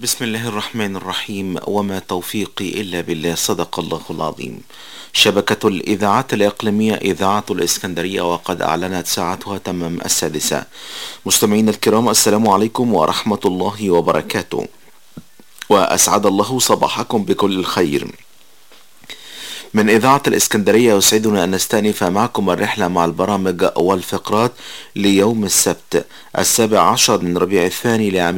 بسم الله الرحمن الرحيم وما توفيقي إلا بالله صدق الله العظيم شبكة الإذاعات الإقليمية إذاعة الإسكندرية وقد أعلنت ساعتها تمام السادسة مستمعين الكرام السلام عليكم ورحمة الله وبركاته وأسعد الله صباحكم بكل الخير من إذاعة الإسكندرية يسعدنا أن نستأنف معكم الرحلة مع البرامج والفقرات ليوم السبت السابع عشر من ربيع الثاني لعام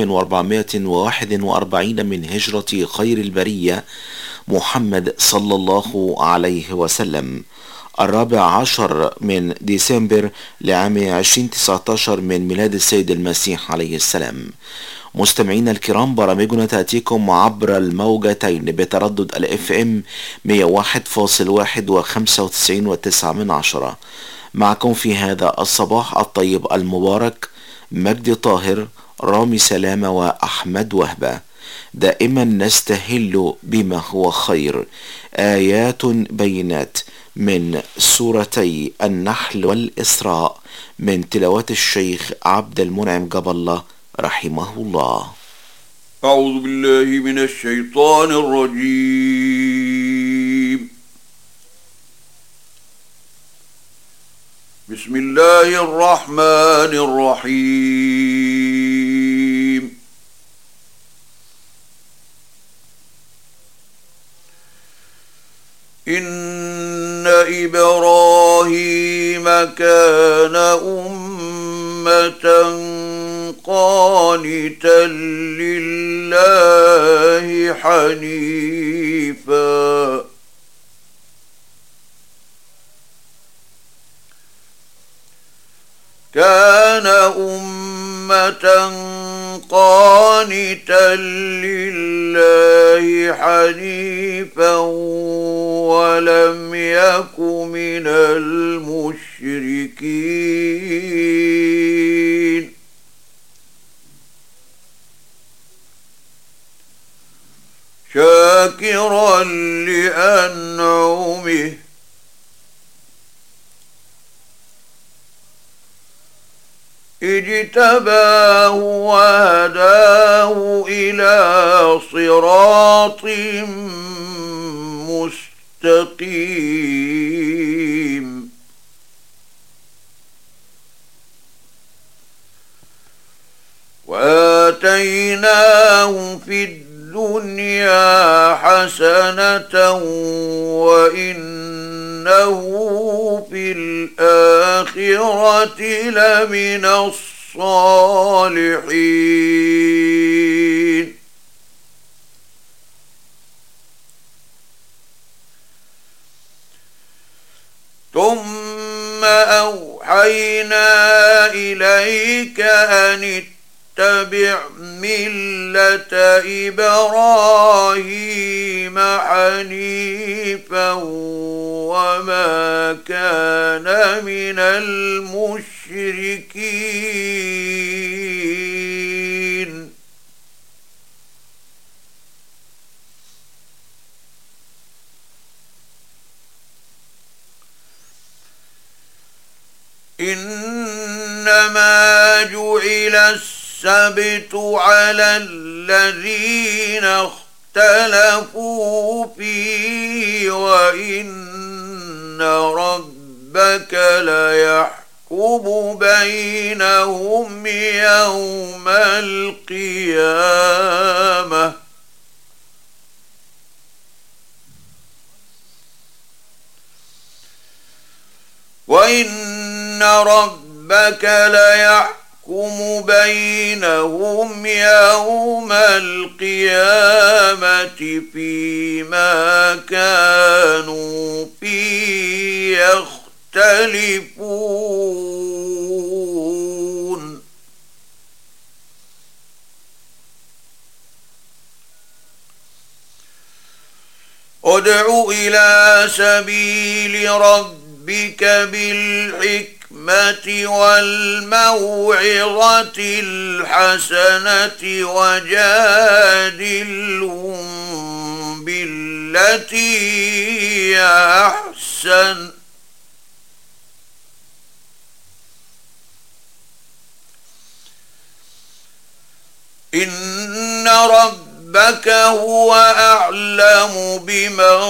1441 من هجرة خير البرية محمد صلى الله عليه وسلم الرابع عشر من ديسمبر لعام 2019 من ميلاد السيد المسيح عليه السلام مستمعينا الكرام برامجنا تأتيكم عبر الموجتين بتردد الاف ام 101.1 و95.9 من عشرة معكم في هذا الصباح الطيب المبارك مجدي طاهر رامي سلامة وأحمد وهبة دائما نستهل بما هو خير آيات بينات من سورتي النحل والإسراء من تلاوات الشيخ عبد المنعم جاب الله رحمه الله أعوذ بالله من الشيطان الرجيم بسم الله الرحمن الرحيم إن إبراهيم كان أمةً قانتا لله حنيفا كان أمة قانتا لله حنيفا ولم يك من المشركين شاكرا لأنعمه اجتباه وهداه إلى صراط مستقيم وآتيناه في الدنيا الدنيا حسنة وإنه في الآخرة لمن الصالحين ثم أوحينا إليك أن اتبع ملة إبراهيم حنيفا وما كان من المشركين إنما جعل السلام السبت على الذين اختلفوا فيه وإن ربك ليحكم بينهم يوم القيامة وإن ربك ليحكم يحكم بينهم يوم القيامة فيما كانوا فيه يختلفون ادع إلى سبيل ربك بالحكمة الحكمة والموعظة الحسنة وجادلهم بالتي أحسن إن ربك هو أعلم بمن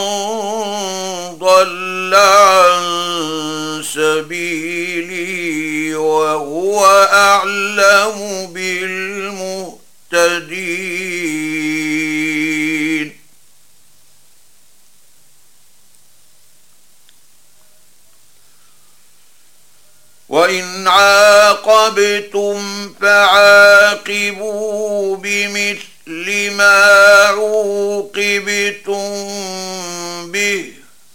ضل عن سبيلي وهو أعلم بالمهتدين وإن عاقبتم فعاقبوا بمثل ما عوقبتم به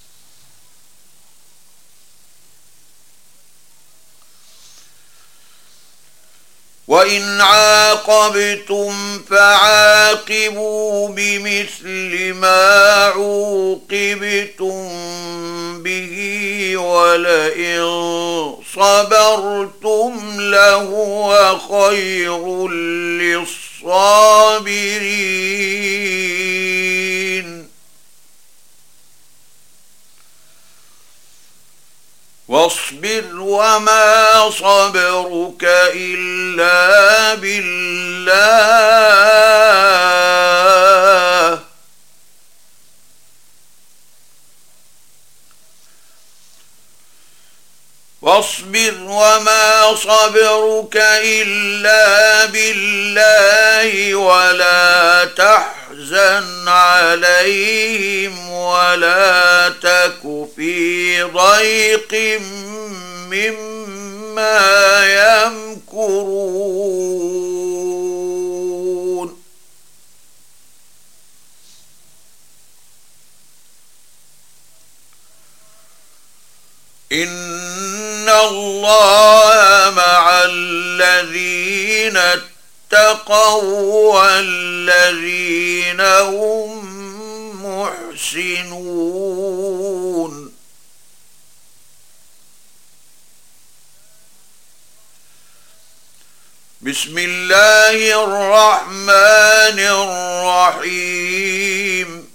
وإن عاقبتم فعاقبوا بمثل ما عوقبتم به ولئن صبرتم لهو خير للصابرين واصبر وما صبرك إلا بالله واصبر وما صبرك إلا بالله ولا تحزن عليهم ولا تك في ضيق مما يمكرون إن الله مع الذين اتقوا والذين هم محسنون بسم الله الرحمن الرحيم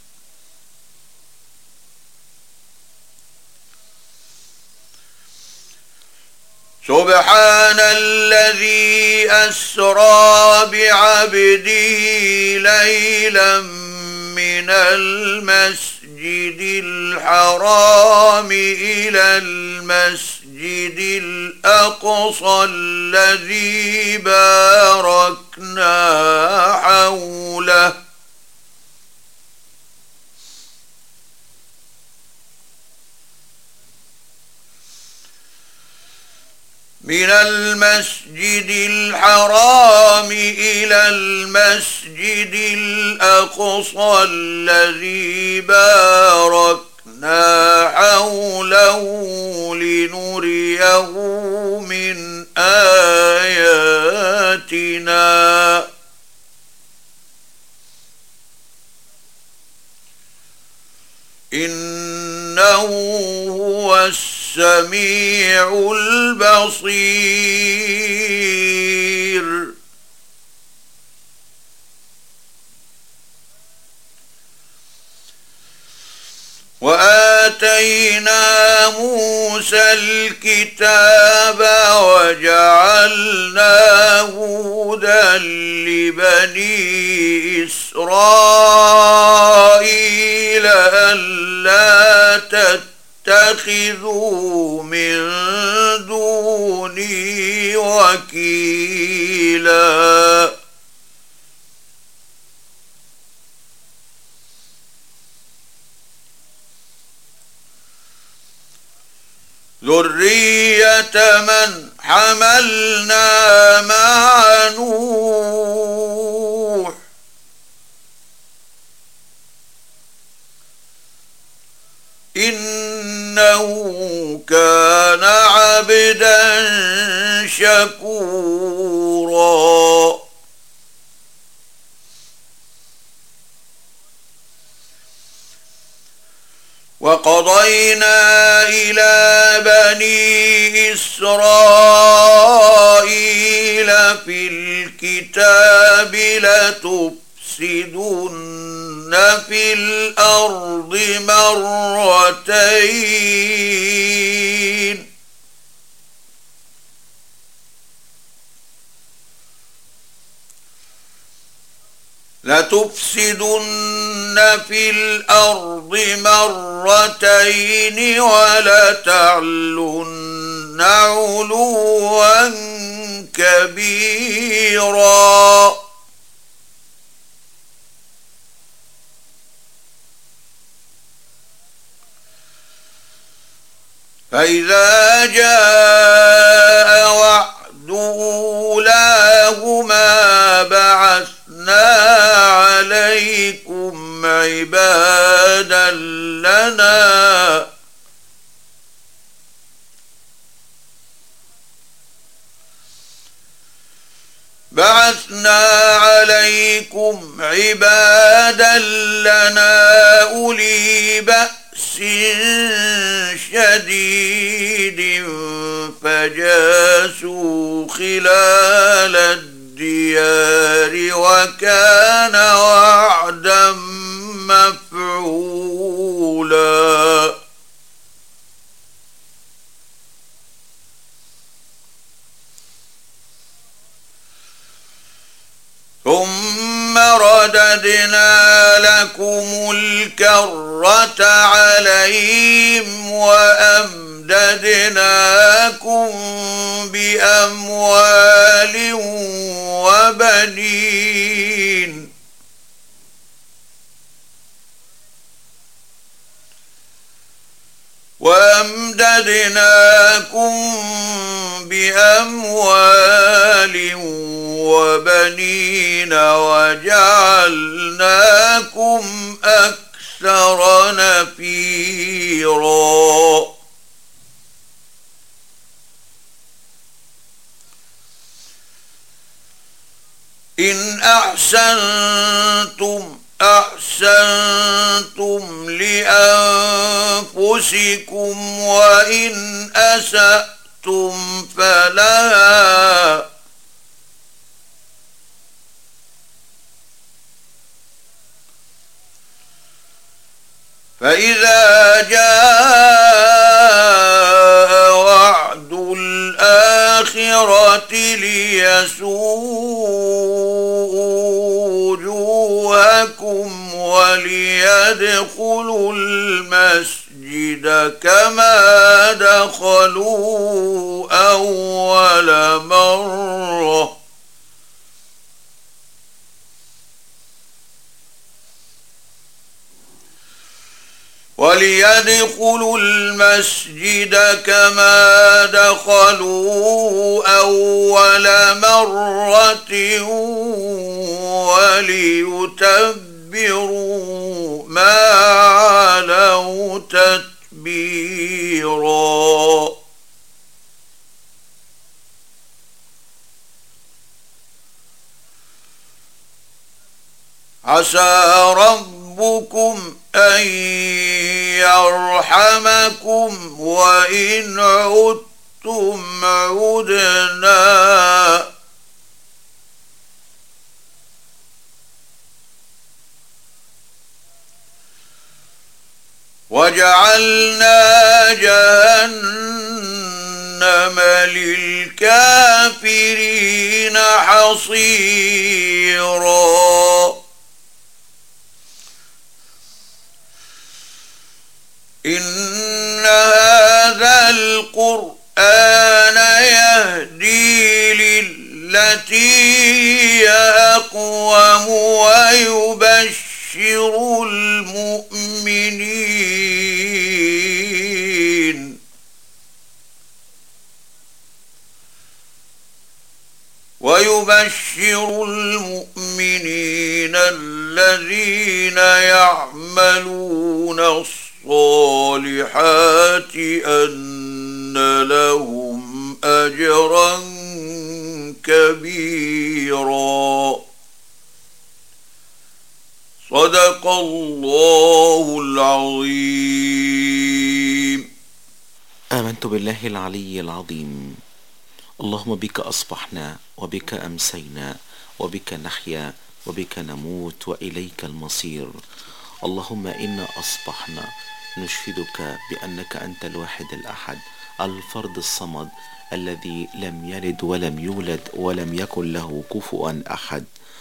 سبحان الذي أسرى بعبده ليلا من المسجد الحرام إلى المسجد الأقصى الذي باركنا حوله من المسجد الحرام إلى المسجد الأقصى الذي باركنا حوله لنريه من آياتنا إنه هو السميع البصير وآتينا موسى الكتاب وجعلناه هدى لبني إسرائيل ألا تتبعوا تتخذوا من دوني وكيلا ذرية من حملنا مع نوح إنه كان عبدا شكورا وقضينا إلى بني إسرائيل في الكتاب لتفسدن في الأرض مرتين لتفسدن في الأرض مرتين ولتعلن علوا كبيرا فإذا جاء وعد أولاهما بعثنا عليكم عبادا لنا بعثنا عليكم عبادا لنا أولي بأس شديد فجاسوا خلال الديار وكان وعدا مفعولا ثم رددنا لكم الكرة عليهم وأمددناكم بأموال وبنين وأمددناكم بأموال وبنين وجعلناكم أكثر نفيرا إن أحسنتم أحسنتم لأنفسكم وإن أسأتم فلها فإذا جاء وعد الآخرة ليسوء وجوهكم وليدخلوا المسجد كما دخلوا أول مرة وليدخلوا المسجد كما دخلوا أول مرة وليتبروا ما علوا تتبيرا عسى ربكم أن يرحمكم وإن عدتم عدنا وجعلنا جهنم للكافرين حصيراً إن هذا القرآن يهدي للتي هي أقوم ويبشر المؤمنين ويبشر المؤمنين الذين يعملون الصالحات الصالحات أن لهم أجرا كبيرا صدق الله العظيم آمنت بالله العلي العظيم اللهم بك أصبحنا وبك أمسينا وبك نحيا وبك نموت وإليك المصير اللهم إنا أصبحنا نشهدك بأنك أنت الواحد الأحد الفرد الصمد الذي لم يلد ولم يولد ولم يكن له كفوا أحد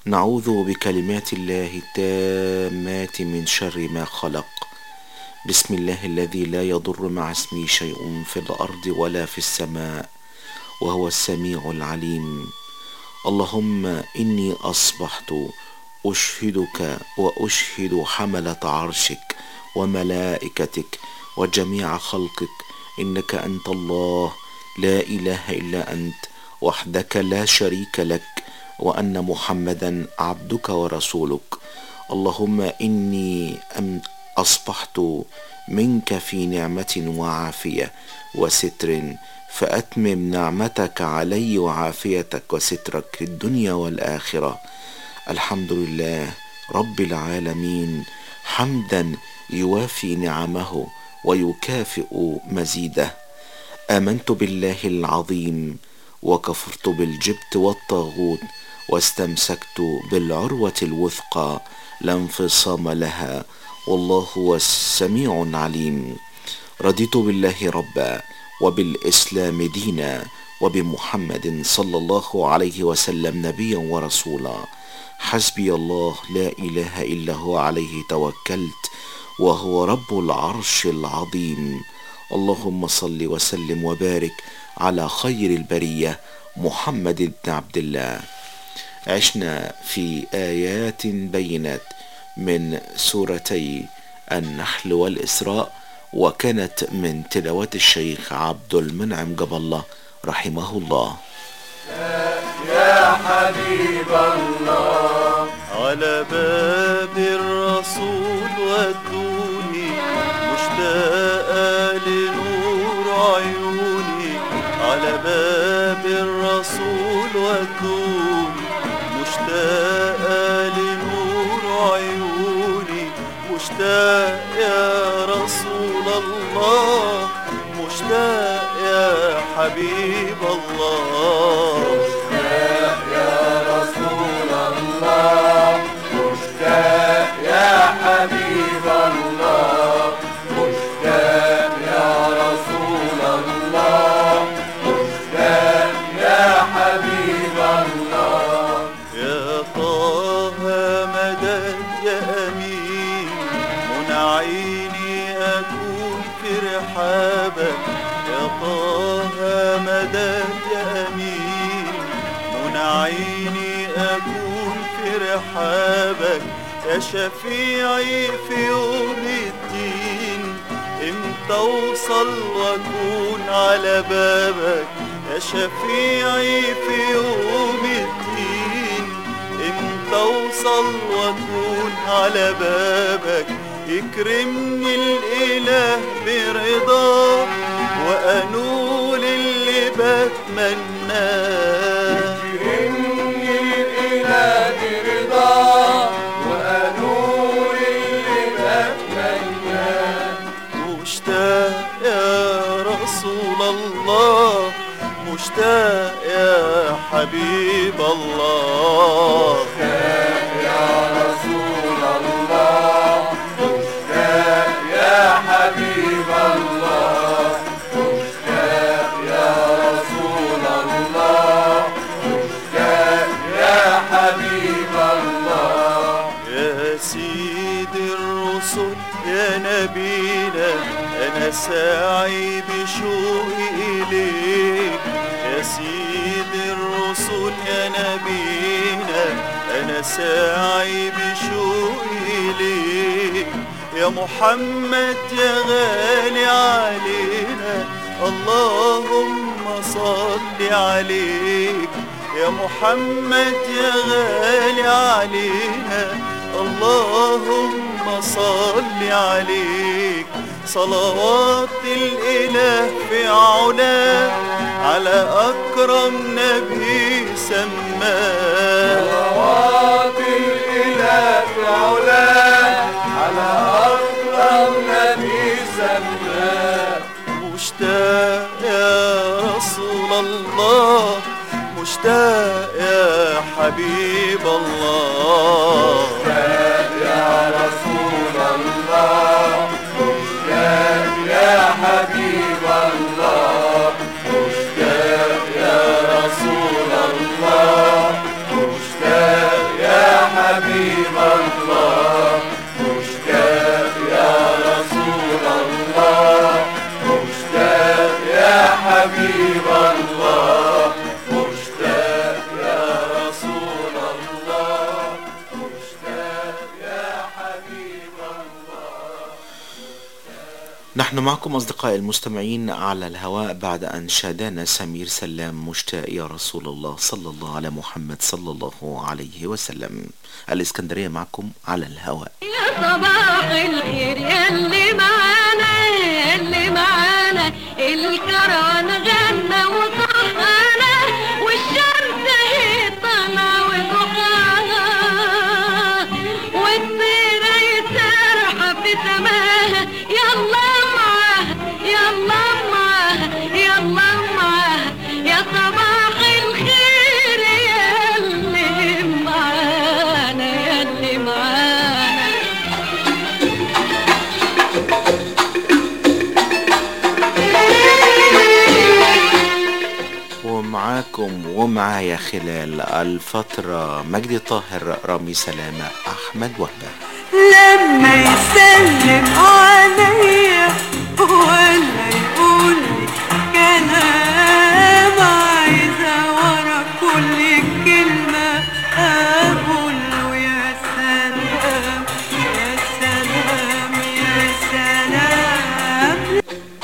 نعوذ بكلمات الله التامات من شر ما خلق بسم الله الذي لا يضر مع اسمه شيء في الارض ولا في السماء وهو السميع العليم اللهم اني اصبحت اشهدك واشهد حمله عرشك وملائكتك وجميع خلقك انك انت الله لا اله الا انت وحدك لا شريك لك وان محمدا عبدك ورسولك اللهم اني اصبحت منك في نعمه وعافيه وستر فاتمم نعمتك علي وعافيتك وسترك في الدنيا والاخره الحمد لله رب العالمين حمدا يوافي نعمه ويكافئ مزيده امنت بالله العظيم وكفرت بالجبت والطاغوت واستمسكت بالعروه الوثقى لا انفصام لها والله هو السميع العليم رضيت بالله ربا وبالاسلام دينا وبمحمد صلى الله عليه وسلم نبيا ورسولا حسبي الله لا اله الا هو عليه توكلت وهو رب العرش العظيم اللهم صل وسلم وبارك على خير البريه محمد بن عبد الله عشنا في ايات بينات من سورتي النحل والاسراء وكانت من تلاوات الشيخ عبد المنعم جب رحمه الله يا حبيب الله على باب الرسول ودوني مشتاقة لنور عيوني على باب الرسول ودوني مشتاقة لنور عيوني مشتاق يا رسول الله مشتاق يا حبيب الله يا رسول الله مشتاق يا حبيب الله مشتاق يا رسول الله مشتاق يا حبيب الله يا طه مدد يا أمين من عيني أكون في رحابك يا طه مدد يا أمين من عيني أكون في رحابك يا شفيعي في يوم الدين امتى اوصل واكون على بابك يا شفيعي في يوم الدين امتى اوصل واكون على بابك يكرمني الاله برضاه وانول اللي بتمناه كرمني الإله برضاه وأنور اللي بتمناه مشتاق يا رسول الله مشتاق يا حبيب الله يا رسول الله مشتاق يا حبيب الله مشتاق يا رسول الله مشتاق يا حبيب الله يا سيد الرسل يا نبينا أنا ساعي بشوقي إليك يا سيد الرسل يا نبينا أنا ساعي بشوقي إليك يا محمد يا غالي علينا اللهم صل عليك يا محمد يا غالي علينا اللهم صل عليك صلوات الإله في علاه على أكرم نبي سماه صلوات الإله في علاه على أكرم نبي سماه مشتاق يا رسول الله مشتاق يا حبيب الله يا رسول الله مشتاق يا حبيب الله مشتاق يا رسول الله مشتاق يا نحن معكم أصدقائي المستمعين على الهواء بعد أن شادانا سمير سلام مشتاق يا رسول الله صلى الله على محمد صلى الله عليه وسلم الإسكندرية معكم على الهواء يا صباح الخير يا اللي معانا يا اللي معانا الكران غنى وصحانا والشمس هي طالعة وضحاها والطيرة يسرحة في سماها يلا معاها يلا معاها يلا معاها يا صباح الخير يا اللي معانا يا اللي معانا ومعاكم ومعايا خلال الفترة مجدي طاهر رامي سلامة أحمد وهبة لما يسلم عليا ولا يقول لي كلام عايزة ورا كل كلمة أقول له يا سلام يا سلام يا سلام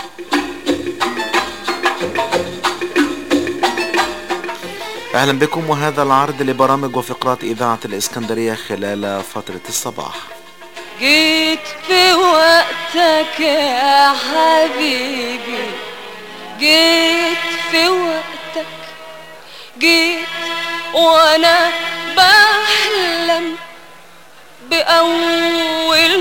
أهلا بكم وهذا العرض لبرامج وفقرات إذاعة الإسكندرية خلال فترة الصباح جيت في وقتك يا حبيبي جيت في وقتك جيت وانا بحلم بأول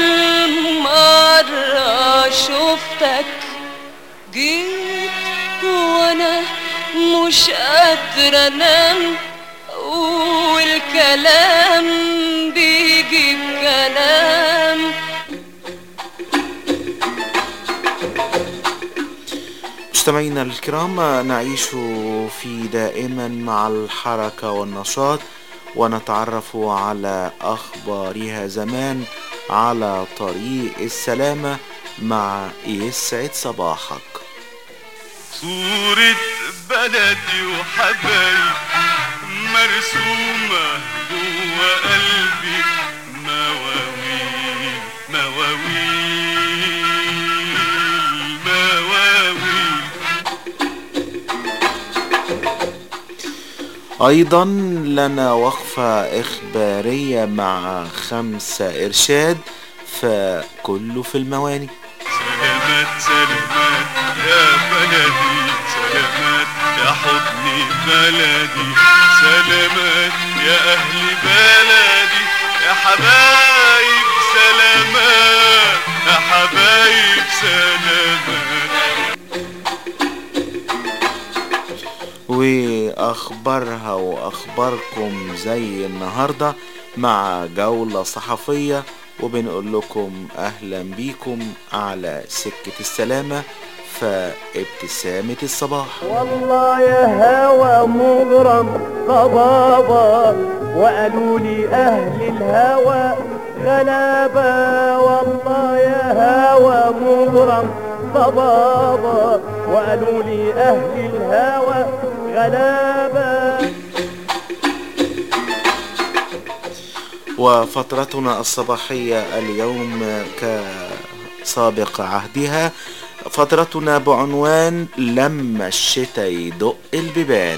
مرة شفتك جيت وانا مش قادرة انام والكلام بيجيب كلام مستمعينا الكرام نعيش في دائما مع الحركة والنشاط ونتعرف على أخبارها زمان على طريق السلامة مع يسعد صباحك صورة بلدي وحبايب مرسومة جوا قلبي مواويل مواويل مواويل أيضا لنا وقفة إخبارية مع خمسة إرشاد فكله في المواني سلامات سلامات يا بلدي سلامات يا حضني بلدي سلامات يا أهل بلدي يا حبايب سلامات يا حبايب سلامات وأخبارها وأخباركم زي النهاردة مع جولة صحفية وبنقول لكم أهلا بيكم على سكة السلامة فابتسامة الصباح والله يا هوى مغرم طبابة وقالوا لي أهل الهوى غلابة والله يا هوى مغرم طبابة وقالوا لي أهل الهوى غلابة وفترتنا الصباحية اليوم كسابق عهدها فترتنا بعنوان لما الشتا يدق البيبان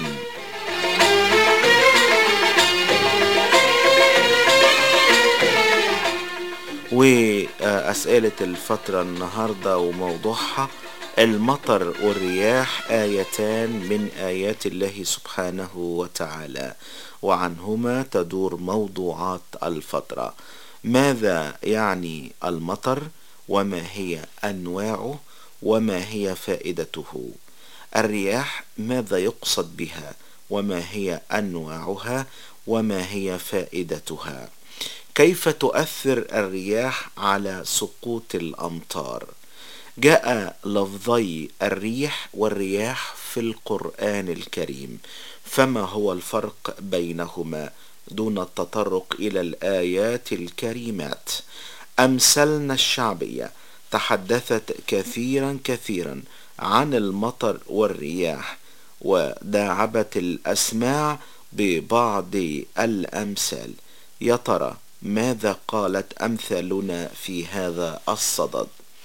وأسئلة الفترة النهاردة وموضوعها المطر والرياح آيتان من آيات الله سبحانه وتعالى وعنهما تدور موضوعات الفترة ماذا يعني المطر وما هي أنواعه وما هي فائدته الرياح ماذا يقصد بها وما هي أنواعها وما هي فائدتها كيف تؤثر الرياح على سقوط الأمطار جاء لفظي الريح والرياح في القرآن الكريم فما هو الفرق بينهما دون التطرق إلى الآيات الكريمات أمثالنا الشعبية تحدثت كثيرا كثيرا عن المطر والرياح وداعبت الأسماع ببعض الأمثال يا ترى ماذا قالت أمثالنا في هذا الصدد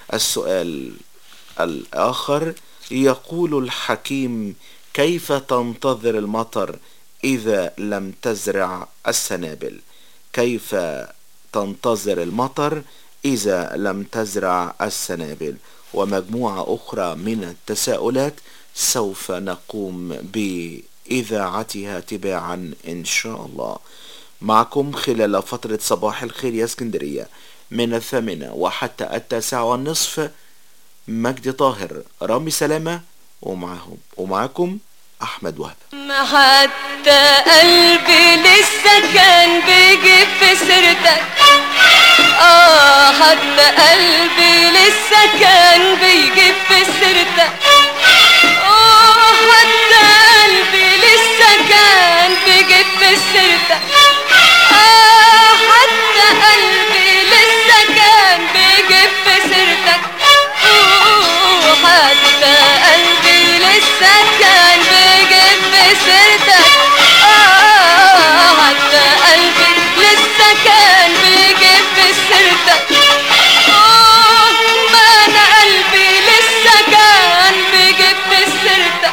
السؤال الآخر يقول الحكيم كيف تنتظر المطر إذا لم تزرع السنابل كيف تنتظر المطر إذا لم تزرع السنابل ومجموعة أخرى من التساؤلات سوف نقوم بإذاعتها تباعا إن شاء الله معكم خلال فترة صباح الخير يا اسكندرية من الثامنة وحتى التاسعة والنصف مجدي طاهر رامي سلامة ومعهم ومعكم أحمد وهب ما حتى قلبي لسه كان بيجي في سيرتك اه حتى قلبي لسه كان بيجي في سيرتك اه حتى قلبي لسه كان بيجي في سيرتك اه حتى قلبي لسه كان بيجي في سيرتك أوه، حتى قلبي لسه كان بيجي في سيرتك آه حتى قلبي لسه كان بيجي في سيرتك آه ما أنا قلبي لسه كان بيجي في سيرتك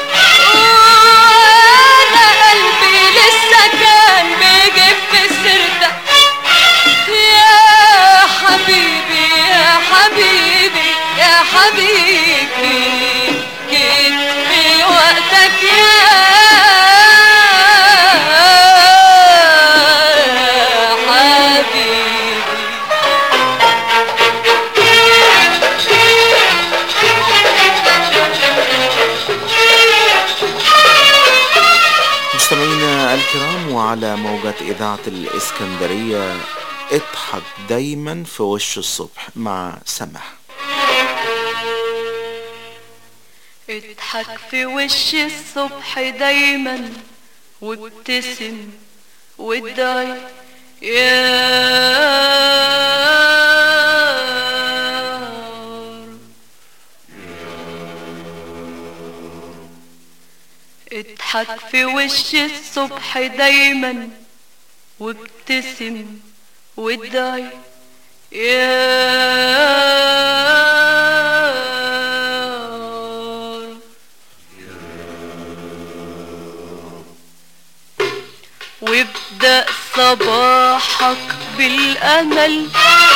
آه أنا قلبي لسه كان بيجي في سيرتك يا حبيبي يا حبيبي يا حبيبي جيت في وقتك يا حبيبي مستمعينا الكرام وعلى موجة إذاعة الإسكندرية اضحك دايما في وش الصبح مع سمح اضحك في وش الصبح دايما وابتسم وادعي يا اضحك في وش الصبح دايما وابتسم وادعي يا وابدأ صباحك بالأمل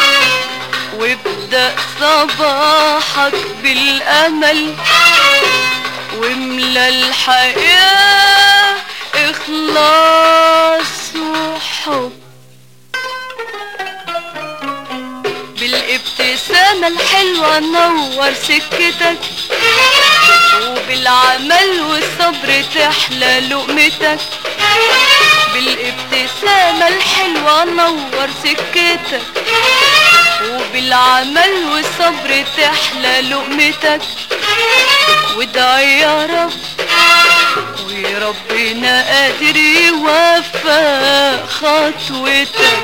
وابدأ صباحك بالأمل واملى الحياة إخلاص وحب بالابتسامة الحلوة نور سكتك وبالعمل والصبر تحلى لقمتك بالابتسامة الحلوة نور سكتك وبالعمل والصبر تحلى لقمتك وادعي يا رب وربنا قادر يوفق خطوتك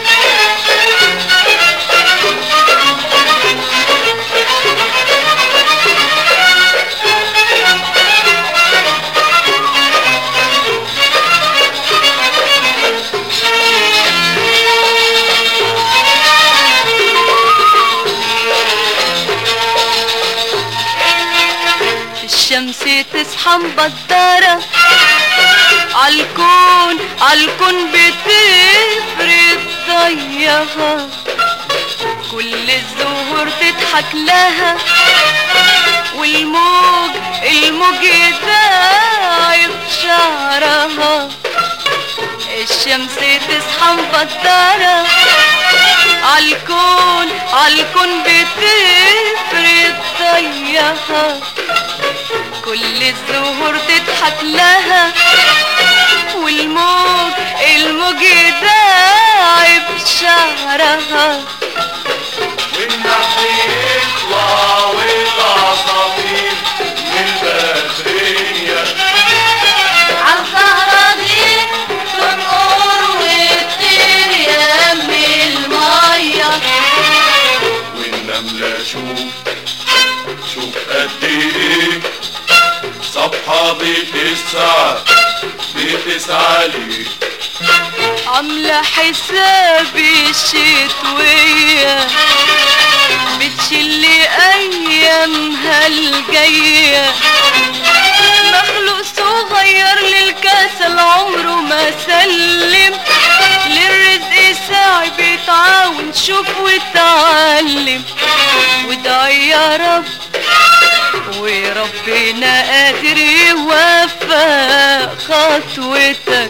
الشمس تصحى مبدرة عالكون عالكون بتفرد ضيها كل الزهور تضحك لها والموج الموج يداعب شعرها الشمس تصحى مبدرة عالكون عالكون بتفرد ضيها كل الزهور تضحك لها والموج الموج يداعب شعرها والنحل يطلع والعصافير من البدرية عالزهرة دي تنقر وتطير يم المية والنملة شوف شوف قد ايه صفحة بتسعى بتسعى ليه عاملة حسابي الشتوية بتشيل ايامها الجايه مخلوق صغير للكسل عمره ما سلم للرزق ساعي بيتعاون شوف وتعلم وادعي يا رب وربنا قادر يوفق خطوتك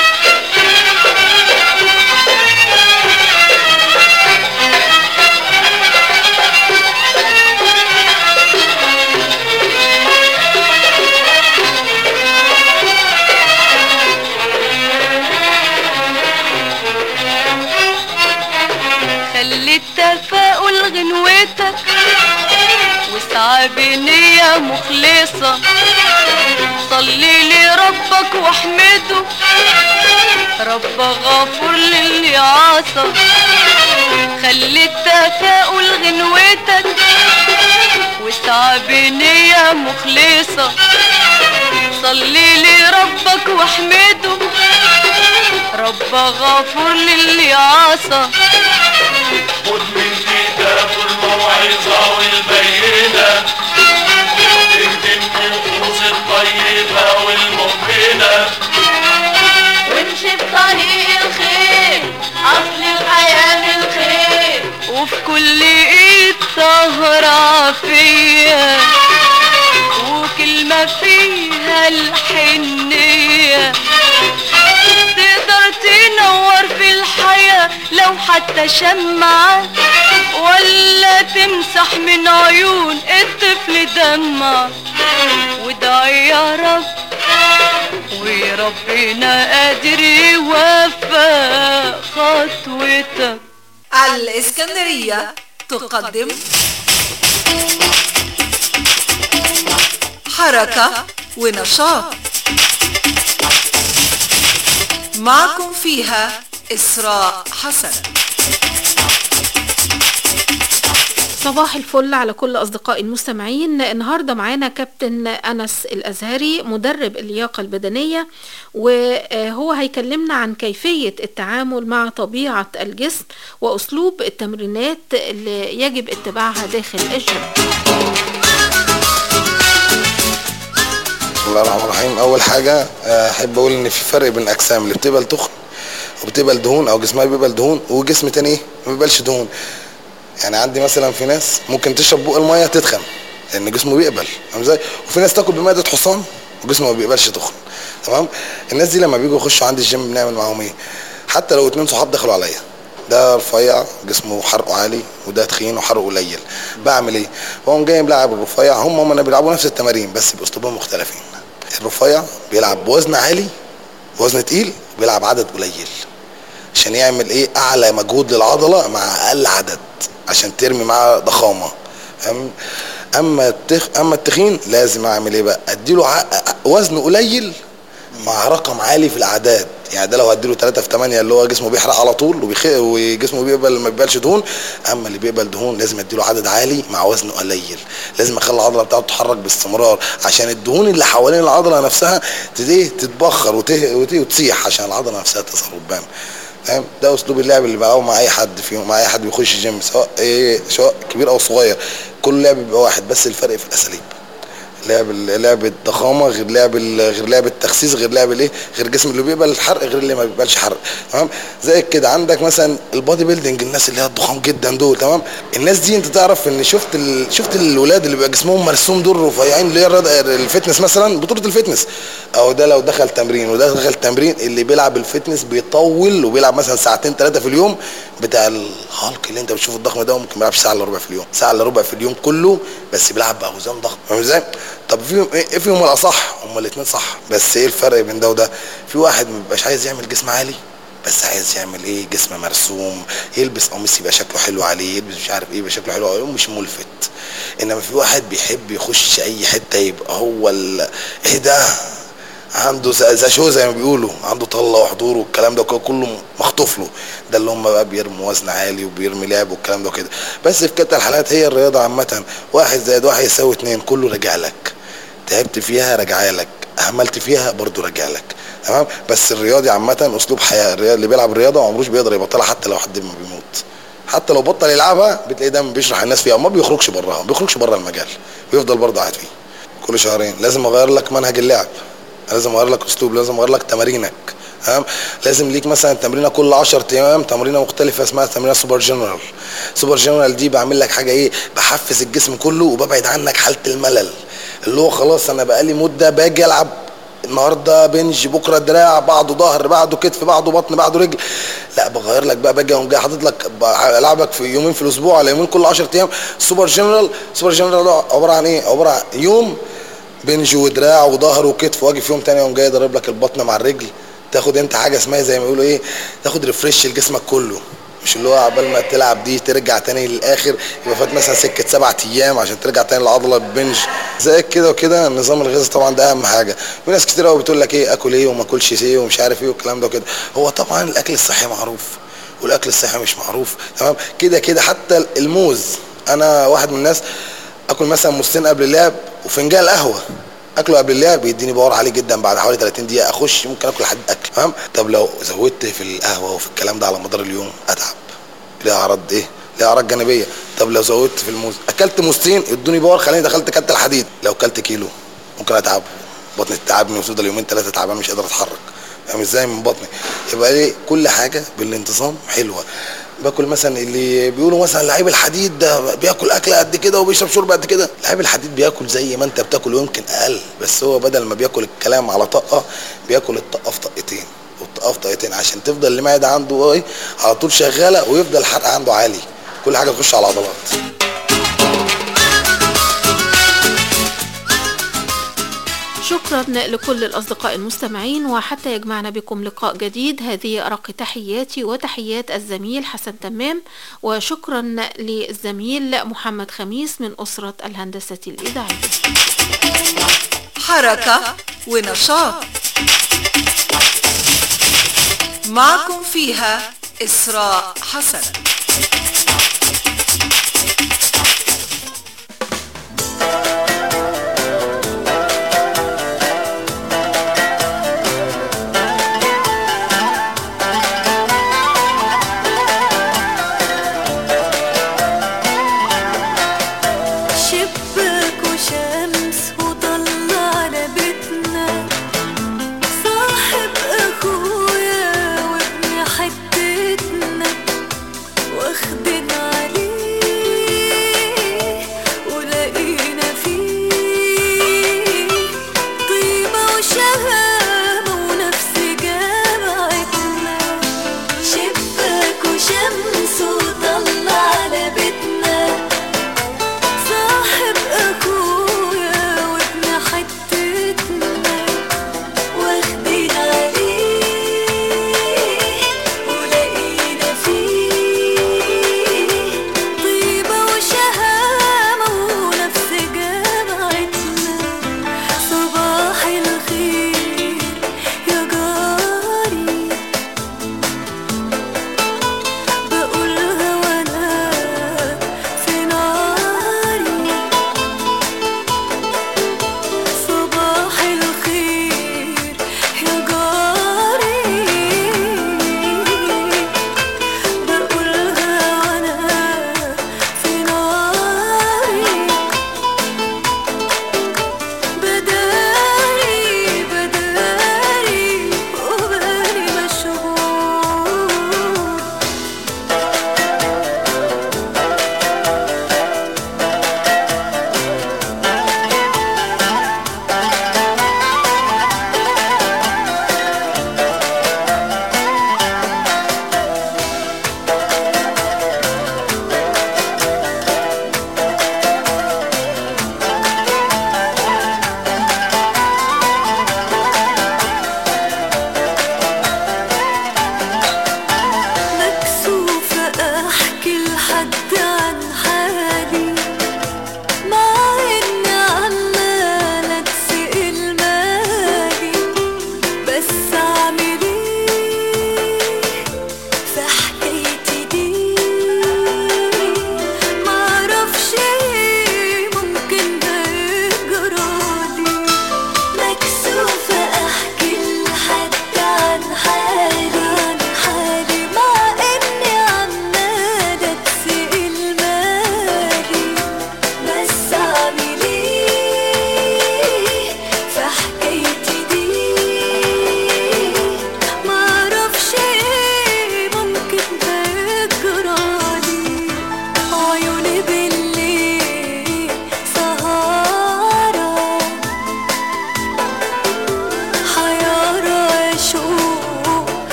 خلي التفاؤل غنوتك واسعى بنية مخلصة صلي لربك واحمده رب غفور للي عصى خلي التفاؤل غنوتك واسعى بنية مخلصة صلي لربك واحمده رب غفور للي عصى خد من كتاب الموعظة والبينة تهدي النفوس الطيبة والمؤمنة وامشي في طريق الخير اصل الحياة الخير وفي كل ايد سهرة فيا وكلمة فيها الحنية تقدر تنور في الحياة لو حتى شمعة ولا تمسح من عيون الطفل دمع وادعي يا رب وربنا قادر يوفق خطوتك الإسكندرية تقدم حركة ونشاط معكم فيها إسراء حسن صباح الفل على كل أصدقائي المستمعين النهاردة معانا كابتن أنس الأزهري مدرب اللياقة البدنية وهو هيكلمنا عن كيفية التعامل مع طبيعة الجسم وأسلوب التمرينات اللي يجب اتباعها داخل الجيم بسم الله الرحمن الرحيم اول حاجه آه، احب اقول ان في فرق بين الاجسام اللي بتبقى تخن وبتبقى دهون او جسمها بيبقى دهون وجسم تاني ايه ما بيبقاش دهون يعني عندي مثلا في ناس ممكن تشرب بق الميه تتخن لان جسمه بيقبل فاهم ازاي وفي ناس تاكل بمعده حصان وجسمه ما بيقبلش تخن تمام الناس دي لما بيجوا يخشوا عندي الجيم بنعمل معاهم ايه حتى لو اتنين صحاب دخلوا عليا ده رفيع جسمه حرقه عالي وده تخين وحرقه قليل بعمل ايه بقوم جاي ملاعب الرفيع هم هم بيلعبوا نفس التمارين بس باسلوبين مختلفين الرفيع بيلعب بوزن عالي وزن تقيل بيلعب عدد قليل عشان يعمل ايه اعلى مجهود للعضله مع اقل عدد عشان ترمي معاه ضخامه فاهم اما التخ... اما التخين لازم اعمل ايه بقى اديله ع... وزن قليل مع رقم عالي في الاعداد يعني ده لو هديله 3 في 8 اللي هو جسمه بيحرق على طول وبيخ... وجسمه بيقبل ما بيقبلش دهون اما اللي بيقبل دهون لازم اديله عدد عالي مع وزن قليل لازم اخلي العضله بتاعته تتحرك باستمرار عشان الدهون اللي حوالين العضله نفسها تديه تتبخر وته... وته... وتسيح عشان العضله نفسها تظهر قدام فاهم ده اسلوب اللعب اللي بلعبه مع اي حد فيهم مع اي حد بيخش الجيم سواء ايه سواء كبير او صغير كل لعب بيبقى واحد بس الفرق في الاساليب لعب لعب الضخامه غير لعب ال- غير لعب التخسيس غير لعب الايه غير الجسم اللي بيقبل الحرق غير اللي ما بيقبلش حرق تمام زي كده عندك مثلا البادي بيلدينج الناس اللي هي الضخام جدا دول تمام الناس دي انت تعرف ان شفت ال... شفت الولاد اللي بيبقى جسمهم مرسوم دول رفيعين اللي هي الرياضة- الفتنس مثلا بطوله الفتنس او ده لو دخل تمرين وده دخل تمرين اللي بيلعب الفتنس بيطول وبيلعب مثلا ساعتين ثلاثه في اليوم بتاع الهالك اللي انت بتشوفه الضخم ده ممكن ما يلعبش ساعه الا ربع في اليوم ساعه الا ربع في اليوم كله بس بيلعب باوزان ضخمه فاهم ازاي طب فيهم ايه إيه فيهم الاصح هم الاثنين صح بس ايه الفرق بين ده وده في واحد ما بيبقاش عايز يعمل جسم عالي بس عايز يعمل ايه جسم مرسوم يلبس قميص يبقى شكله حلو عليه يلبس مش عارف ايه يبقى شكله حلو عليه ومش ملفت انما في واحد بيحب يخش اي حته يبقى هو ال... ايه ده عنده ز- ذا شو زي ما بيقولوا عنده طله وحضور والكلام ده كله- كله مخطوف له ده اللي هم بقى بيرموا وزن عالي وبيرمي لعب والكلام ده كده بس في كده الحالات هي الرياضه عامه واحد زائد واحد يساوي اتنين كله راجع لك تعبت فيها راجع لك اهملت فيها برضو راجع لك تمام بس الرياضي عامه اسلوب حياه الرياضي اللي بيلعب رياضه عمروش بيقدر يبطلها حتى لو حد ما بيموت حتى لو بطل يلعبها بتلاقيه دايما بيشرح الناس فيها ما بيخرجش براها ما بيخرجش بره المجال بيفضل برضه قاعد فيه كل شهرين لازم اغير لك منهج اللعب لازم اغير لك اسلوب لازم اغير لك تمارينك تمام لازم ليك مثلا تمرينه كل 10 ايام تمرينه مختلفه اسمها تمرينه سوبر جنرال سوبر جنرال دي بعمل لك حاجه ايه بحفز الجسم كله وببعد عنك حاله الملل اللي هو خلاص انا بقالي مده باجي العب النهارده بنج بكره دراع بعده ظهر بعده كتف بعده بطن بعده رجل لا بغير لك بقى باجي اقوم جاي حاطط لك العبك في يومين في الاسبوع على يومين كل 10 ايام سوبر جنرال سوبر جنرال ده عباره عن ايه عباره عن يوم بنج ودراع وظهر وكتف واجي في يوم تاني اقوم جاي ضارب لك البطن مع الرجل تاخد انت حاجه اسمها زي ما بيقولوا ايه تاخد ريفرش لجسمك كله مش اللي هو عبال ما تلعب دي ترجع تاني للاخر يبقى فات مثلا سكه سبع ايام عشان ترجع تاني للعضله ببنج زي كده وكده النظام الغذائي طبعا ده اهم حاجه في ناس كتير قوي بتقول لك ايه اكل ايه وما اكلش ايه ومش عارف ايه والكلام ده وكده هو طبعا الاكل الصحي معروف والاكل الصحي مش معروف تمام كده كده حتى الموز انا واحد من الناس اكل مثلا موزتين قبل اللعب وفنجان قهوه اكله قبل اللعب بيديني باور عالي جدا بعد حوالي 30 دقيقه اخش ممكن اكل لحد اكل فاهم طب لو زودت في القهوه وفي الكلام ده على مدار اليوم اتعب ليها اعراض ايه ليها اعراض جانبيه طب لو زودت في الموز اكلت موزتين ادوني باور خليني دخلت كلت الحديد لو كلت كيلو ممكن اتعب بطني تتعبني وتفضل يومين ثلاثه تعبان مش قادر اتحرك فاهم ازاي من بطني يبقى ايه كل حاجه بالانتظام حلوه باكل مثلا اللي بيقولوا مثلا لعيب الحديد ده بياكل اكله قد كده وبيشرب شرب قد كده لعيب الحديد بياكل زي ما انت بتاكل ويمكن اقل بس هو بدل ما بياكل الكلام على طقه بياكل الطقه في طقتين والطقه في طقتين عشان تفضل المعده عنده ايه على طول شغاله ويفضل الحرق عنده عالي كل حاجه تخش على العضلات شكرا لكل الأصدقاء المستمعين وحتى يجمعنا بكم لقاء جديد هذه أرق تحياتي وتحيات الزميل حسن تمام وشكرا للزميل محمد خميس من أسرة الهندسة الإذاعية حركة ونشاط معكم فيها إسراء حسن شباك وشمس وطل على بيتنا صاحب اخويا وابن حتتنا واخد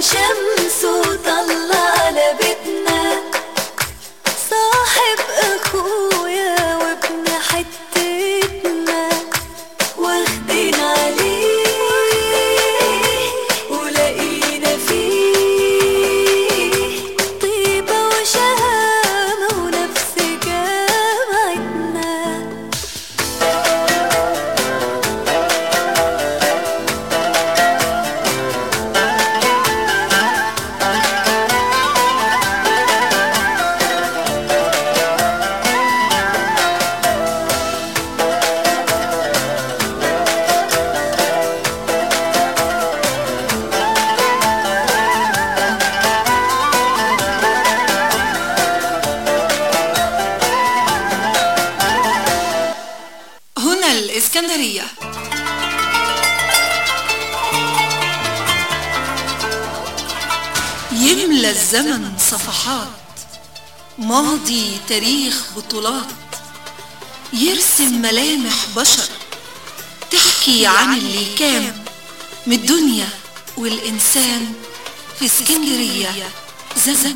وشمس وطل على بيتنا صاحب اخويا وابن حتتنا واخدين عليه ولقينا فيه طيبة وشهامة ونفس جامعتنا هنا الإسكندرية يملى الزمن صفحات ماضي تاريخ بطولات يرسم ملامح بشر تحكي عن اللي كان من الدنيا والإنسان في اسكندرية زمان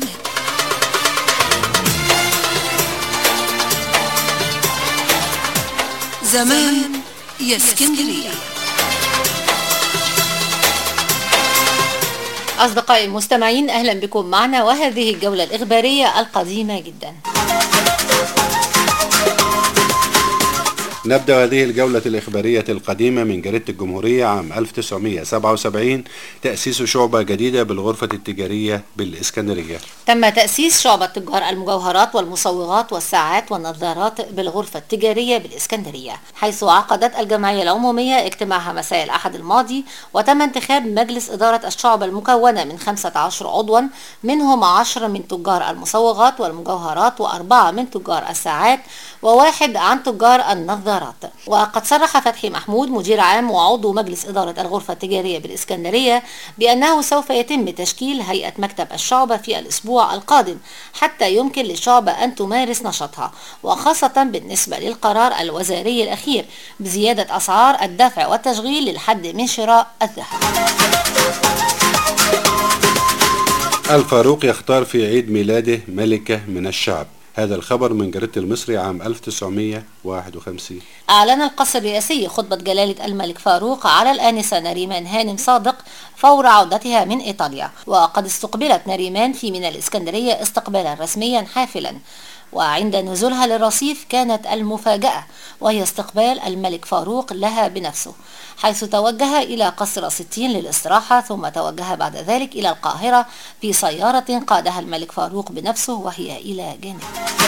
زمان يا اسكندرية أصدقائي المستمعين أهلا بكم معنا وهذه الجولة الإخبارية القديمة جدا نبدأ هذه الجولة الإخبارية القديمة من جريدة الجمهورية عام 1977 تأسيس شعبة جديدة بالغرفة التجارية بالإسكندرية تم تأسيس شعبة تجار المجوهرات والمصوغات والساعات والنظارات بالغرفة التجارية بالإسكندرية حيث عقدت الجمعية العمومية اجتماعها مساء الأحد الماضي وتم انتخاب مجلس إدارة الشعبة المكونة من 15 عضوا منهم 10 من تجار المصوغات والمجوهرات وأربعة من تجار الساعات وواحد عن تجار النظارات وقد صرح فتحي محمود مدير عام وعضو مجلس إدارة الغرفة التجارية بالإسكندرية بأنه سوف يتم تشكيل هيئة مكتب الشعبة في الأسبوع القادم حتى يمكن للشعبة أن تمارس نشاطها وخاصة بالنسبة للقرار الوزاري الأخير بزيادة أسعار الدفع والتشغيل للحد من شراء الذهب الفاروق يختار في عيد ميلاده ملكة من الشعب هذا الخبر من جريدة المصري عام 1951 أعلن القصر الرئاسي خطبة جلالة الملك فاروق على الآنسة نريمان هانم صادق فور عودتها من إيطاليا وقد استقبلت نريمان في من الإسكندرية استقبالا رسميا حافلا وعند نزولها للرصيف كانت المفاجأة وهي استقبال الملك فاروق لها بنفسه حيث توجه إلى قصر ستين للاستراحة ثم توجه بعد ذلك إلى القاهرة في سيارة قادها الملك فاروق بنفسه وهي إلى جانب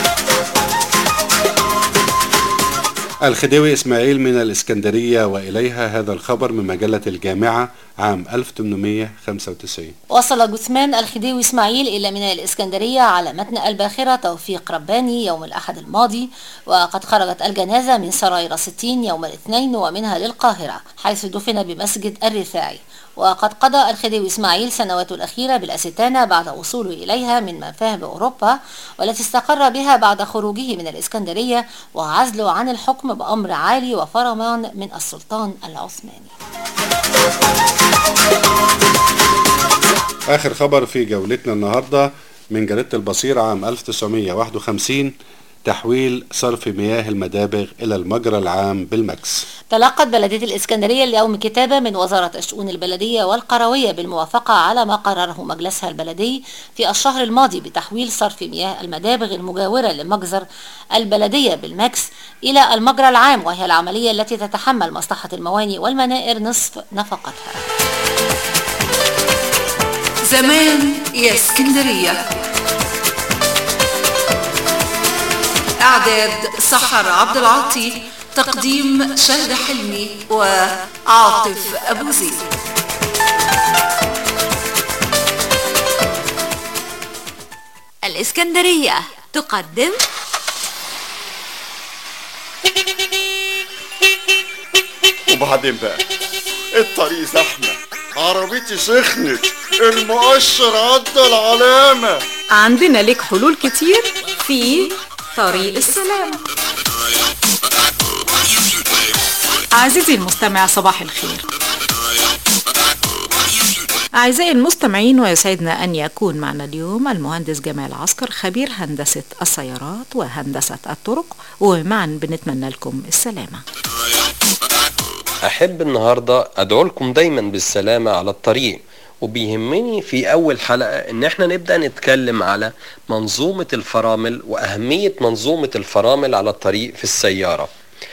الخديوي إسماعيل من الإسكندرية وإليها هذا الخبر من مجلة الجامعة عام 1895 وصل جثمان الخديوي اسماعيل إلى ميناء الإسكندرية على متن الباخرة توفيق رباني يوم الأحد الماضي وقد خرجت الجنازة من سراير ستين يوم الاثنين ومنها للقاهرة حيث دفن بمسجد الرفاعي وقد قضى الخديوي اسماعيل سنواته الأخيرة بالأستانة بعد وصوله إليها من مفاهب أوروبا والتي استقر بها بعد خروجه من الإسكندرية وعزله عن الحكم بأمر عالي وفرمان من السلطان العثماني آخر خبر في جولتنا النهاردة من جريدة البصير عام 1951 تحويل صرف مياه المدابغ إلى المجرى العام بالمكس تلقت بلدية الإسكندرية اليوم كتابة من وزارة الشؤون البلدية والقروية بالموافقة على ما قرره مجلسها البلدي في الشهر الماضي بتحويل صرف مياه المدابغ المجاورة لمجزر البلدية بالمكس إلى المجرى العام وهي العملية التي تتحمل مصلحة المواني والمنائر نصف نفقتها زمان يا اسكندرية إعداد سحر عبد العاطي تقديم شهد حلمي وعاطف أبو زيد الإسكندرية تقدم وبعدين بقى الطريق زحمة عربيتي سخنت المؤشر عدى العلامة عندنا لك حلول كتير في طريق السلام عزيزي المستمع صباح الخير أعزائي المستمعين ويسعدنا أن يكون معنا اليوم المهندس جمال عسكر خبير هندسة السيارات وهندسة الطرق ومعا بنتمنى لكم السلامة أحب النهاردة أدعو لكم دايما بالسلامة على الطريق وبيهمني في أول حلقة إن إحنا نبدأ نتكلم على منظومة الفرامل وأهمية منظومة الفرامل على الطريق في السيارة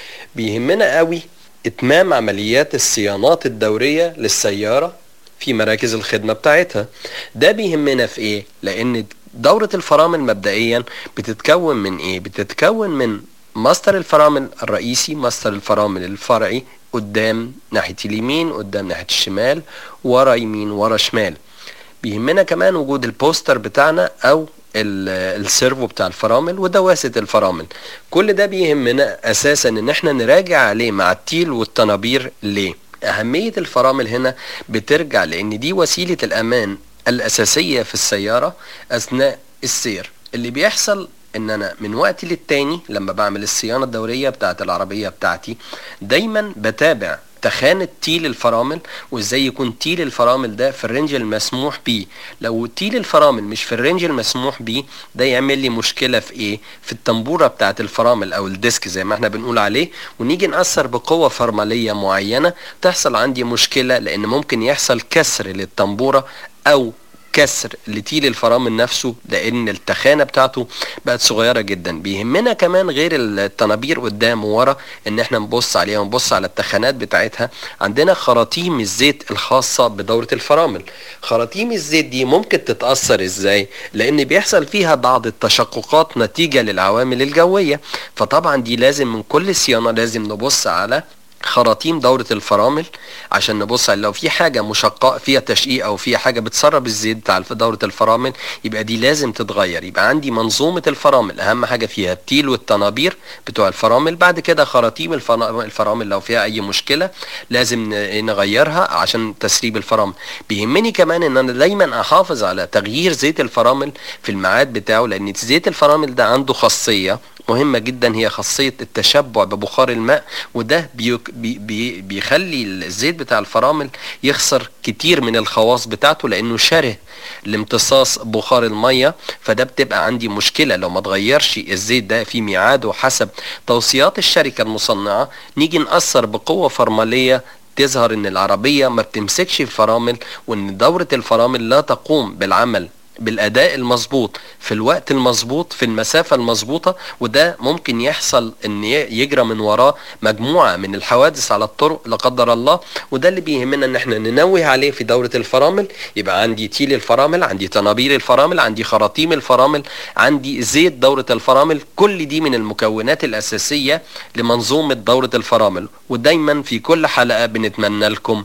بيهمنا قوي إتمام عمليات الصيانات الدورية للسيارة في مراكز الخدمة بتاعتها ده بيهمنا في إيه؟ لأن دورة الفرامل مبدئيا بتتكون من إيه؟ بتتكون من ماستر الفرامل الرئيسي ماستر الفرامل الفرعي قدام ناحية اليمين قدام ناحية الشمال ورا يمين ورا شمال بيهمنا كمان وجود البوستر بتاعنا او ال- السيرفو بتاع الفرامل ودواسة الفرامل كل ده بيهمنا اساسا ان احنا نراجع عليه مع التيل والطنابير ليه اهمية الفرامل هنا بترجع لان دي وسيلة الامان الاساسية في السيارة اثناء السير اللي بيحصل ان انا من وقت للتاني لما بعمل الصيانة الدورية بتاعت العربية بتاعتي دايما بتابع تخانة تيل الفرامل وازاي يكون تيل الفرامل ده في الرينج المسموح بيه لو تيل الفرامل مش في الرينج المسموح بيه ده يعمل لي مشكلة في ايه في التنبورة بتاعت الفرامل او الديسك زي ما احنا بنقول عليه ونيجي نأثر بقوة فرملية معينة تحصل عندي مشكلة لان ممكن يحصل كسر للتنبورة او كسر لتيل الفرامل نفسه لان التخانه بتاعته بقت صغيره جدا بيهمنا كمان غير الطنابير قدام وورا ان احنا نبص عليها ونبص على التخانات بتاعتها عندنا خراطيم الزيت الخاصه بدوره الفرامل خراطيم الزيت دي ممكن تتاثر ازاي لان بيحصل فيها بعض التشققات نتيجه للعوامل الجويه فطبعا دي لازم من كل صيانه لازم نبص على خراطيم دورة الفرامل عشان نبص على لو في حاجة مشققة فيها تشقيق أو فيها حاجة بتسرب الزيت بتاع الف- دورة الفرامل يبقى دي لازم تتغير يبقى عندي منظومة الفرامل أهم حاجة فيها التيل والطنابير بتوع الفرامل بعد كده خراطيم الفنا- الفرامل لو فيها أي مشكلة لازم ن- نغيرها عشان تسريب الفرامل بيهمني كمان إن أنا دايما أحافظ على تغيير زيت الفرامل في الميعاد بتاعه لأن زيت الفرامل ده عنده خاصية مهمة جدا هي خاصية التشبع ببخار الماء وده بيك بي بي بيخلي الزيت بتاع الفرامل يخسر كتير من الخواص بتاعته لأنه شره لامتصاص بخار المية فده بتبقى عندي مشكلة لو ما تغيرش الزيت ده في ميعاده حسب توصيات الشركة المصنعة نيجي نأثر بقوة فرملية تظهر ان العربية ما بتمسكش الفرامل وان دورة الفرامل لا تقوم بالعمل بالاداء المظبوط في الوقت المظبوط في المسافه المظبوطه وده ممكن يحصل ان ي- يجرى من وراه مجموعه من الحوادث على الطرق لا قدر الله وده اللي بيهمنا ان احنا ننوه عليه في دوره الفرامل يبقى عندي تيل الفرامل عندي طنابير الفرامل عندي خراطيم الفرامل عندي زيت دوره الفرامل كل دي من المكونات الاساسيه لمنظومه دوره الفرامل ودايما في كل حلقه بنتمنى لكم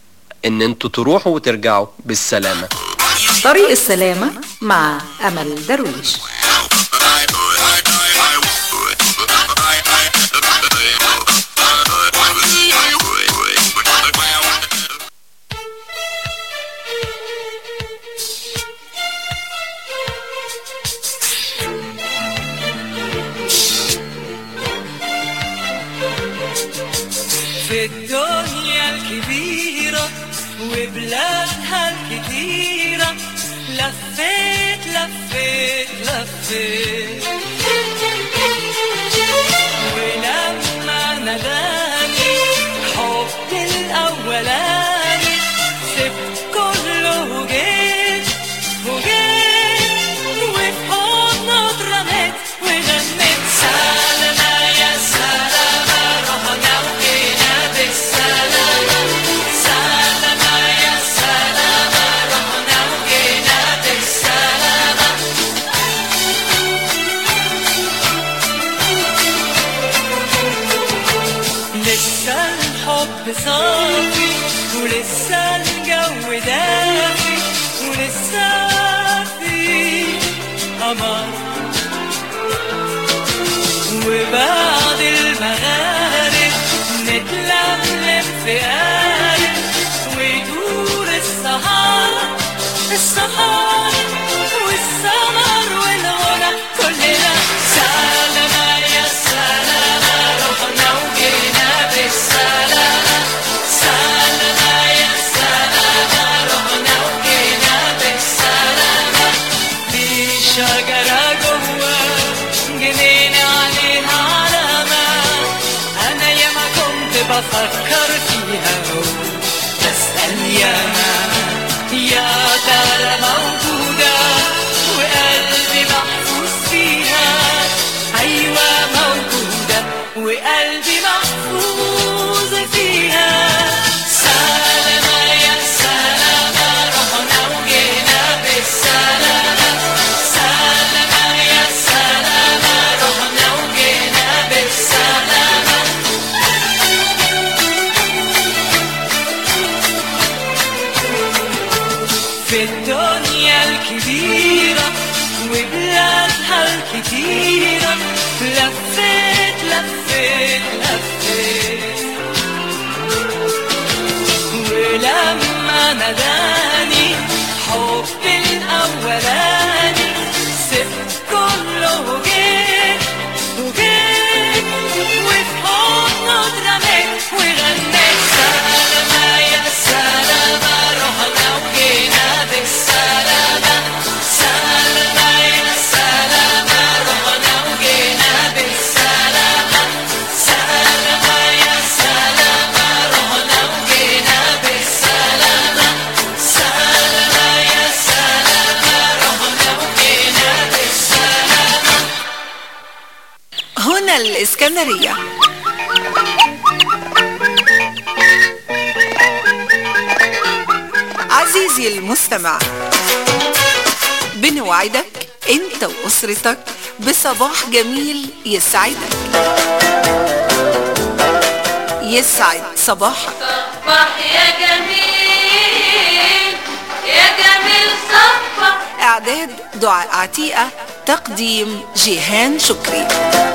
ان انتوا تروحوا وترجعوا بالسلامه طريق السلامة مع أمل درويش في الدنيا الكبيرة وبلادها الكتيرة لفيت لفيت لفيت ولما ناداني حبي الأولاني سبت كله وجيت وجيت وفي حضنه اترميت وغنيت سلامة يا سلامة رحنا وجينا بالسلامة سلامة يا سلامة رحنا وجينا بالسلامة لسه الحب صافي ولسه الجو دافي ولسه في قمر وبعد المغارب نتلملم في قارب ويدور السهر السهر والسمر والغنى كلنا سلامة يا سلامة رحنا وجينا بالسلامة سلامة يا سلامة رحنا بفكر فيها بسأل ياما يا ترى موجودة وقلبي محفوظ فيها أيوة موجودة وقلبي محفوظ فيها سلامة يا سلامة رحنا وجينا بالسلامة سلامة يا سلامة رحنا وجينا بالسلامة في الدنيا الكبيرة وبلادها الكتيرة لفيت لفيت لفيت ولما ناداني حبي الأولاني سبت كله وجيت وجيت وفي حضنه اترميت وغنيت سلامة يا سلامة رحنا وجينا بالسلامة سلامة يا سلامة رحنا وجينا بالسلامة سلامة يا سلامة رحنا وجينا بالسلامة سلامة يا سلامة رحنا وجينا بالسلامة هنا الإسكندرية عزيزي المستمع بنوعدك انت واسرتك بصباح جميل يسعدك يسعد صباحك صبح يا جميل يا جميل صبح اعداد دعاء عتيقة تقديم جيهان شكري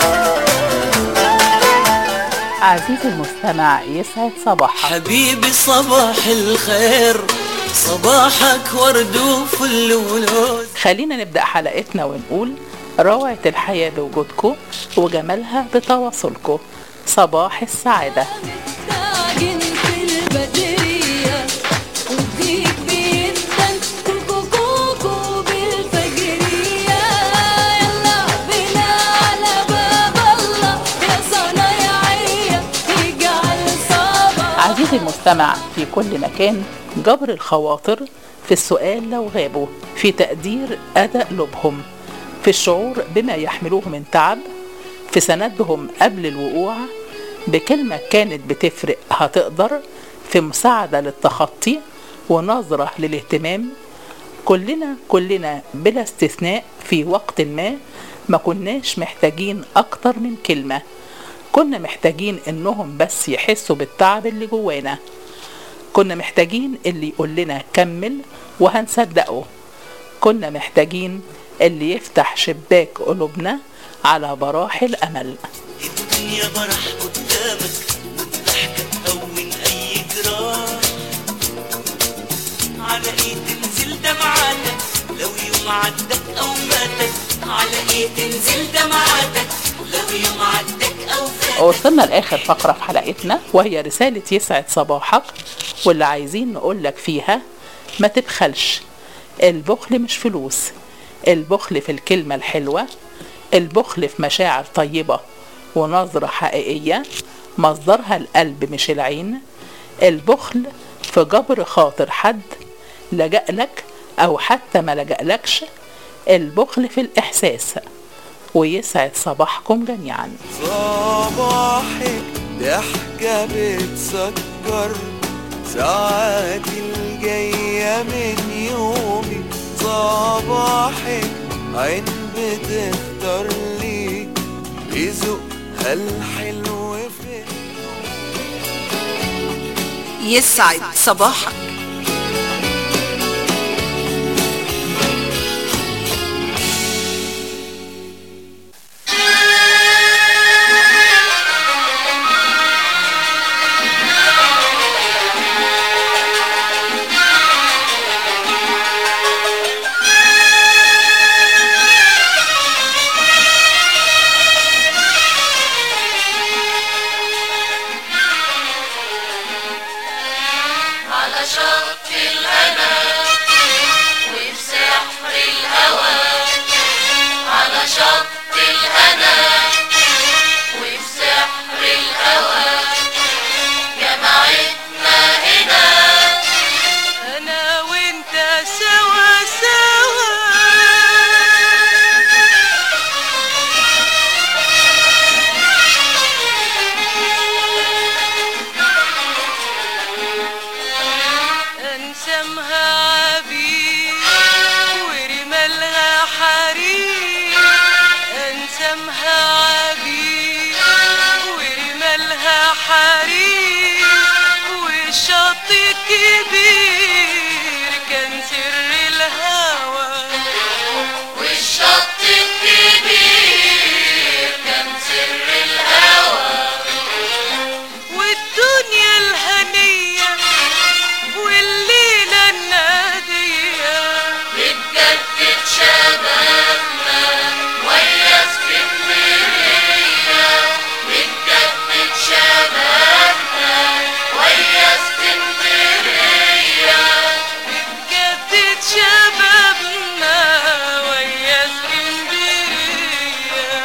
عزيزي المستمع يسعد صباحك حبيبي صباح الخير صباحك ورد وفل ولوز خلينا نبدأ حلقتنا ونقول روعة الحياة بوجودكم وجمالها بتواصلكم صباح السعادة تعجن في البدرية وديك بيدن كوكو كوكو بالفجرية يلا بينا على باب الله يا صنايعية يجعل صباح عزيزي المستمع في كل مكان جبر الخواطر في السؤال لو غابوا في تقدير أداء لبهم في الشعور بما يحملوه من تعب في سندهم قبل الوقوع بكلمة كانت بتفرق هتقدر في مساعدة للتخطي ونظرة للاهتمام كلنا كلنا بلا استثناء في وقت ما ما كناش محتاجين أكتر من كلمة كنا محتاجين إنهم بس يحسوا بالتعب اللي جوانا كنا محتاجين اللي يقول لنا كمل وهنصدقه كنا محتاجين اللي يفتح شباك قلوبنا على براحل أمل الدنيا برح قدامك والضحكة تهون أي جراح على إيه تنزل دمعاتك لو يوم عدك أو ماتك على إيه تنزل دمعاتك لو يوم عدك أو فاتك وصلنا لآخر فقرة في حلقتنا وهي رسالة يسعد صباحك واللي عايزين نقولك فيها ما تبخلش البخل مش فلوس البخل في الكلمة الحلوة البخل في مشاعر طيبة ونظرة حقيقية مصدرها القلب مش العين البخل في جبر خاطر حد لجأ لك أو حتى ما لجألكش البخل في الإحساس ويسعد صباحكم جميعا صباحك ضحكة بتسكر ساعاتي الجاية من يومي صباحك عين بتختار لي بذوقها الحلو في يسعد صباحك على شط الهنا وفي سحر الهوى على شط الهنا وفي سحر الهوى الكبير كان سر الهوى والشط الكبير كان سر الهوى والدنيا الهنية والليلة النادية بتجدد شبابنا ويا اسكندرية بتجدد شبابنا ويا اسكندرية جدد شبابنا ويا اسكندرية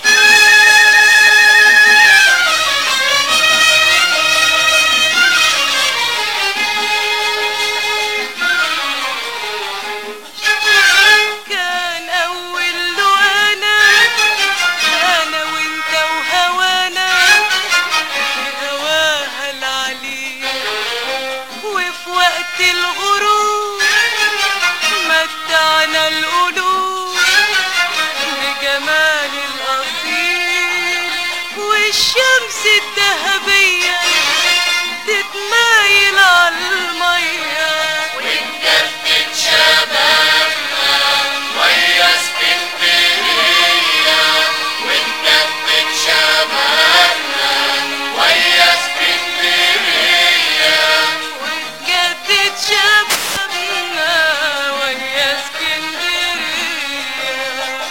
كان أول له أنا أنا وأنت وهوانا هواها العلي وفي وقت الغروب متعنا القلوب بجمال الأصيل والشمس الذهبية تتمايل على المية ونجدد شبابنا ويا اسكندرية ونجدد شبابنا ويا اسكندرية جدد شبابنا ويا اسكندرية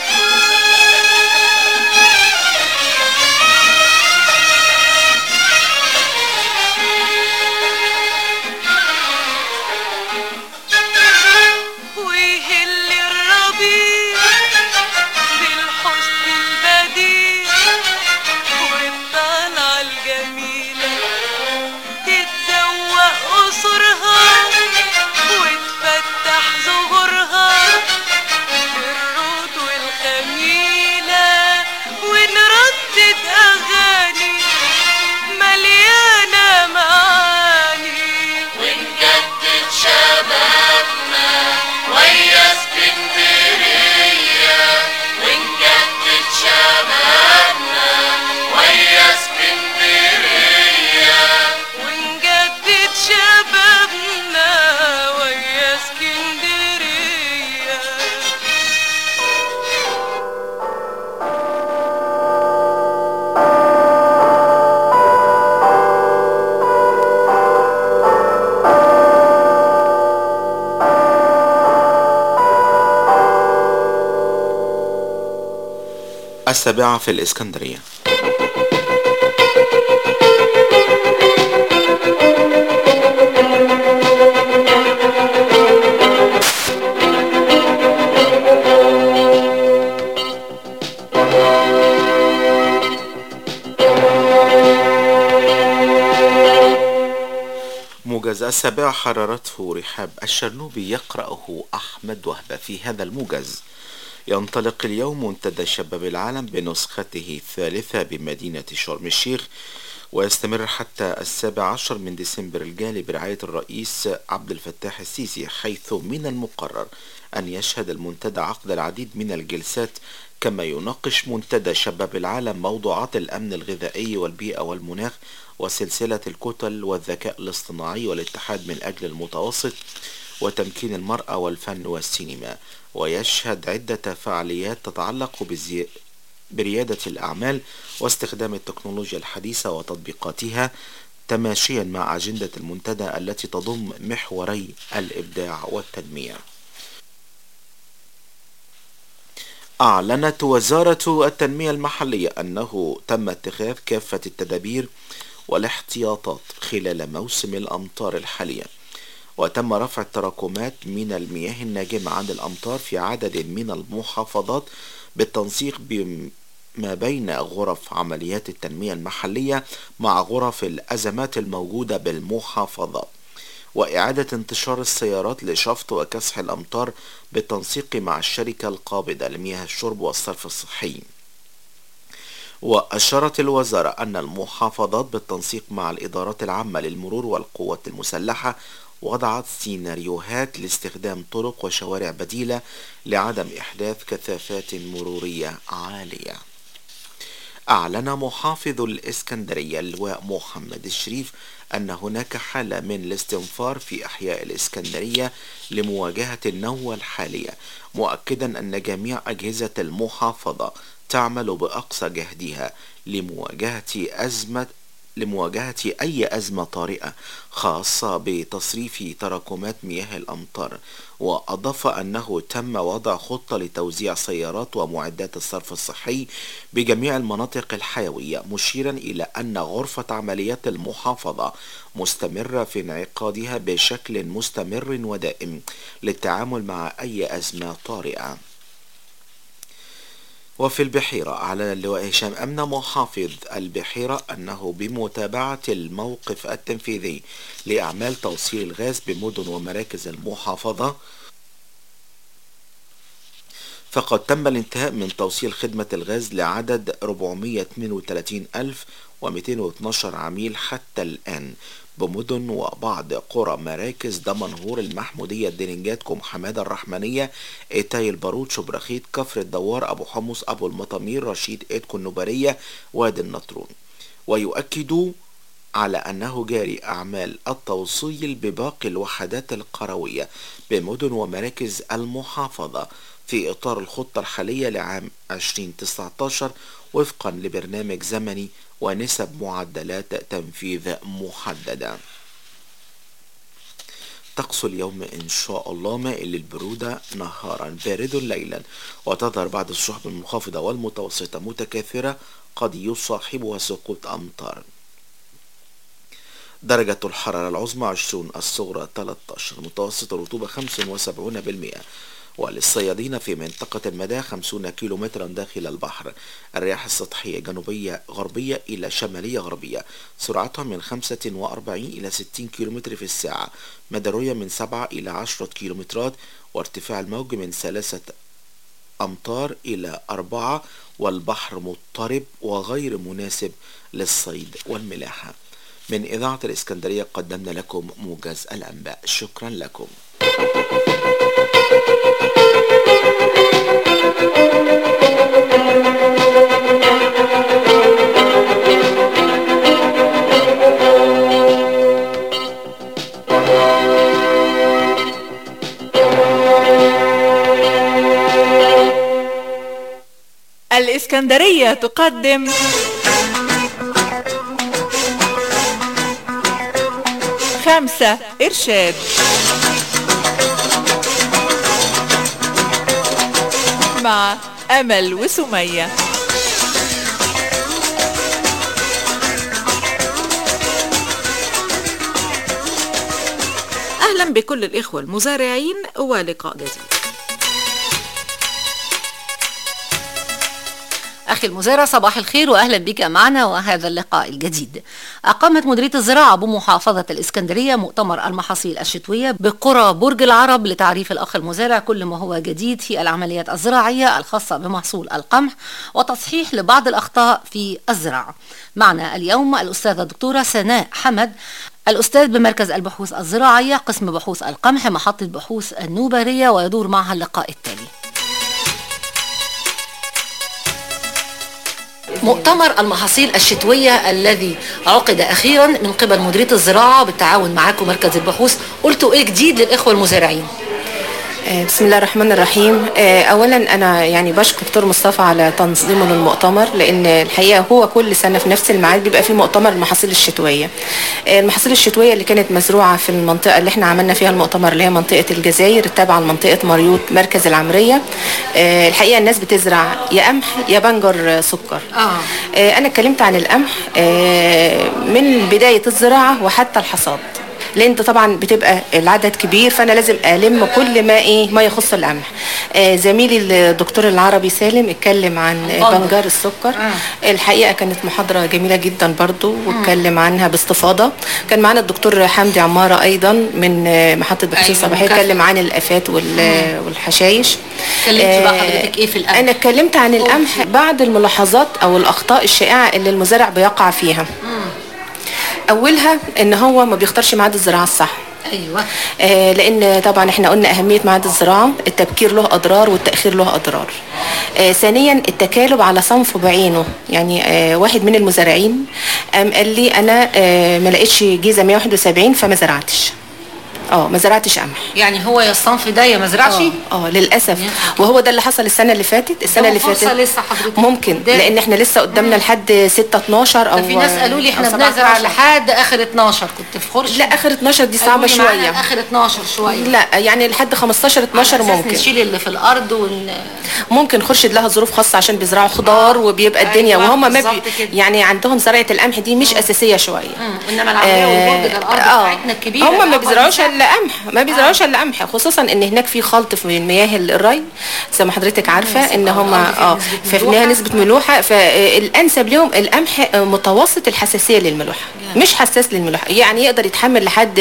ويهل الربيع بالحسن البديع والطلعة الجميلة تتزوق قصرها وتفتح زهورها بالرود والخميلة ونردد أغاني مليانة معاني ونجدد شبابنا ويا اسكندرية ونجدد شبابنا ويا اسكندرية ونجدد شبابنا ويا اسكندرية السابعة في الإسكندرية موجز السابعة حررته رحاب الشرنوبي يقرأه أحمد وهبة في هذا الموجز ينطلق اليوم منتدى شباب العالم بنسخته الثالثة بمدينة شرم الشيخ ويستمر حتى السابع عشر من ديسمبر الجاري برعاية الرئيس عبد الفتاح السيسي حيث من المقرر أن يشهد المنتدى عقد العديد من الجلسات كما يناقش منتدى شباب العالم موضوعات الأمن الغذائي والبيئة والمناخ وسلسلة الكتل والذكاء الاصطناعي والاتحاد من أجل المتوسط وتمكين المرأة والفن والسينما ويشهد عدة فعاليات تتعلق بزي... بريادة الأعمال واستخدام التكنولوجيا الحديثة وتطبيقاتها تماشيا مع أجندة المنتدى التي تضم محوري الإبداع والتنمية أعلنت وزارة التنمية المحلية أنه تم اتخاذ كافة التدابير والاحتياطات خلال موسم الأمطار الحالية وتم رفع التراكمات من المياه الناجمة عن الأمطار في عدد من المحافظات بالتنسيق بما بين غرف عمليات التنمية المحلية مع غرف الأزمات الموجودة بالمحافظات وإعادة انتشار السيارات لشفط وكسح الأمطار بالتنسيق مع الشركة القابضة لمياه الشرب والصرف الصحي وأشارت الوزارة أن المحافظات بالتنسيق مع الإدارات العامة للمرور والقوات المسلحة وضعت سيناريوهات لاستخدام طرق وشوارع بديلة لعدم إحداث كثافات مرورية عالية أعلن محافظ الإسكندرية اللواء محمد الشريف أن هناك حالة من الاستنفار في أحياء الإسكندرية لمواجهة النوة الحالية مؤكدا أن جميع أجهزة المحافظة تعمل بأقصى جهدها لمواجهة أزمة لمواجهة أي أزمة طارئة خاصة بتصريف تراكمات مياه الأمطار وأضاف أنه تم وضع خطة لتوزيع سيارات ومعدات الصرف الصحي بجميع المناطق الحيوية مشيرا إلى أن غرفة عمليات المحافظة مستمرة في انعقادها بشكل مستمر ودائم للتعامل مع أي أزمة طارئة وفي البحيرة أعلن اللواء هشام أمن محافظ البحيرة أنه بمتابعة الموقف التنفيذي لأعمال توصيل الغاز بمدن ومراكز المحافظة فقد تم الانتهاء من توصيل خدمة الغاز لعدد 432212 عميل حتى الآن بمدن وبعض قرى مراكز دمنهور المحمودية الدرنجات كوم حمادة الرحمنية إيتاي البارود شبرخيت كفر الدوار أبو حمص أبو المطامير رشيد إيدكو النوبرية وادي النطرون ويؤكد على أنه جاري أعمال التوصيل بباقي الوحدات القروية بمدن ومراكز المحافظة في إطار الخطة الحالية لعام 2019 وفقا لبرنامج زمني ونسب معدلات تنفيذ محددة طقس اليوم إن شاء الله مائل للبرودة نهارا بارد ليلا وتظهر بعض السحب المنخفضة والمتوسطة متكاثرة قد يصاحبها سقوط أمطار درجة الحرارة العظمى 20 الصغرى 13 متوسط الرطوبة 75% وللصيادين في منطقة المدى 50 كيلومترا داخل البحر الرياح السطحية جنوبية غربية إلى شمالية غربية سرعتها من 45 إلى 60 كيلومتر في الساعة مدى من 7 إلى 10 كيلومترات وارتفاع الموج من ثلاثة أمتار إلى أربعة والبحر مضطرب وغير مناسب للصيد والملاحة من إذاعة الإسكندرية قدمنا لكم موجز الأنباء شكرا لكم الإسكندرية تقدم خمسة إرشاد مع أمل وسمية أهلا بكل الإخوة المزارعين ولقاء جديد أخي المزارع صباح الخير وأهلا بك معنا وهذا اللقاء الجديد أقامت مديرية الزراعة بمحافظة الإسكندرية مؤتمر المحاصيل الشتوية بقرى برج العرب لتعريف الأخ المزارع كل ما هو جديد في العمليات الزراعية الخاصة بمحصول القمح وتصحيح لبعض الأخطاء في الزراعة معنا اليوم الأستاذة الدكتورة سناء حمد الأستاذ بمركز البحوث الزراعية قسم بحوث القمح محطة بحوث النوبرية ويدور معها اللقاء التالي مؤتمر المحاصيل الشتوية الذي عقد أخيرا من قبل مديرية الزراعة بالتعاون معاكم مركز البحوث قلتوا إيه جديد للإخوة المزارعين آه، بسم الله الرحمن الرحيم آه، اولا انا يعني بشكر دكتور مصطفى على تنظيمه للمؤتمر لان الحقيقه هو كل سنه في نفس الميعاد بيبقى في مؤتمر المحاصيل الشتويه آه، المحاصيل الشتويه اللي كانت مزروعه في المنطقه اللي احنا عملنا فيها المؤتمر اللي هي منطقه الجزائر التابعه لمنطقه مريوط مركز العمريه آه، الحقيقه الناس بتزرع يا قمح يا بنجر سكر آه، انا اتكلمت عن القمح آه، من بدايه الزراعه وحتى الحصاد لان ده طبعا بتبقى العدد كبير فانا لازم الم كل ما ايه ما يخص القمح آه زميلي الدكتور العربي سالم اتكلم عن بنجر. بنجار السكر الحقيقه كانت محاضره جميله جدا برضو واتكلم عنها باستفاضه كان معانا الدكتور حمدي عماره ايضا من آه، محطه بحث أيوة، الصباحيه مكافحة. اتكلم عن الافات وال- والحشايش اتكلمتي بقى آه، حضرتك إيه في القمح انا اتكلمت عن القمح بعض الملاحظات او الاخطاء الشائعه اللي المزارع بيقع فيها اولها ان هو ما بيختارش ميعاد الزراعه الصح ايوه آه، لان طبعا احنا قلنا اهميه معهد الزراعه التبكير له اضرار والتاخير له اضرار آه، ثانيا التكالب على صنف بعينه يعني آه، واحد من المزارعين قام قال لي انا آه، ما لقيتش جيزه 171 فما زرعتش اه ما زرعتش قمح يعني هو يا الصنف ده يا ما زرعش اه آه، للاسف وهو ده اللي حصل السنه اللي فاتت السنه اللي فرصة فاتت لسه حضرتك ممكن ده- لان احنا لسه قدامنا لحد 6 12 او ده في ناس قالوا لي احنا أو بنزرع 17. لحد اخر 12 كنت في خرش لا اخر 12 دي صعبه قالوا لي معانا شويه اخر 12 شويه لا يعني لحد 15 12 على أساس ممكن نشيل اللي في الارض ون... ممكن خرشد لها ظروف خاصه عشان بيزرعوا خضار وبيبقى الدنيا أيوة، وهم ما بالظبط بي كده. يعني عندهم زراعه القمح دي مش اساسيه شويه انما العمليه والجهد ده الارض بتاعتنا الكبيره هم ما الأكبر بيزرعوش مساحة. الا قمح ما بيزرعوش الا قمح خصوصا ان هناك في خلط في مياه الري زي ما حضرتك عارفه ان هم اه ففيها نسبه ملوحه فالانسب لهم القمح آه، متوسط الحساسيه للملوحه مش حساس للملوحه يعني يقدر يتحمل لحد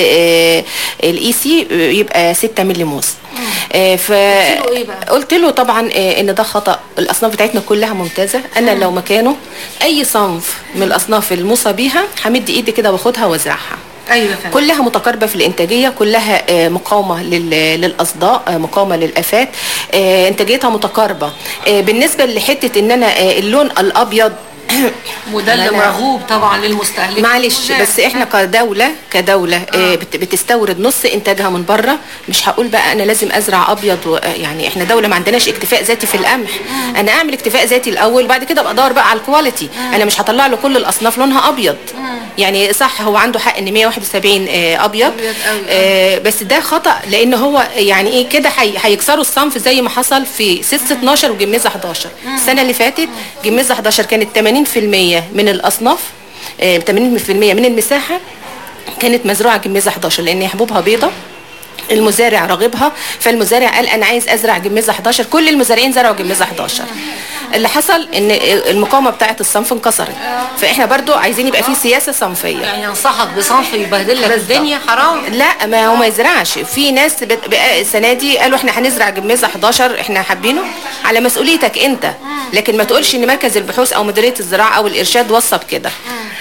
الاي سي يبقى 6 مللي موس آه، ف قلت له طبعا آه، ان ده خطا الاصناف بتاعتنا كلها ممتازه انا لو مكانه اي صنف من الاصناف الموصى بيها همد ايدي كده واخدها وازرعها ايوه فعلا كلها متقاربه في الانتاجيه كلها آه، مقاومه لل- للاصداء آه، مقاومه للافات آه، انتاجيتها متقاربه آه، بالنسبه لحته ان انا آه، اللون الابيض وده اللي أنا- مرغوب طبعا للمستهلك معلش بس احنا كدوله كدوله آه، بت- بتستورد نص انتاجها من بره مش هقول بقى انا لازم ازرع ابيض و... آه، يعني احنا دوله ما عندناش اكتفاء ذاتي في القمح انا اعمل اكتفاء ذاتي الاول وبعد كده ابقى ادور بقى على الكواليتي انا مش هطلع له كل الاصناف لونها ابيض يعني صح هو عنده حق ان 171 آه، ابيض آه، بس ده خطا لان هو يعني ايه كده هي- هيكسروا الصنف زي ما حصل في 6 12 وجميزه 11 السنه اللي فاتت جميزه 11 كانت 80% من الاصناف آه، 80% من المساحه كانت مزروعه جميزه 11 لان حبوبها بيضه المزارع راغبها فالمزارع قال انا عايز ازرع جميزه 11 كل المزارعين زرعوا جميزه 11 اللي حصل ان المقاومه بتاعه الصنف انكسرت فاحنا برضو عايزين يبقى في سياسه صنفيه يعني انصحك بصنف يبهدل لك الدنيا حرام لا ما هو ما يزرعش في ناس بت- بقى السنه دي قالوا احنا هنزرع جميزه 11 احنا حابينه على مسؤوليتك انت لكن ما تقولش ان مركز البحوث او مديريه الزراعه او الارشاد وصى بكده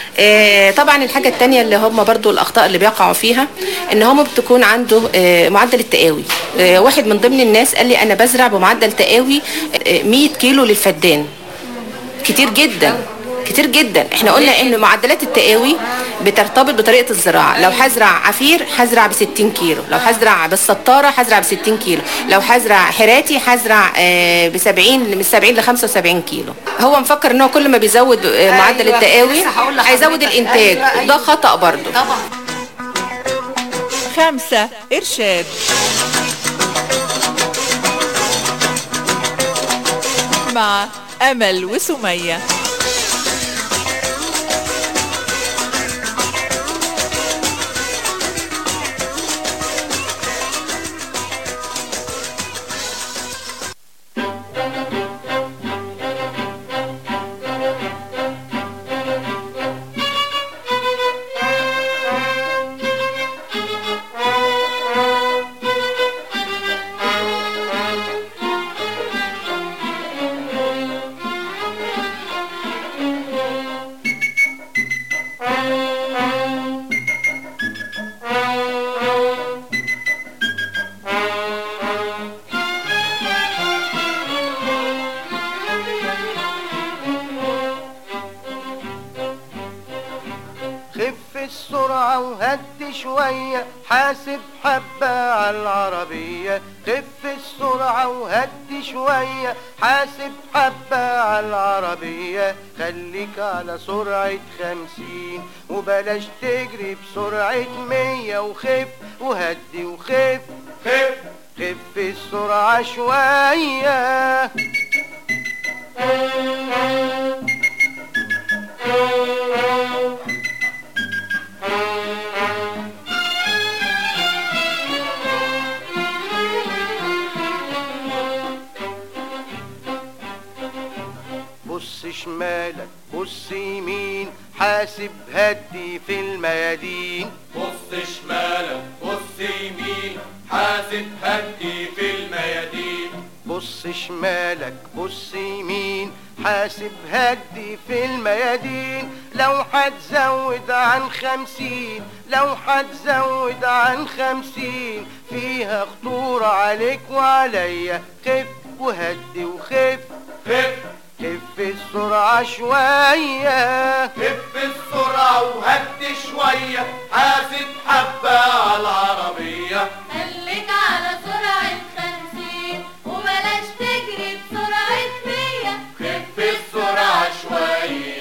آه طبعا الحاجه الثانيه اللي هم برضو الاخطاء اللي بيقعوا فيها ان هم بتكون عنده آه معدل التقاوي آه واحد من ضمن الناس قال لي انا بزرع بمعدل تقاوي آه 100 كيلو للفدان كتير جدا كتير جدا احنا قلنا ان معدلات التقاوي بترتبط بطريقه الزراعه لو هزرع عفير هزرع ب 60 كيلو لو هزرع بالسطاره هزرع ب 60 كيلو لو هزرع حراتي هزرع ب 70 من 70 ل 75 كيلو هو مفكر ان هو كل ما بيزود آه، معدل أيوة، التقاوي لسه هقول لحضرتك. هيزود الانتاج أيوة، أيوة. ده خطا برضه طبعا خمسة إرشاد مع أمل وسمية خف السرعة وهد شوية حاسب حبة على العربية خف السرعة وهد شوية حاسب حبة على العربية خليك على سرعة خمسين وبلاش تجري بسرعة مية وخف وهدي وخف خف خف السرعة شوية بص شمالك بص يمين حاسب هدي في الميادين بص شمالك بص يمين حاسب هدي في الميادين بص شمالك بص يمين حاسب هدي في الميادين لو هتزود عن خمسين لو هتزود عن خمسين فيها خطورة عليك وعليا خف وهدي وخف خف خف السرعة شوية خف السرعة وهدي شوية حاسب حبة على العربية خليك على سرعة خمسين وبلاش تجري بسرعة مية خف السرعة شوية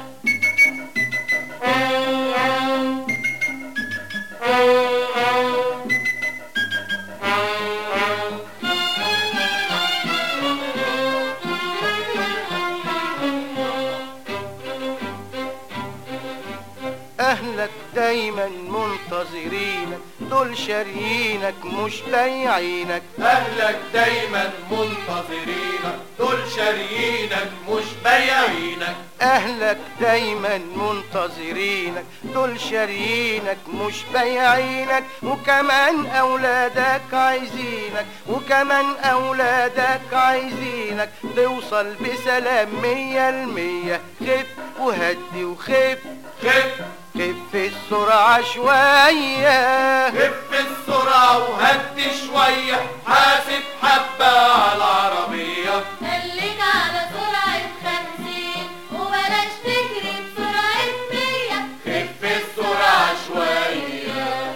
أهلك دايما منتظرينك دول شاريينك مش بايعينك أهلك دايما منتظرينك دول شاريينك مش بايعينك أهلك دايما منتظرينك دول شاريينك مش بايعينك وكمان أولادك عايزينك وكمان أولادك عايزينك توصل بسلام مية المية خف وهدي وخف خف خف السرعة شوية خف السرعة وهدي شوية حاسب حبة على العربية خليك على سرعة خمسين وبلاش تجري بسرعة مية خف السرعة شوية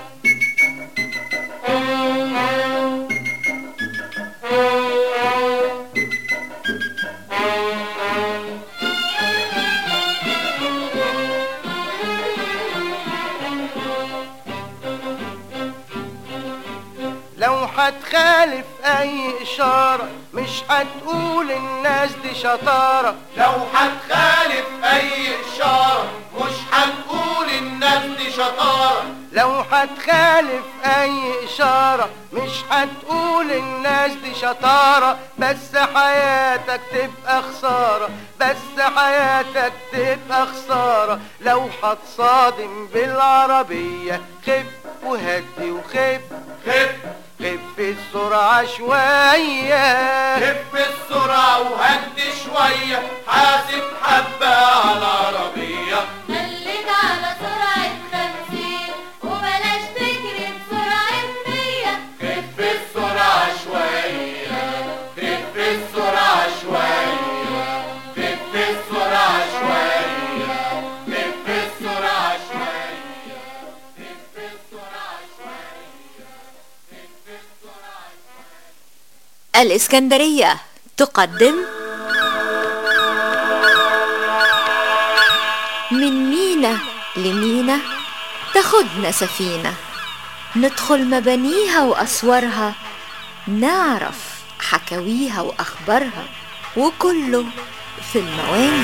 لو هتخالف أي إشارة مش هتقول الناس دي شطارة لو هتخالف أي إشارة مش هتقول الناس دي شطارة لو هتخالف أي إشارة مش هتقول الناس دي شطارة بس حياتك تبقى خسارة بس حياتك تبقى خسارة لو هتصادم بالعربية خف وهدي وخف خف خف السرعة شوية خف السرعة وهدي شوية حاسب حبة على العربية خليك على سرعة خمسين وبلاش تجري بسرعة مية خف السرعة شوية خف السرعة شوية خف السرعة شوية خف السرعة شوية خف السرعة الإسكندرية تقدم من مينا لمينا تاخدنا سفينة ندخل مبانيها وأسوارها نعرف حكاويها وأخبارها وكله في المواني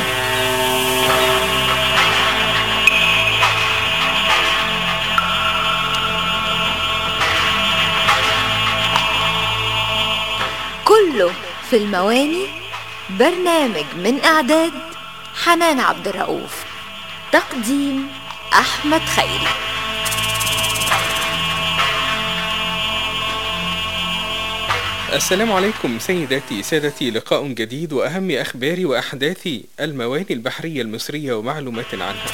كله في المواني برنامج من إعداد حنان عبد الرؤوف تقديم أحمد خيري السلام عليكم سيداتي سادتي لقاء جديد وأهم أخبار وأحداث المواني البحرية المصرية ومعلومات عنها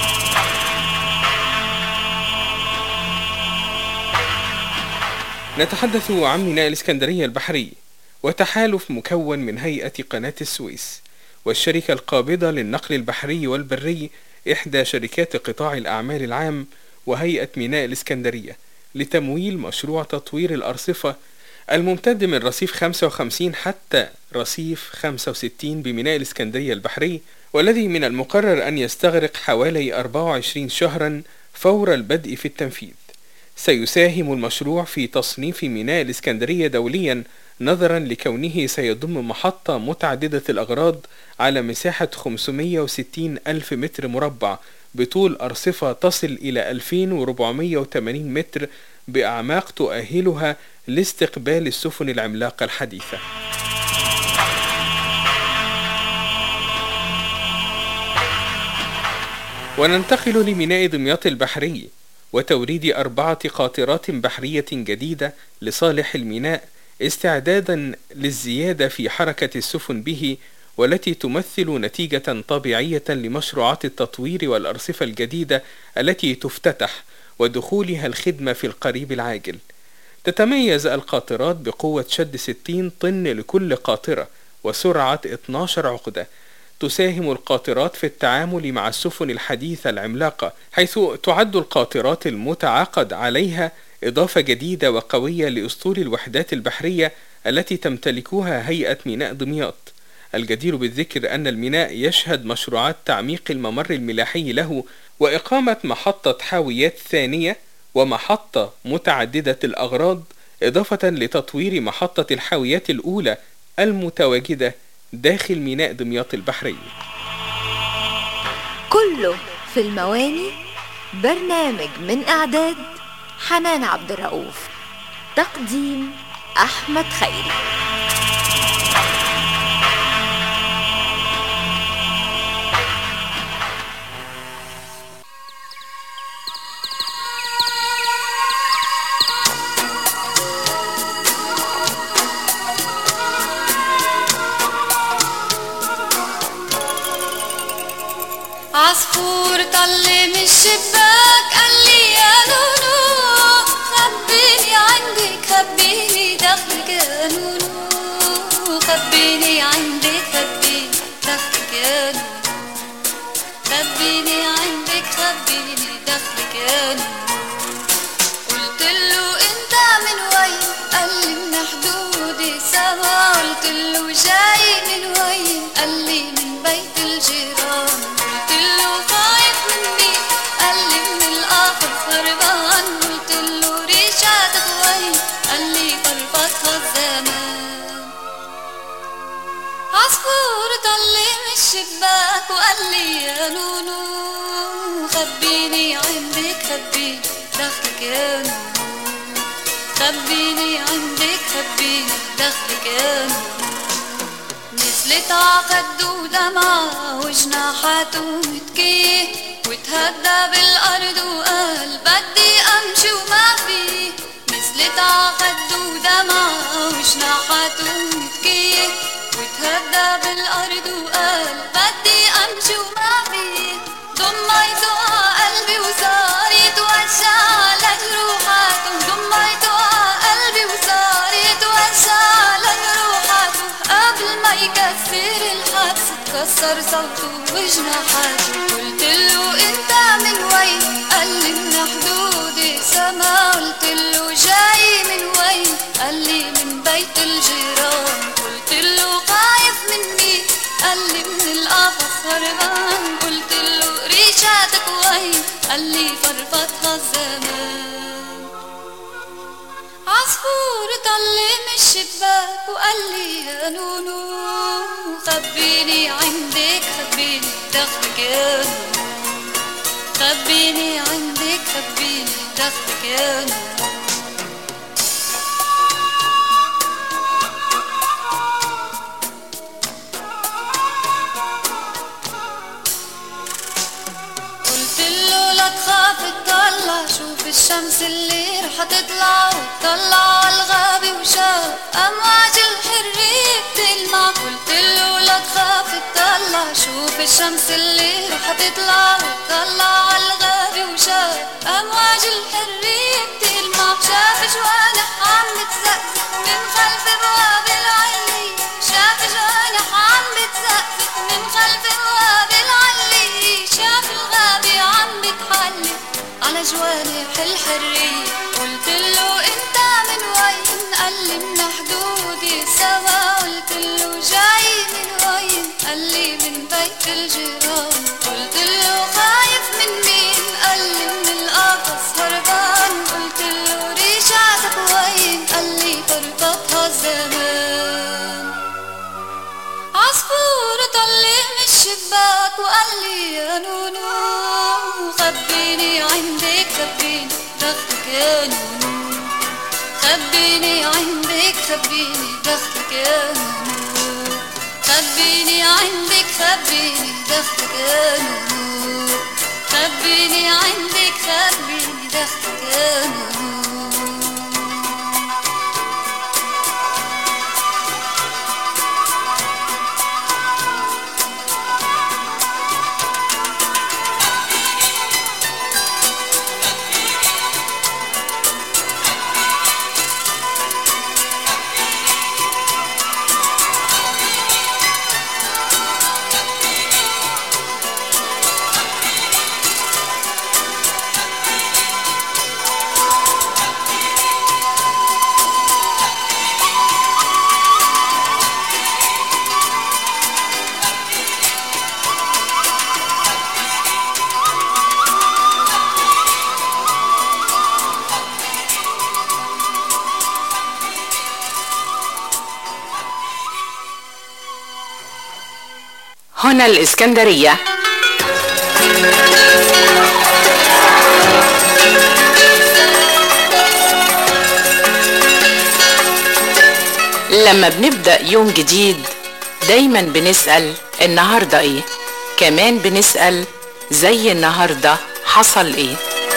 نتحدث عن ميناء الإسكندرية البحري وتحالف مكون من هيئة قناة السويس والشركة القابضة للنقل البحري والبري إحدى شركات قطاع الأعمال العام وهيئة ميناء الإسكندرية لتمويل مشروع تطوير الأرصفة الممتد من رصيف 55 حتى رصيف 65 بميناء الإسكندرية البحري والذي من المقرر أن يستغرق حوالي 24 شهرا فور البدء في التنفيذ سيساهم المشروع في تصنيف ميناء الإسكندرية دوليا نظرا لكونه سيضم محطة متعددة الأغراض على مساحة 560 ألف متر مربع بطول أرصفة تصل إلى 2480 متر بأعماق تؤهلها لاستقبال السفن العملاقة الحديثة وننتقل لميناء دمياط البحري وتوريد أربعة قاطرات بحرية جديدة لصالح الميناء استعدادا للزيادة في حركة السفن به والتي تمثل نتيجة طبيعية لمشروعات التطوير والأرصفة الجديدة التي تفتتح ودخولها الخدمة في القريب العاجل. تتميز القاطرات بقوة شد 60 طن لكل قاطرة وسرعة 12 عقدة. تساهم القاطرات في التعامل مع السفن الحديثة العملاقة حيث تعد القاطرات المتعاقد عليها إضافة جديدة وقوية لأسطول الوحدات البحرية التي تمتلكها هيئة ميناء دمياط. الجدير بالذكر أن الميناء يشهد مشروعات تعميق الممر الملاحي له وإقامة محطة حاويات ثانية ومحطة متعددة الأغراض إضافة لتطوير محطة الحاويات الأولى المتواجدة داخل ميناء دمياط البحري. كله في المواني برنامج من إعداد حنان عبد الرؤوف تقديم أحمد خيري عصفور طل من الشباك قال لي يا نونو خبيني عندك خبيني دخلك يا نونو خبيني عندك خبيني دخلك يا نونو خبيني عندك خبيني دخلك يا نونو قلت له انت من وين قال لي من حدود السما قلت له جاي من وين قال لي من بيت الجيران قلت له خايف من مين قال لي من القافر خربان قلت له ريشاتك وين قال لي فرفتها الزمان عصفور طلي من الشباك وقال لي يا نونو خبيني عندك خبيني دخلك يا نونو خبيني عندك خبيني دخلك يا نونو نزلت عقد ودمعة وجناحاته متكيه وتهدى بالأرض وقال بدي أمشي وما في نزلت عقد ودمعة وجناحاته متكيه وتهدى بالأرض وقال بدي أمشي وما في ضميته قلبي وصار يتوجع على جروحاته ضميته قلبي وصار يتوجع على جروحاته قبل ما يكسر الحدس كسر صوته وجناحاته قلت له انت من وين قال لي من حدود السما قلت له جاي من وين قال لي من بيت الجيران قلت له خايف من مين قال لي من القفص هربان قلت له ريشاتك وين قال لي فرفتها الزمان عصفور طلي من الشباك وقال لي يا نونو خبيني عندك خبيني دخلك يا نونو خبيني عندك خبيني دخلك يا نونو قلت له لا تخاف تطلع شوف الشمس اللي رح تطلع وتطلع عالغابة وشاف أمواج الحرية بتلمع قلت له لا تخاف تطلع شوف الشمس اللي رح تطلع وتطلع عالغابة وشاف أمواج الحرية بتلمع شاف جوانح عم بتزقزق من خلف بواب العلي شاف جوانح عم بتزقزق من خلف بواب العلي شاف الغابة عم بتحلي على جوانح الحرية قلت له انت من وين قال لي من حدودي سوا قلت له جاي من وين قال لي من بيت الجيران قلت له خايف من مين قال لي من القفص هربان قلت له ريشاتك وين قال لي فرقتها الزمان عصفور طلي من الشباك وقال لي يا نونو خبيني عندك خبيني دخلك يا نونو خبيني عندك خبيني دخلك يا نونو خبيني عندك خبيني دخلك يا نونو خبيني عندك خبيني دخلك يا نونو هنا الإسكندرية لما بنبدأ يوم جديد دايما بنسأل النهاردة ايه كمان بنسأل زي النهاردة حصل ايه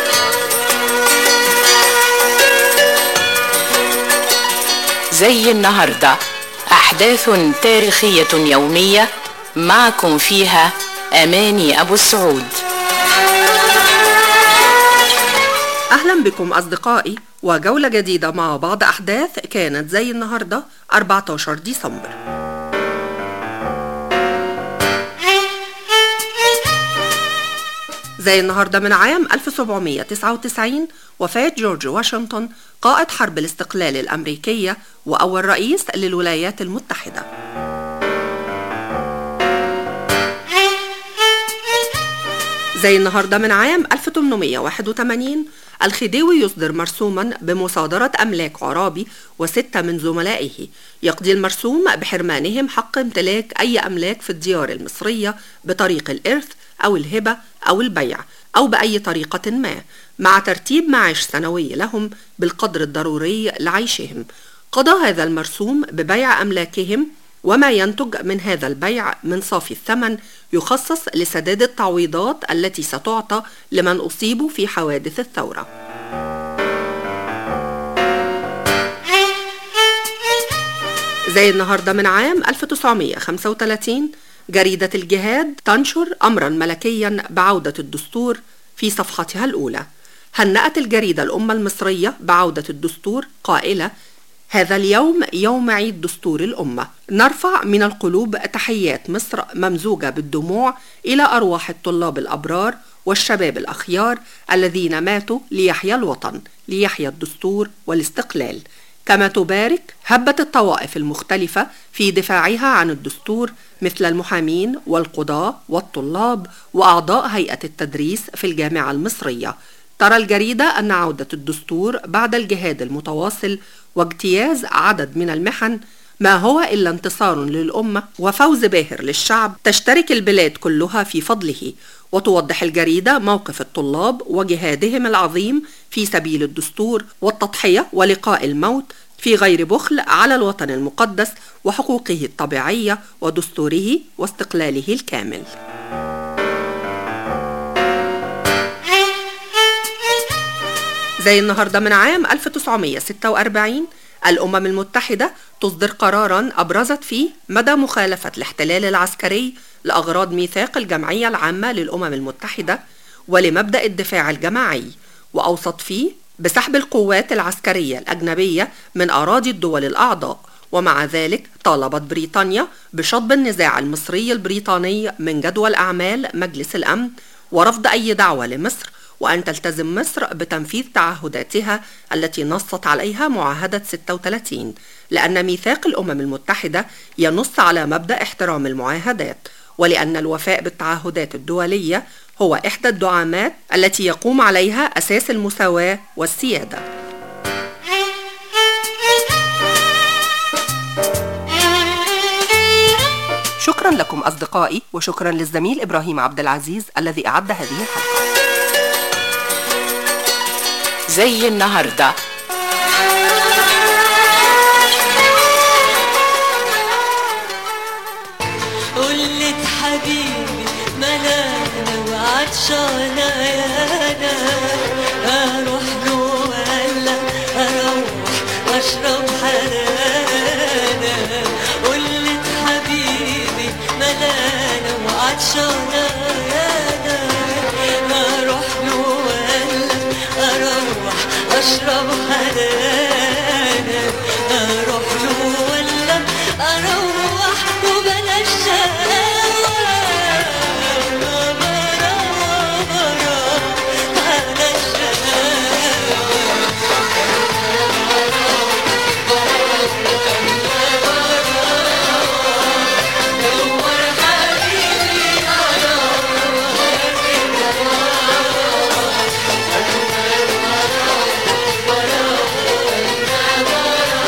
زي النهاردة أحداث تاريخية يومية معكم فيها أماني أبو السعود أهلا بكم أصدقائي وجولة جديدة مع بعض أحداث كانت زي النهاردة 14 ديسمبر زي النهاردة من عام 1799 وفاة جورج واشنطن قائد حرب الاستقلال الأمريكية وأول رئيس للولايات المتحدة زي النهاردة من عام 1881 الخديوي يصدر مرسوما بمصادرة أملاك عرابي وستة من زملائه يقضي المرسوم بحرمانهم حق امتلاك أي أملاك في الديار المصرية بطريق الإرث أو الهبة أو البيع أو بأي طريقة ما مع ترتيب معاش سنوي لهم بالقدر الضروري لعيشهم قضى هذا المرسوم ببيع أملاكهم وما ينتج من هذا البيع من صافي الثمن يخصص لسداد التعويضات التي ستعطى لمن أصيبوا في حوادث الثورة زي النهاردة من عام 1935 جريدة الجهاد تنشر أمرا ملكيا بعودة الدستور في صفحتها الأولى هنأت الجريدة الأمة المصرية بعودة الدستور قائلة هذا اليوم يوم عيد دستور الأمة نرفع من القلوب تحيات مصر ممزوجة بالدموع إلى أرواح الطلاب الأبرار والشباب الأخيار الذين ماتوا ليحيا الوطن ليحيا الدستور والاستقلال كما تبارك هبة الطوائف المختلفة في دفاعها عن الدستور مثل المحامين والقضاة والطلاب وأعضاء هيئة التدريس في الجامعة المصرية ترى الجريدة أن عودة الدستور بعد الجهاد المتواصل واجتياز عدد من المحن ما هو إلا انتصار للأمة وفوز باهر للشعب تشترك البلاد كلها في فضله وتوضح الجريدة موقف الطلاب وجهادهم العظيم في سبيل الدستور والتضحية ولقاء الموت في غير بخل على الوطن المقدس وحقوقه الطبيعية ودستوره واستقلاله الكامل زي النهارده من عام 1946 الأمم المتحدة تصدر قرارا أبرزت فيه مدى مخالفة الاحتلال العسكري لأغراض ميثاق الجمعية العامة للأمم المتحدة ولمبدأ الدفاع الجماعي وأوصت فيه بسحب القوات العسكرية الأجنبية من أراضي الدول الأعضاء ومع ذلك طالبت بريطانيا بشطب النزاع المصري البريطاني من جدول أعمال مجلس الأمن ورفض أي دعوة لمصر وأن تلتزم مصر بتنفيذ تعهداتها التي نصت عليها معاهدة 36 لأن ميثاق الأمم المتحدة ينص على مبدأ احترام المعاهدات ولأن الوفاء بالتعهدات الدولية هو إحدى الدعامات التي يقوم عليها أساس المساواة والسيادة شكرا لكم أصدقائي وشكرا للزميل إبراهيم عبد العزيز الذي أعد هذه الحلقة زي النهاردة قلت حبيبي ملانا وعطشانة يانا اروح جوا ولا اروح واشرب حنانا قلت حبيبي ملانا وعطشانة يانا اروح جوا ولا اروح اشرب حنانا اروح له ولا اروح وبلاش شقاوة برا برا على الشقاوة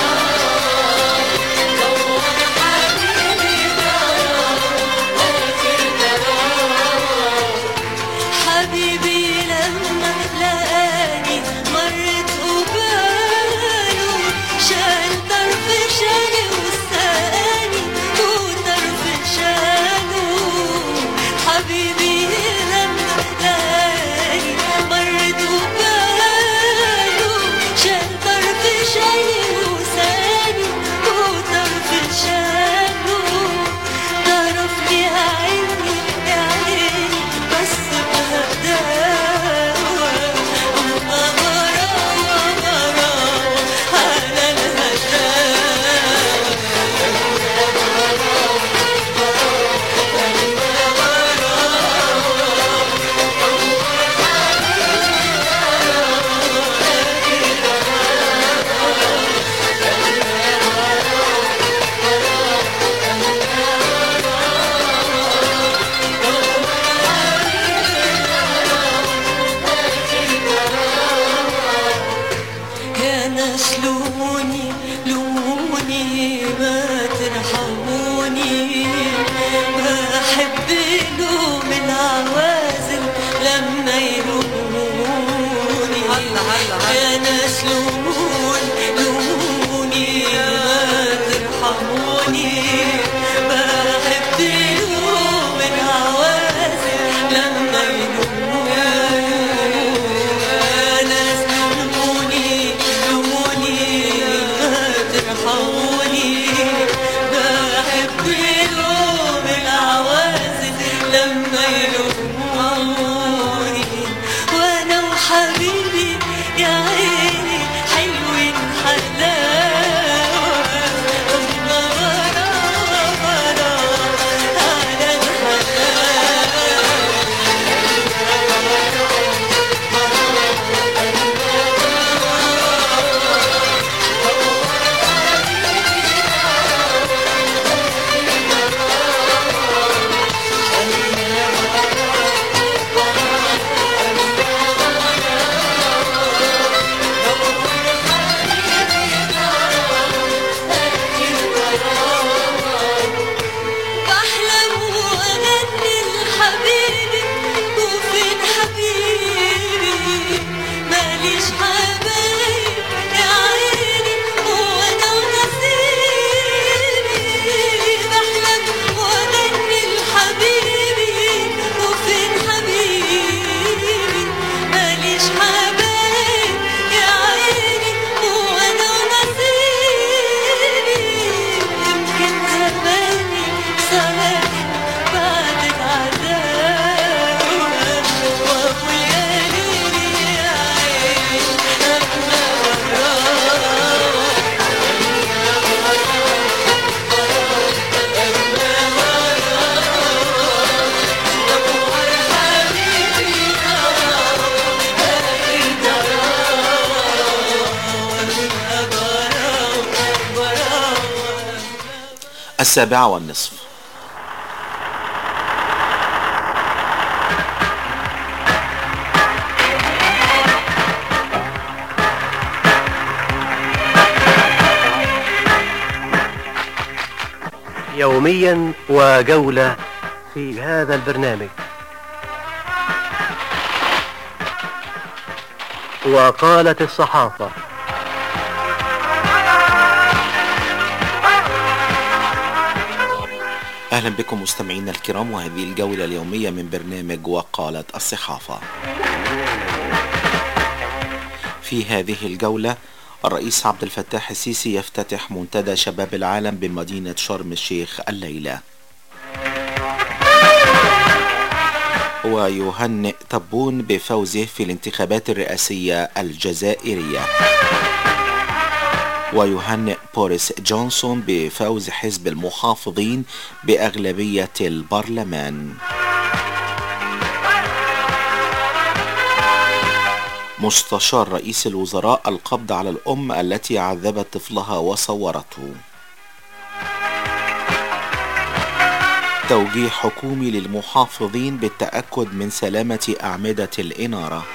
ناس لوموني لوموني ما ترحموني بحب لوم العوازل لما يلوموني يا ناس لوموني لوموني ما ترحموني بحب لوم العوازل لما يلوموني يا ناس لوموني لوموني ما ترحموني بحب لوم العوازل لما يلوموني وانا وحبيبي يا عيني حلوين حلاوة الله برا برا على بحلم واغني لحبيبي وفين حبيبي ماليش حبايب يا عيني وانا ونصيبي بحلم واغني لحبيبي وفين حبيبي ماليش حبايب يا عيني وانا ونصيبي يمكن زماني صالح بعد العذاب واقول يا ليلي يا عيني اما السابعة والنصف يوميا وجولة في هذا البرنامج وقالت الصحافة أهلا بكم مستمعينا الكرام وهذه الجولة اليومية من برنامج وقالت الصحافة في هذه الجولة الرئيس عبد الفتاح السيسي يفتتح منتدى شباب العالم بمدينة شرم الشيخ الليلة ويهنئ تبون بفوزه في الانتخابات الرئاسية الجزائرية ويهنئ بوريس جونسون بفوز حزب المحافظين بأغلبية البرلمان مستشار رئيس الوزراء القبض على الأم التي عذبت طفلها وصورته توجيه حكومي للمحافظين بالتأكد من سلامة أعمدة الإنارة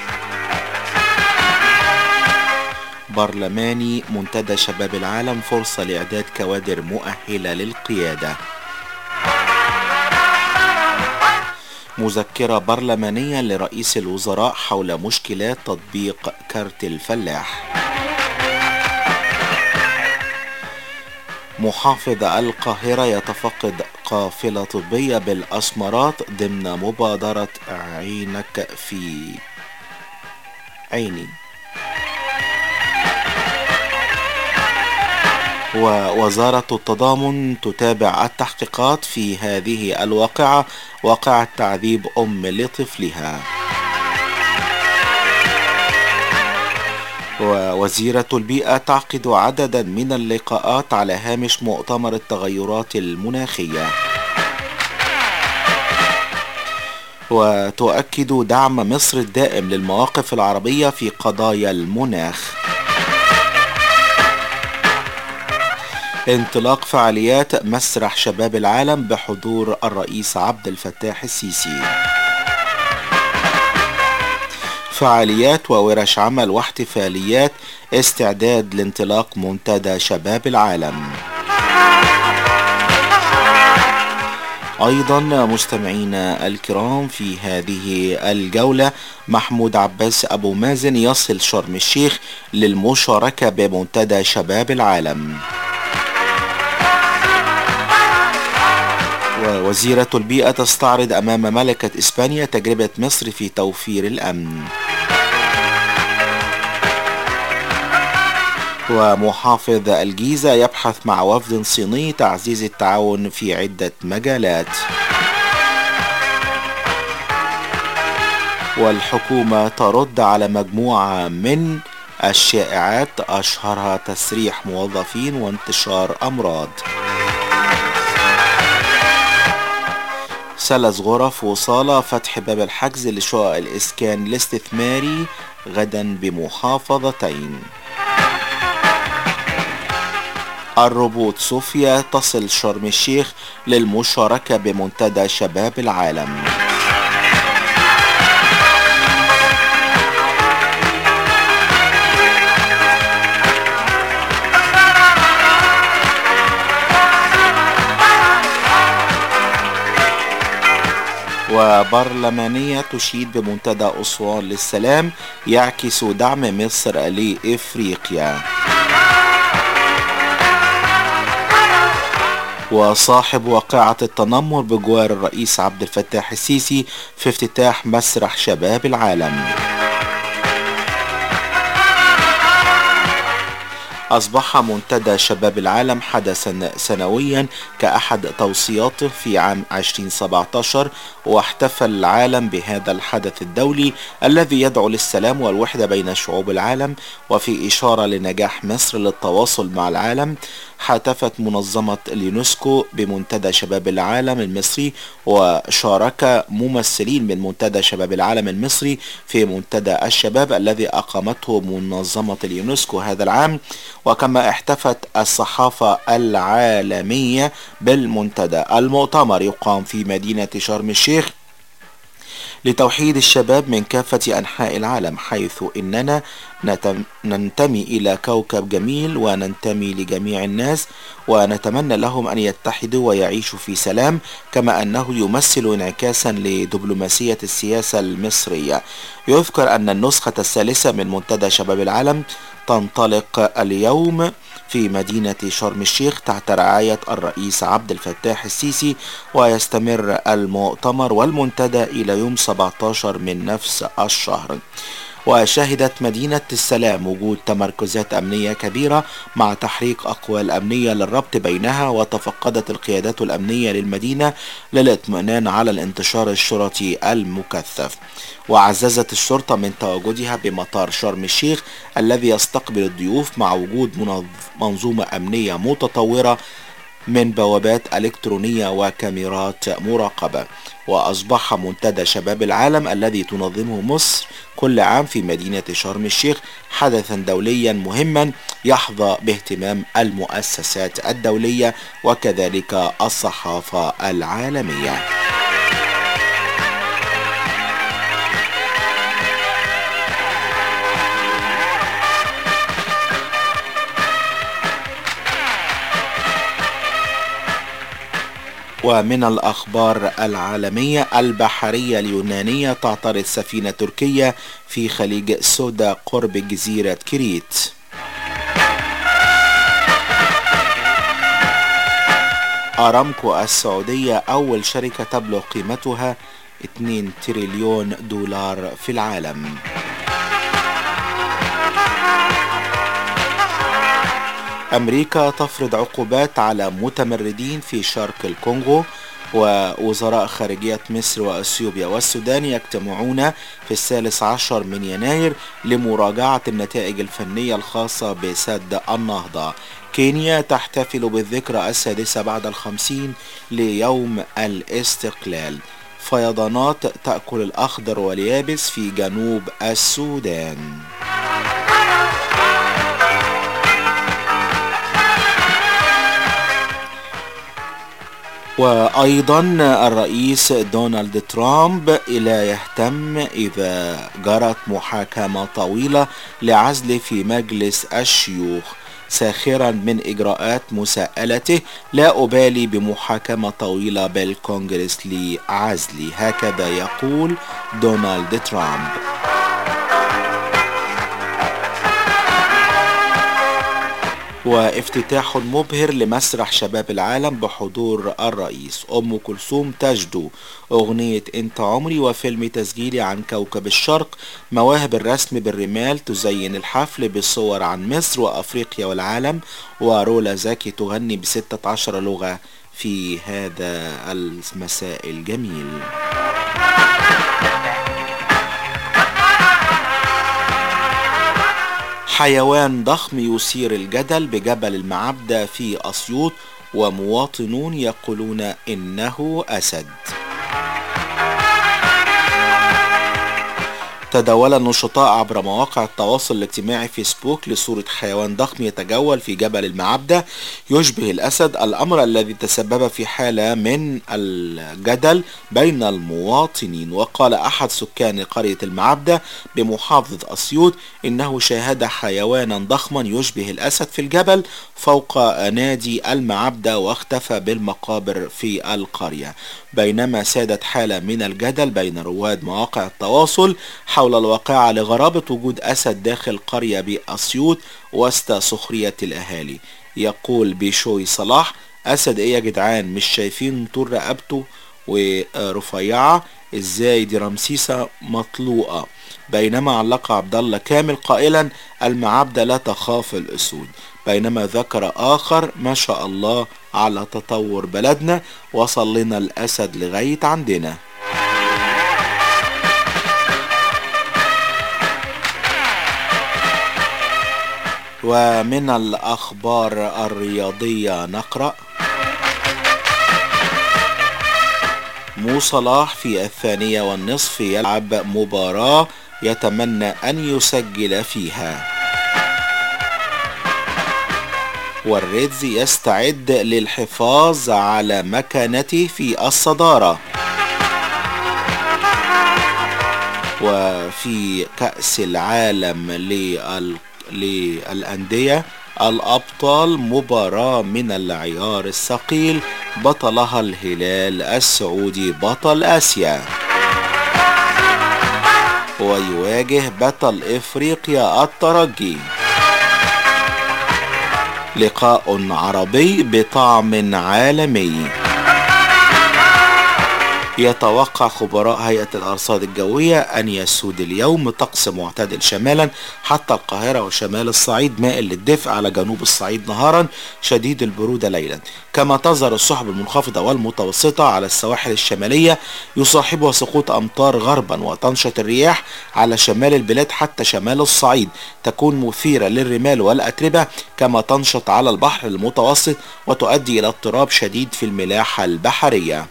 برلماني منتدى شباب العالم فرصة لإعداد كوادر مؤهلة للقيادة مذكرة برلمانية لرئيس الوزراء حول مشكلات تطبيق كارت الفلاح محافظ القاهرة يتفقد قافلة طبية بالأسمرات ضمن مبادرة عينك في عيني ووزارة التضامن تتابع التحقيقات في هذه الواقعة واقعة تعذيب أم لطفلها ووزيرة البيئة تعقد عددا من اللقاءات على هامش مؤتمر التغيرات المناخية وتؤكد دعم مصر الدائم للمواقف العربية في قضايا المناخ انطلاق فعاليات مسرح شباب العالم بحضور الرئيس عبد الفتاح السيسي فعاليات وورش عمل واحتفاليات استعداد لانطلاق منتدى شباب العالم أيضا مستمعينا الكرام في هذه الجولة محمود عباس أبو مازن يصل شرم الشيخ للمشاركة بمنتدى شباب العالم ووزيرة البيئة تستعرض أمام ملكة إسبانيا تجربة مصر في توفير الأمن ومحافظ الجيزة يبحث مع وفد صيني تعزيز التعاون في عدة مجالات والحكومة ترد على مجموعة من الشائعات أشهرها تسريح موظفين وانتشار أمراض ثلاث غرف وصالة فتح باب الحجز لشقق الإسكان الاستثماري غدا بمحافظتين الروبوت صوفيا تصل شرم الشيخ للمشاركة بمنتدى شباب العالم وبرلمانية تشيد بمنتدى أسوان للسلام يعكس دعم مصر لإفريقيا وصاحب واقعة التنمر بجوار الرئيس عبد الفتاح السيسي في افتتاح مسرح شباب العالم أصبح منتدى شباب العالم حدثا سنويا كأحد توصياته في عام 2017 واحتفل العالم بهذا الحدث الدولي الذي يدعو للسلام والوحدة بين شعوب العالم وفي إشارة لنجاح مصر للتواصل مع العالم حاتفت منظمة اليونسكو بمنتدى شباب العالم المصري وشارك ممثلين من منتدى شباب العالم المصري في منتدى الشباب الذي أقامته منظمة اليونسكو هذا العام وكما احتفت الصحافة العالمية بالمنتدى المؤتمر يقام في مدينة شرم الشيخ لتوحيد الشباب من كافة أنحاء العالم حيث إننا نتم ننتمي إلى كوكب جميل وننتمي لجميع الناس ونتمنى لهم أن يتحدوا ويعيشوا في سلام كما أنه يمثل انعكاسا لدبلوماسية السياسة المصرية يذكر أن النسخة الثالثة من منتدى شباب العالم تنطلق اليوم في مدينة شرم الشيخ تحت رعاية الرئيس عبد الفتاح السيسي ويستمر المؤتمر والمنتدى إلى يوم 17 من نفس الشهر وشهدت مدينة السلام وجود تمركزات أمنية كبيرة مع تحريك أقوال أمنية للربط بينها وتفقدت القيادات الأمنية للمدينة للاطمئنان على الانتشار الشرطي المكثف وعززت الشرطة من تواجدها بمطار شرم الشيخ الذي يستقبل الضيوف مع وجود منظ- منظومة أمنية متطورة من بوابات إلكترونية وكاميرات مراقبة وأصبح منتدى شباب العالم الذي تنظمه مصر كل عام في مدينة شرم الشيخ حدثا دوليا مهما يحظى باهتمام المؤسسات الدولية وكذلك الصحافة العالمية ومن الأخبار العالمية البحرية اليونانية تعترض سفينة تركية في خليج سودا قرب جزيرة كريت أرامكو السعودية أول شركة تبلغ قيمتها 2 تريليون دولار في العالم أمريكا تفرض عقوبات على متمردين في شرق الكونغو ووزراء خارجية مصر وأثيوبيا والسودان يجتمعون في الثالث عشر من يناير لمراجعة النتائج الفنية الخاصة بسد النهضة كينيا تحتفل بالذكرى السادسة بعد الخمسين ليوم الاستقلال فيضانات تأكل الأخضر واليابس في جنوب السودان وأيضا الرئيس دونالد ترامب لا يهتم إذا جرت محاكمة طويلة لعزله في مجلس الشيوخ ساخرا من إجراءات مساءلته لا أبالي بمحاكمة طويلة بالكونغرس لعزلي هكذا يقول دونالد ترامب وافتتاح مبهر لمسرح شباب العالم بحضور الرئيس أم كلثوم تجدو أغنية أنت عمري وفيلم تسجيلي عن كوكب الشرق مواهب الرسم بالرمال تزين الحفل بصور عن مصر وأفريقيا والعالم ورولا زكي تغني بستة عشر لغة في هذا المساء الجميل حيوان ضخم يثير الجدل بجبل المعبدة في أسيوط ومواطنون يقولون إنه أسد تداول النشطاء عبر مواقع التواصل الاجتماعي فيسبوك لصورة حيوان ضخم يتجول في جبل المعبدة يشبه الأسد الأمر الذي تسبب في حالة من الجدل بين المواطنين وقال أحد سكان قرية المعبدة بمحافظة أسيوط إنه شاهد حيوانا ضخما يشبه الأسد في الجبل فوق نادي المعبدة واختفى بالمقابر في القرية بينما سادت حالة من الجدل بين رواد مواقع التواصل حول الواقعة لغرابة وجود أسد داخل قرية بأسيوط وسط سخرية الأهالي يقول بيشوي صلاح أسد إيه يا جدعان مش شايفين طول رقبته ورفيعة ازاي دي رمسيسة مطلوقة بينما علق عبد الله كامل قائلا المعبدة لا تخاف الأسود بينما ذكر آخر ما شاء الله على تطور بلدنا وصل لنا الأسد لغاية عندنا ومن الأخبار الرياضية نقرأ مو صلاح في الثانية والنصف يلعب مباراة يتمنى أن يسجل فيها والريدز يستعد للحفاظ على مكانته في الصدارة وفي كأس العالم لل... للأندية الأبطال مباراة من العيار الثقيل بطلها الهلال السعودي بطل آسيا ويواجه بطل إفريقيا الترجي لقاء عربي بطعم عالمي يتوقع خبراء هيئة الأرصاد الجوية أن يسود اليوم طقس معتدل شمالا حتى القاهرة وشمال الصعيد مائل للدفء على جنوب الصعيد نهارا شديد البرودة ليلا كما تظهر السحب المنخفضة والمتوسطة على السواحل الشمالية يصاحبها سقوط أمطار غربا وتنشط الرياح على شمال البلاد حتى شمال الصعيد تكون مثيرة للرمال والأتربة كما تنشط على البحر المتوسط وتؤدي إلى اضطراب شديد في الملاحة البحرية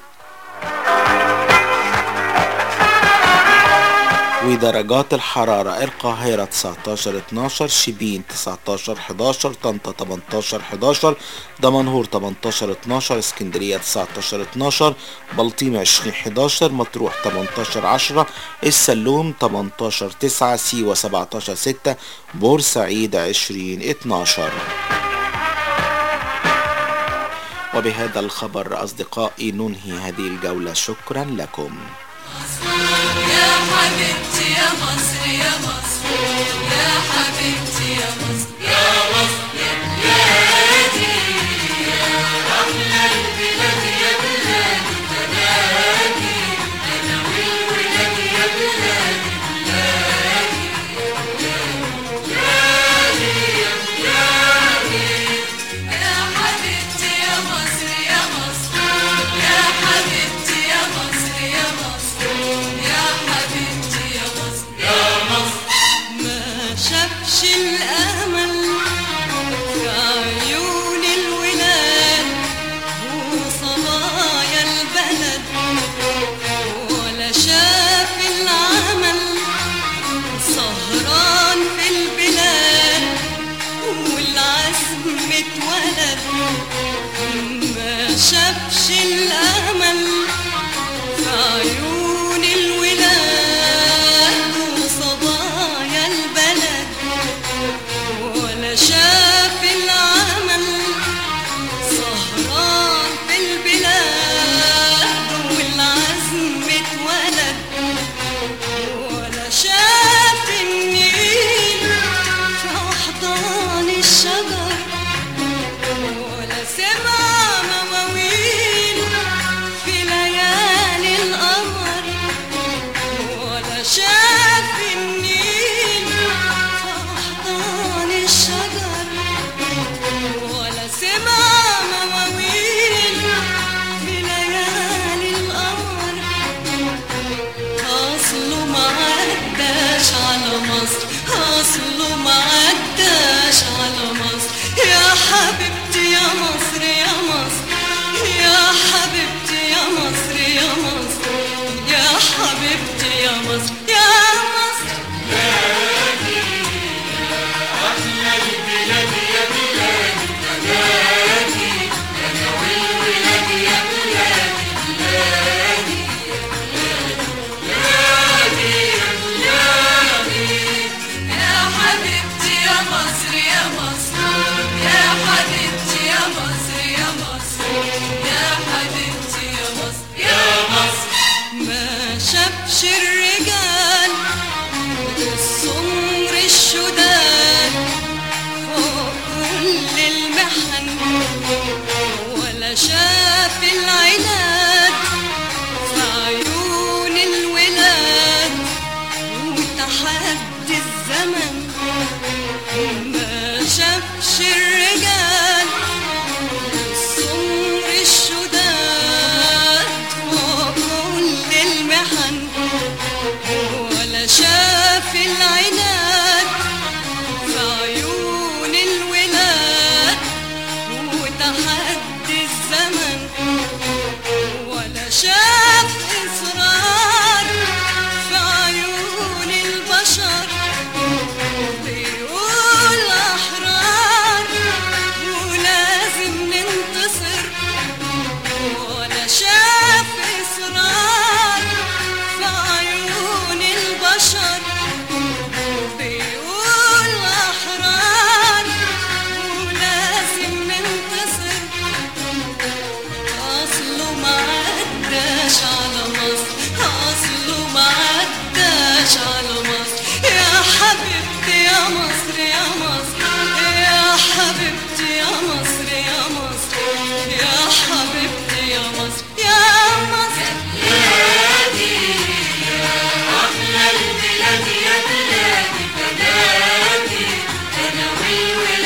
ودرجات الحرارة القاهرة 19 12 شبين 19 11 طنطا 18 11 دمنهور 18 12 اسكندرية 19 12 بلطيم 20 11 مطروح 18 10 السلوم 18 9 سيوة 17 6 بورسعيد 20 12 وبهذا الخبر أصدقائي ننهي هذه الجولة شكرا لكم يا حبيبتي يا مصر يا مصر يا حبيبتي يا مصر يا مصر يا بلادي يا أحلى البلاد يا بلادي بلادي أنا والولاد يا بلادي بلادي بلادي يا بلادي يا حبيبتي يا مصر يا مصر يا حبيبتي يا مصر يا مصر يا حبيبتي يا مصر يا مصر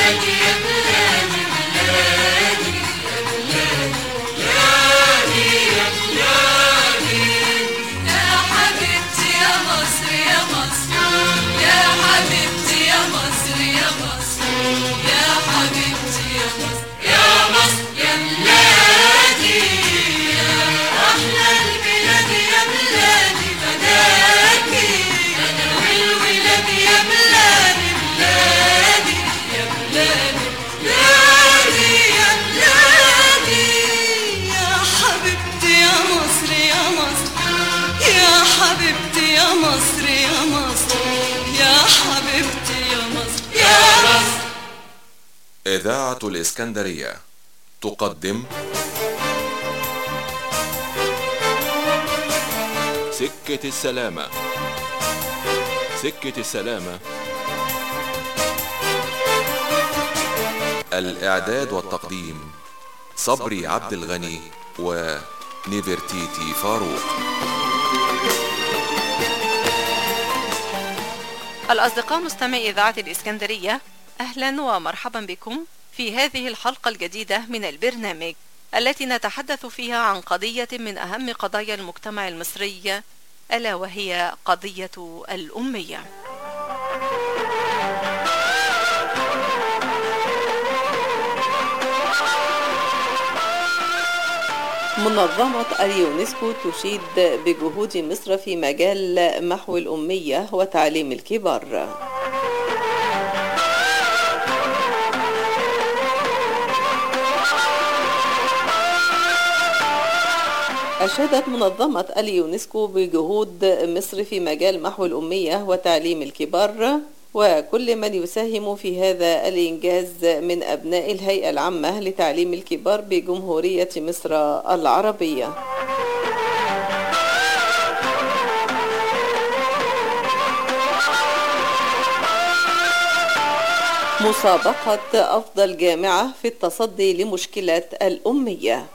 بلادي يا بلادي بلادي يا بلادي يا بلادي يا حبيبتي يا مصر يا مصر يا حبيبتي يا مصر يا مصر يا حبيبتي يا مصر يا مصر يا بلادي يا أحلى البلاد يا بلادي فداكي أنا والولاد يا بلادي بلادي يا بلادي بلادي يا بلادي يا حبيبتي يا مصر يا مصر يا حبيبتي يا مصر يا مصر يا حبيبتي يا مصر يا مصر إذاعة الإسكندرية تقدم سكة السلامة سكة السلامة الإعداد والتقديم صبري عبد الغني ونيفرتيتي فاروق الأصدقاء مستمعي إذاعة الإسكندرية أهلا ومرحبا بكم في هذه الحلقة الجديدة من البرنامج التي نتحدث فيها عن قضية من أهم قضايا المجتمع المصري ألا وهي قضية الأمية منظمة اليونسكو تشيد بجهود مصر في مجال محو الأمية وتعليم الكبار أشادت منظمة اليونسكو بجهود مصر في مجال محو الأمية وتعليم الكبار وكل من يساهم في هذا الإنجاز من أبناء الهيئة العامة لتعليم الكبار بجمهورية مصر العربية مسابقة أفضل جامعة في التصدي لمشكلة الأمية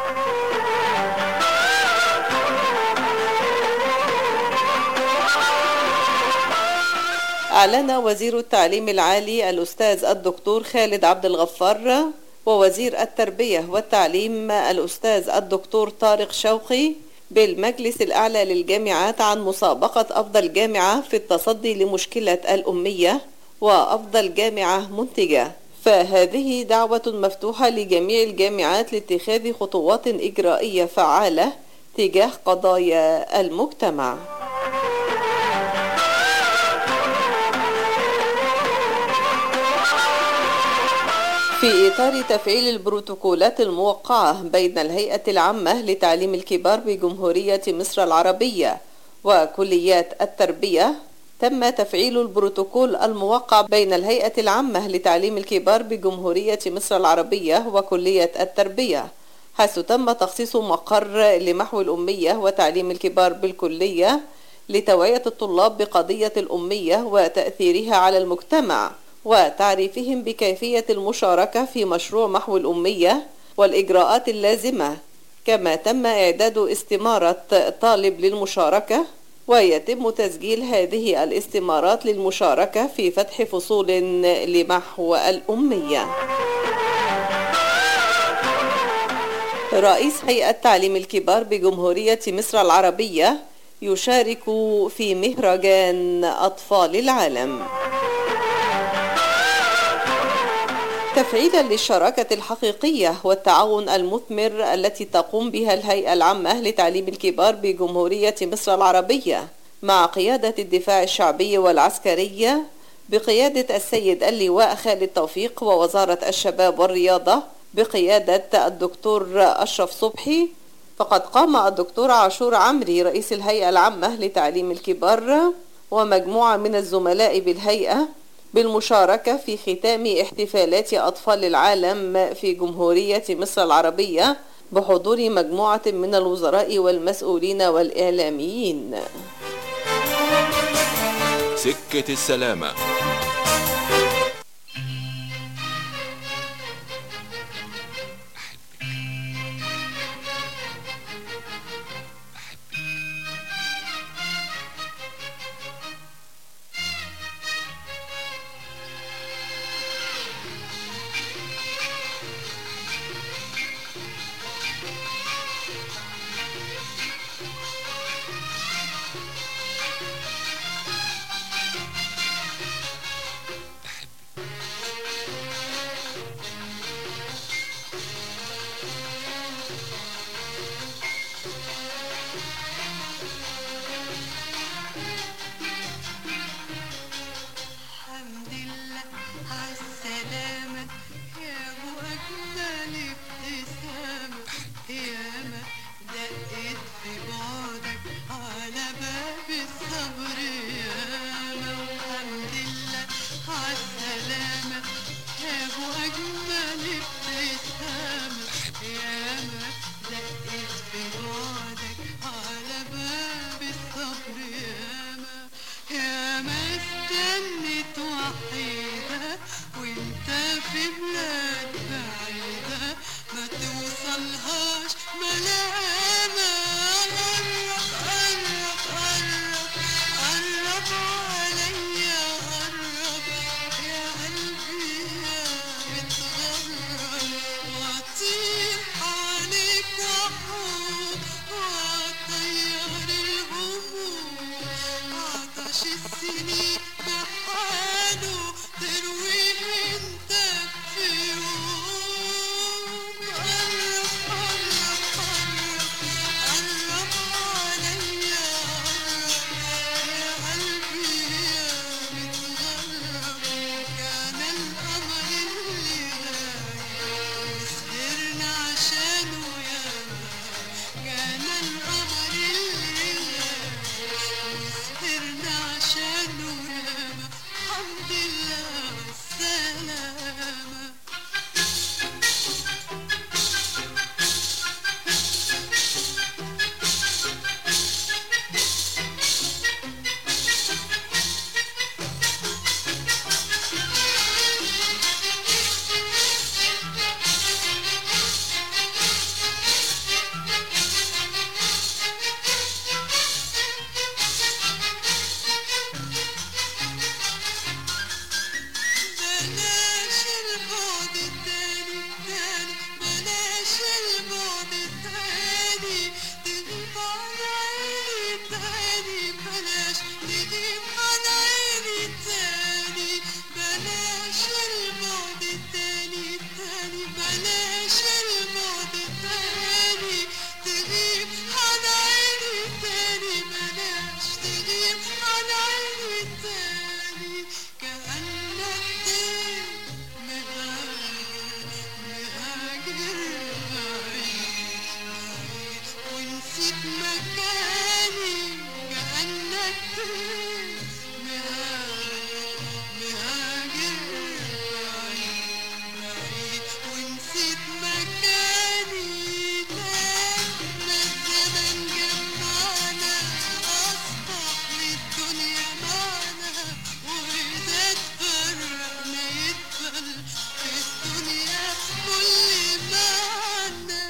أعلن وزير التعليم العالي الأستاذ الدكتور خالد عبد الغفار ووزير التربية والتعليم الأستاذ الدكتور طارق شوقي بالمجلس الأعلى للجامعات عن مسابقة أفضل جامعة في التصدي لمشكلة الأمية وأفضل جامعة منتجة فهذه دعوة مفتوحة لجميع الجامعات لاتخاذ خطوات إجرائية فعالة تجاه قضايا المجتمع في إطار تفعيل البروتوكولات الموقعة بين الهيئة العامة لتعليم الكبار بجمهورية مصر العربية وكليات التربية تم تفعيل البروتوكول الموقع بين الهيئة العامة لتعليم الكبار بجمهورية مصر العربية وكلية التربية حيث تم تخصيص مقر لمحو الأمية وتعليم الكبار بالكلية لتوعية الطلاب بقضية الأمية وتأثيرها على المجتمع وتعريفهم بكيفية المشاركة في مشروع محو الأمية والإجراءات اللازمة كما تم إعداد استمارة طالب للمشاركة ويتم تسجيل هذه الاستمارات للمشاركة في فتح فصول لمحو الأمية رئيس هيئة تعليم الكبار بجمهورية مصر العربية يشارك في مهرجان أطفال العالم تفعيلا للشراكة الحقيقية والتعاون المثمر التي تقوم بها الهيئة العامة لتعليم الكبار بجمهورية مصر العربية مع قيادة الدفاع الشعبي والعسكرية بقيادة السيد اللواء خالد توفيق ووزارة الشباب والرياضة بقيادة الدكتور أشرف صبحي فقد قام الدكتور عاشور عمري رئيس الهيئة العامة لتعليم الكبار ومجموعة من الزملاء بالهيئة بالمشاركة في ختام احتفالات أطفال العالم في جمهورية مصر العربية بحضور مجموعة من الوزراء والمسؤولين والإعلاميين سكة السلامة سلامة يا أبو أجمل ابتسامة ياما دقت في بعدك على باب الصبر ياما والحمد لله عالسلامة يا أبو أجمل ابتسامة ياما دقت في بعدك على باب الصبر ياما ياما استنت وحيدة وانت في بلاد بعيدة ما توصلهاش ملامة قرب قرب قرب قرب عليا قرب يا قلبي يا متغرب واطير عليك واحوم واطير الهموم عطش السنين بحاله ترويه انت في يوم قرب قرب قرب قرب عليا قرب يا قلبي يا متغرب كان القمر اللي غايب سهرنا عشانه يا كان القمر اللي غايب سهرنا عشانه ياما الحمد لله والسلامة بلاش البعد التاني التاني بلاش البعد التاني تغيب عن عيني تاني بلاش تغيب عن عيني تاني بلاش البعد التاني التاني بلاش البعد التاني تغيب عن عيني تاني بلاش تغيب عن عيني تاني كأنك طير مهاجر مهاجر بعيد بعيد ونسيت مكاني كأنك طير مهاجر مهاجر بعيد بعيد ونسيت مكاني لما الزمن جمعنا أصبح للدنيا معنا وإذا اتفرقنا يدخل في الدنيا كل معنى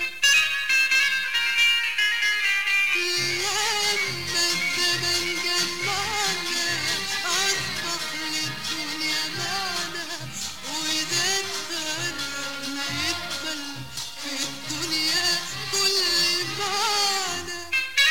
لما الزمن جمعنا أصبح للدنيا معنا وإذا اتفرقنا يدخل في الدنيا كل معنى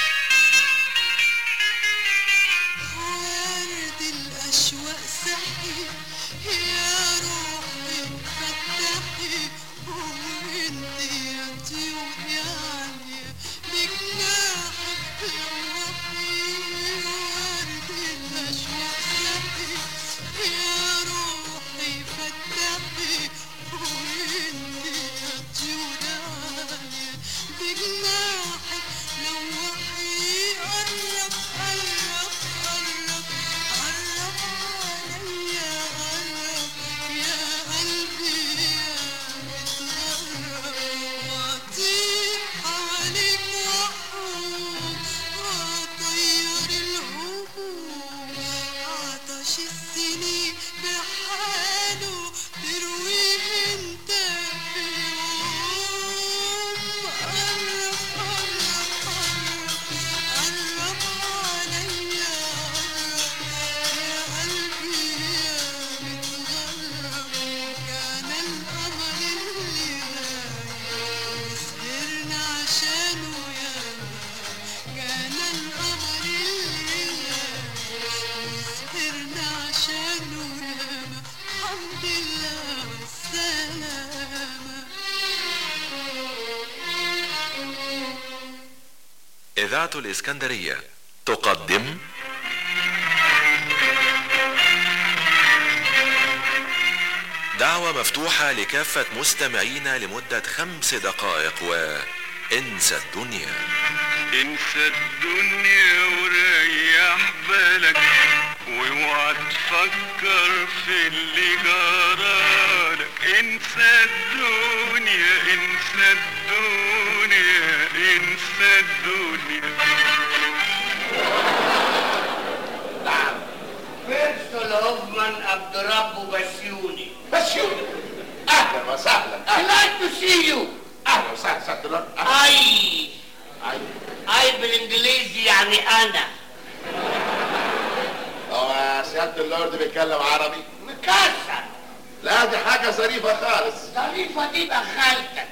ورد الأشواق صحي يا روحي فتحي وانت يا طيور يا عالية بجناحك روحي ورد الأشواق صحي يا روحي فتحي وانت يا طيور يا عالية بجناحك لوحي قرب قرب قرب قرب عليا قرب يا قلبي يا متغرب واطير عليك واحوم واطير الهموم عطش السنين بحاله ترويه انت في يوم قرب قرب قرب قرب عليا قرب يا قلبي يا متغرب كان القمر اللي غايب سهرنا عشانه ياما كان القمر اللي غايب سهرنا عشانه ياما الحمد لله والسلامة إذاعة الإسكندرية تقدم دعوة مفتوحة لكافة مستمعينا لمدة خمس دقائق وانسى الدنيا انسى الدنيا وريح بالك واوعى تفكر في اللي جرالك انسى الدنيا انسى الدنيا انسى الدنيا بيرسول هوفمان عبد ربه بسيوني بسيوني اهلا وسهلا I like to see you اهلا وسهلا سعاده اللورد اي اي بالانجليزي يعني انا هو سياده اللورد بيتكلم عربي مكسر لا دي حاجه ظريفه خالص ظريفه دي بقى خالتك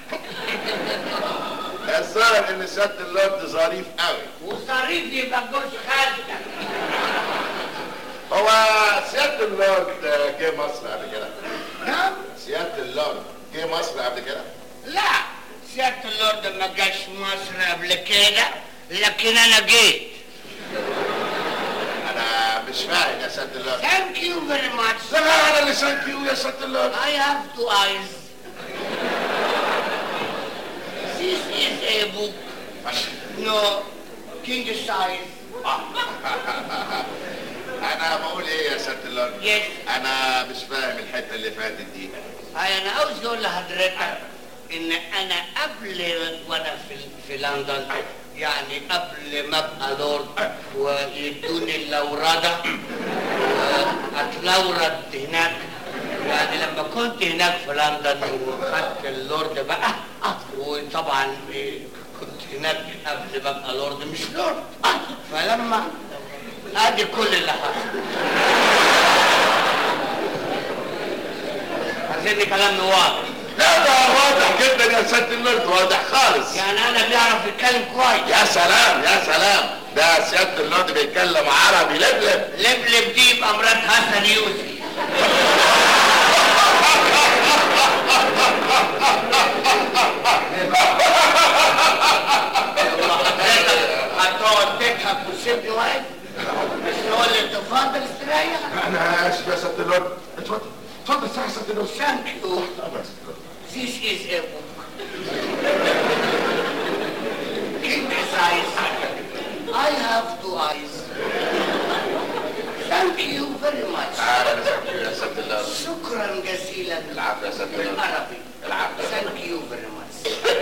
الظاهر ان سياده اللورد ظريف قوي وظريف يبقى جوز خالتك هو سياده اللورد جه مصر قبل كده نعم سياده اللورد جه مصر قبل كده لا سيادة اللورد ما جاش مصر قبل كده لكن انا جيت انا مش فاهم يا سياده اللورد ثانك يو فيري ماتش لا لا انا اللي ثانك يو يا سياده اللورد I have two eyes This is a book No king size انا بقول ايه يا سياده اللورد Yes انا مش فاهم الحته اللي فاتت دي هاي انا عاوز اقول لحضرتك ان انا قبل وانا في في لندن يعني قبل ما ابقى لورد ويدوني اللورده اتلورد هناك يعني لما كنت هناك في لندن وخدت اللورد بقى وطبعا كنت هناك قبل ما ابقى لورد مش لورد فلما ادي كل اللي حصل عايزين كلام واضح لا ده واضح جدا يا سياده اللورد واضح خالص يعني انا بيعرف يتكلم كويس يا سلام يا سلام ده سياده اللورد بيتكلم عربي لبلب لبلب دي يبقى مرات حسن يوسف هتقعد تضحك وتسيبني واقف مش تقول لي تفضل استريح انا اسف يا سياده اللورد اتفضل اتفضل يا سياده اللورد ثانك يو This is a book. King size. I have two eyes. Thank you very much. اهلا وسهلا يا سياده اللورد شكرا جزيلا العفو يا سياده اللورد بالعربي. العفو Thank you very much.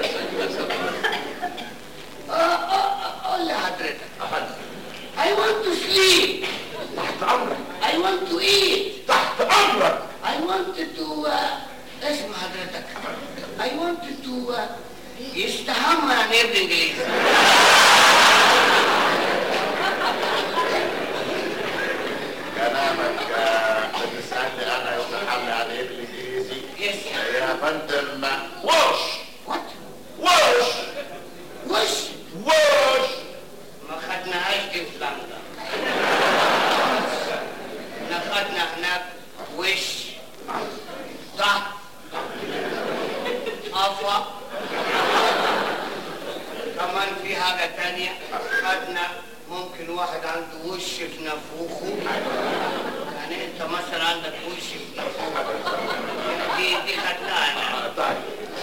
آه، آه، آه، قول لحضرتك. I want to sleep. تحت امرك I want to eat. تحت امرك I wanted to uh, اسم حضرتك I wanted to uh, يستحمى يعني ايه بالانجليزي كلامك آه، بتسالني انا يستحمل يعني ايه بالانجليزي يس يا فندم وش وات وش وش وش ما خدناهاش دي في لندن احنا خدنا هناك وش ضغط قفا كمان في حاجة تانية خدنا ممكن واحد عنده وش في نافوخه يعني انت مثلا عندك وش في نافوخك دي دي خدناها طيب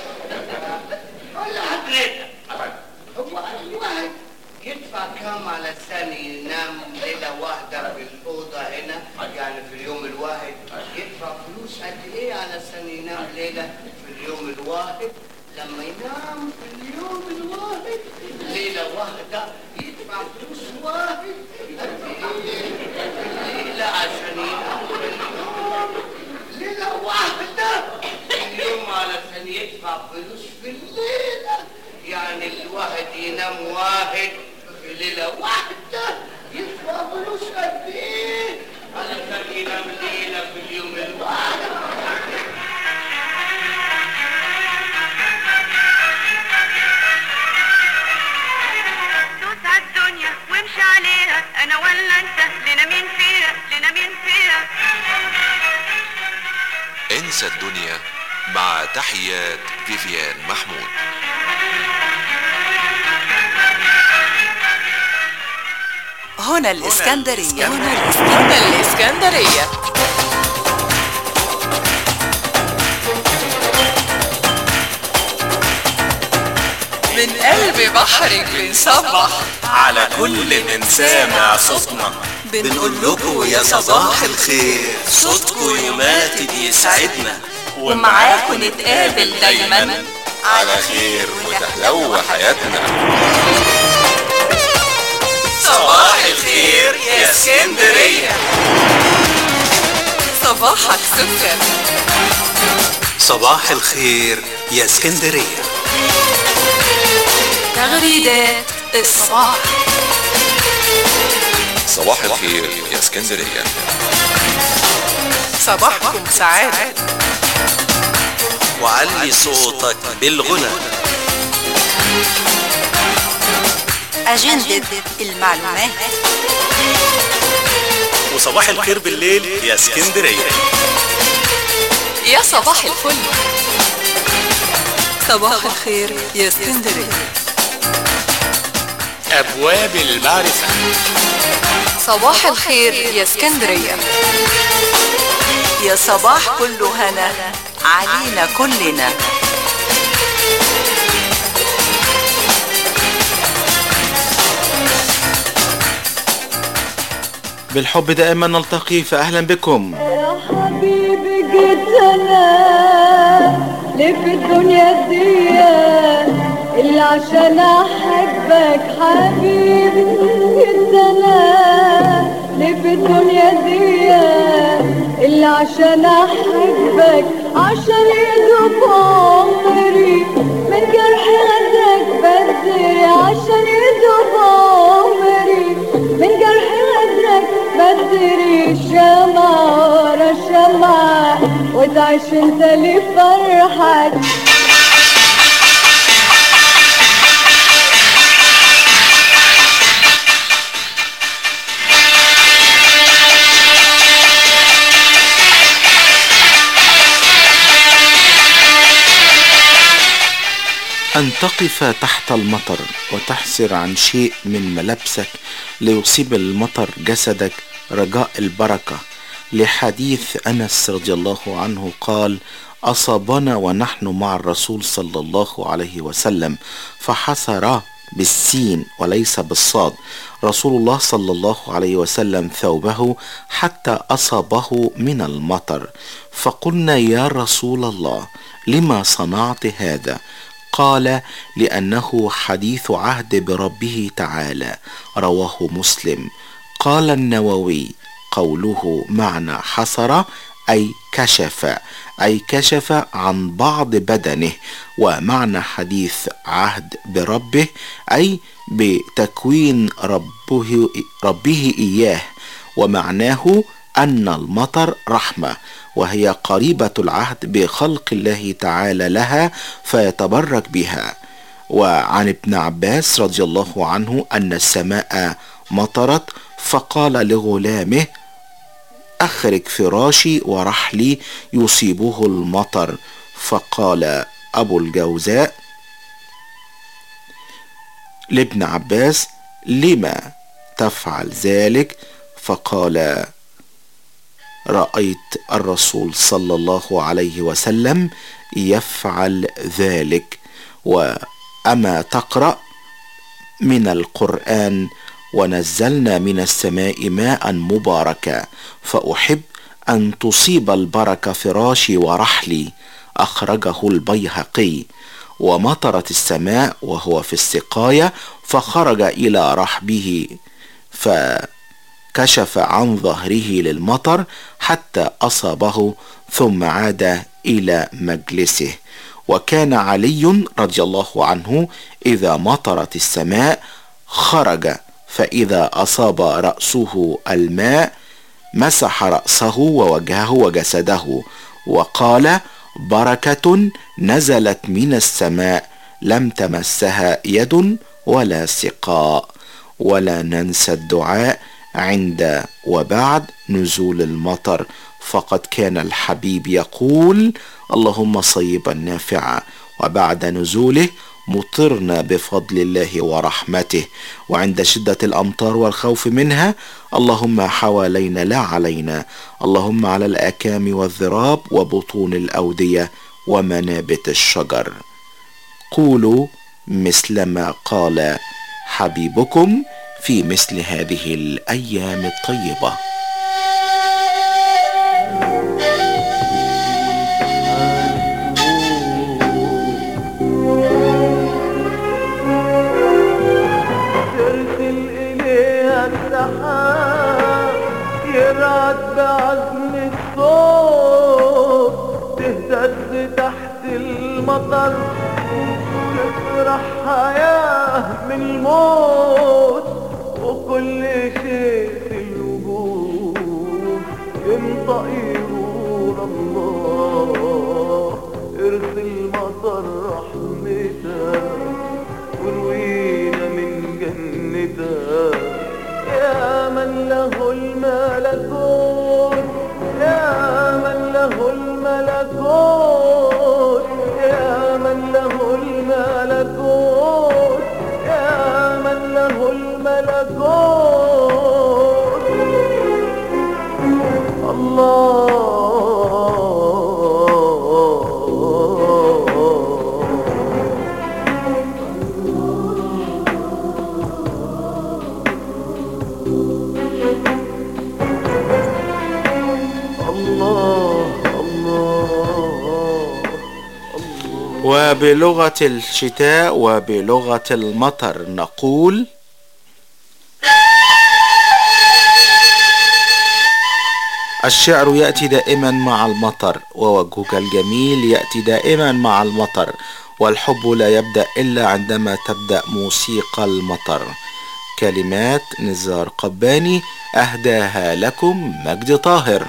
ولا حضرتك هو الواحد يدفع كام على الثاني ينام ليلة واحدة في الأوضة هنا يعني في اليوم الواحد يدفع فلوس قد إيه على الثاني ينام ليلة في اليوم الواحد لما ينام في اليوم الواحد ليلة واحدة يدفع فلوس واحد قد إيه ليلة عشان ينام في اليوم ليلة واحدة اليوم على ثاني يدفع فلوس في الليلة يعني الواحد ينام واحد في ليلة واحدة يدفع فلوس قد ايه على ثاني ينام ليلة في اليوم الواحد دوس على الدنيا وامشي عليها انا ولا انت لنا مين فيها لنا مين فيها انسى الدنيا مع تحيات فيفيان محمود هنا الإسكندرية هنا الإسكندرية, الإسكندرية. قلب بحرك بنصبح على كل من سامع صوتنا بنقول لكم يا صباح الخير صوتكم يماتد يسعدنا ومعاكم نتقابل دايما على خير وتحلو حياتنا صباح الخير يا اسكندرية صباحك سكر صباح الخير يا اسكندرية تغريدات الصباح صباح الخير يا اسكندرية صباحكم سعادة وعلي صوتك بالغنى أجندة المعلومات وصباح الخير بالليل يا اسكندرية يا صباح الفل صباح الخير يا اسكندرية أبواب المعرفة صباح الخير يا اسكندرية يا صباح كله هنا علينا كلنا بالحب دائما نلتقي فأهلا بكم حبيبي جيت انا ليه في الدنيا دي اللي عشان احبك حبيبي جيت انا ليه في الدنيا دي اللي عشان احبك عشان يدوب عمري من جرح غدك بدري عشان يدوب عمري من جرح غدك بدري شمع ورا شمع وتعيش انت لفرحك أن تقف تحت المطر وتحسر عن شيء من ملابسك ليصيب المطر جسدك رجاء البركة لحديث أنس رضي الله عنه قال أصابنا ونحن مع الرسول صلى الله عليه وسلم فحسر بالسين وليس بالصاد رسول الله صلى الله عليه وسلم ثوبه حتى أصابه من المطر فقلنا يا رسول الله لما صنعت هذا قال لأنه حديث عهد بربه تعالى رواه مسلم قال النووي قوله معنى حصر أي كشف أي كشف عن بعض بدنه ومعنى حديث عهد بربه أي بتكوين ربه, ربه إياه ومعناه أن المطر رحمة وهي قريبة العهد بخلق الله تعالى لها فيتبرك بها وعن ابن عباس رضي الله عنه أن السماء مطرت فقال لغلامه أخرج فراشي ورحلي يصيبه المطر فقال أبو الجوزاء لابن عباس لما تفعل ذلك فقال رأيت الرسول صلى الله عليه وسلم يفعل ذلك وأما تقرأ من القرآن ونزلنا من السماء ماء مباركا فأحب أن تصيب البركة فراشي ورحلي أخرجه البيهقي ومطرت السماء وهو في السقاية فخرج إلى رحبه فكشف عن ظهره للمطر حتى أصابه ثم عاد إلى مجلسه وكان علي رضي الله عنه إذا مطرت السماء خرج فإذا أصاب رأسه الماء مسح رأسه ووجهه وجسده وقال بركة نزلت من السماء لم تمسها يد ولا سقاء ولا ننسى الدعاء عند وبعد نزول المطر فقد كان الحبيب يقول اللهم صيبا نافعا وبعد نزوله مطرنا بفضل الله ورحمته وعند شدة الأمطار والخوف منها اللهم حوالينا لا علينا اللهم على الأكام والذراب وبطون الأودية ومنابت الشجر قولوا مثلما قال حبيبكم في مثل هذه الأيام الطيبة ترسل إليها السحاب يرعد بعزم الصوت تهتز تحت المطر تفرح حياة من الموت وكل شيء في الوجود ينطق يقول الله ارسل مطر رحمتك وروينا من جنتك يا من له الملكوت يا من له الملكوت يا من له الملكوت يا من له الملكوت الله الله الله وبلغة الشتاء وبلغة المطر نقول الشعر يأتي دائما مع المطر ووجهك الجميل يأتي دائما مع المطر والحب لا يبدأ إلا عندما تبدأ موسيقى المطر كلمات نزار قباني أهداها لكم مجد طاهر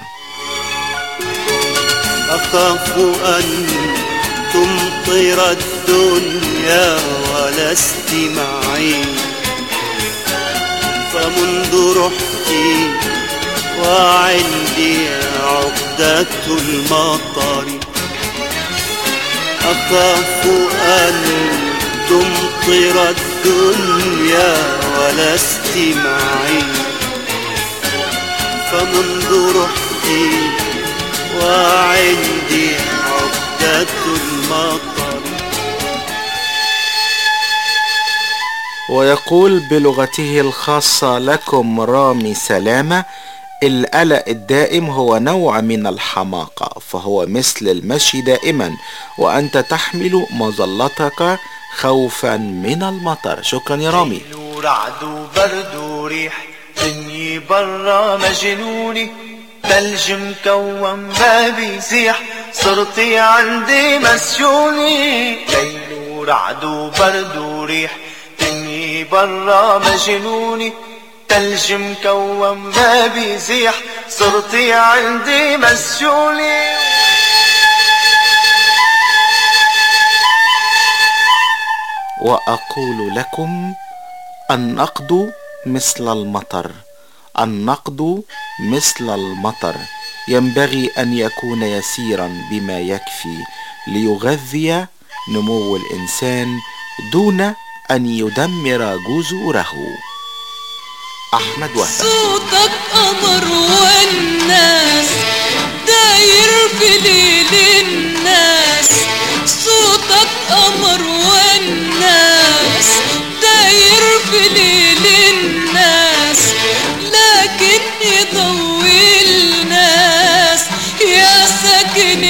أخاف أن تمطر الدنيا ولست معي فمنذ رحت وعندي عقدة المطر أخاف أن تمطر الدنيا ولست معي فمنذ رحت وعندي عقدة المطر ويقول بلغته الخاصة لكم رامي سلامة القلق الدائم هو نوع من الحماقة فهو مثل المشي دائما وأنت تحمل مظلتك خوفا من المطر شكرا يا رامي ورعد وبرد وريح دنيي برا مجنوني ثلج مكون ما بيزيح صرتي عندي مسجوني ليل ورعد وبرد وريح دنيي برا مجنوني ثلج مكون ما بيزيح صرتي عندي مسجوني وأقول لكم النقد مثل المطر النقد مثل المطر ينبغي أن يكون يسيرا بما يكفي ليغذي نمو الإنسان دون أن يدمر جذوره أحمد وهب صوتك قمر والناس داير في ليل الناس صوتك قمر والناس داير في ليل الناس لكن يضوي الناس يا ساكن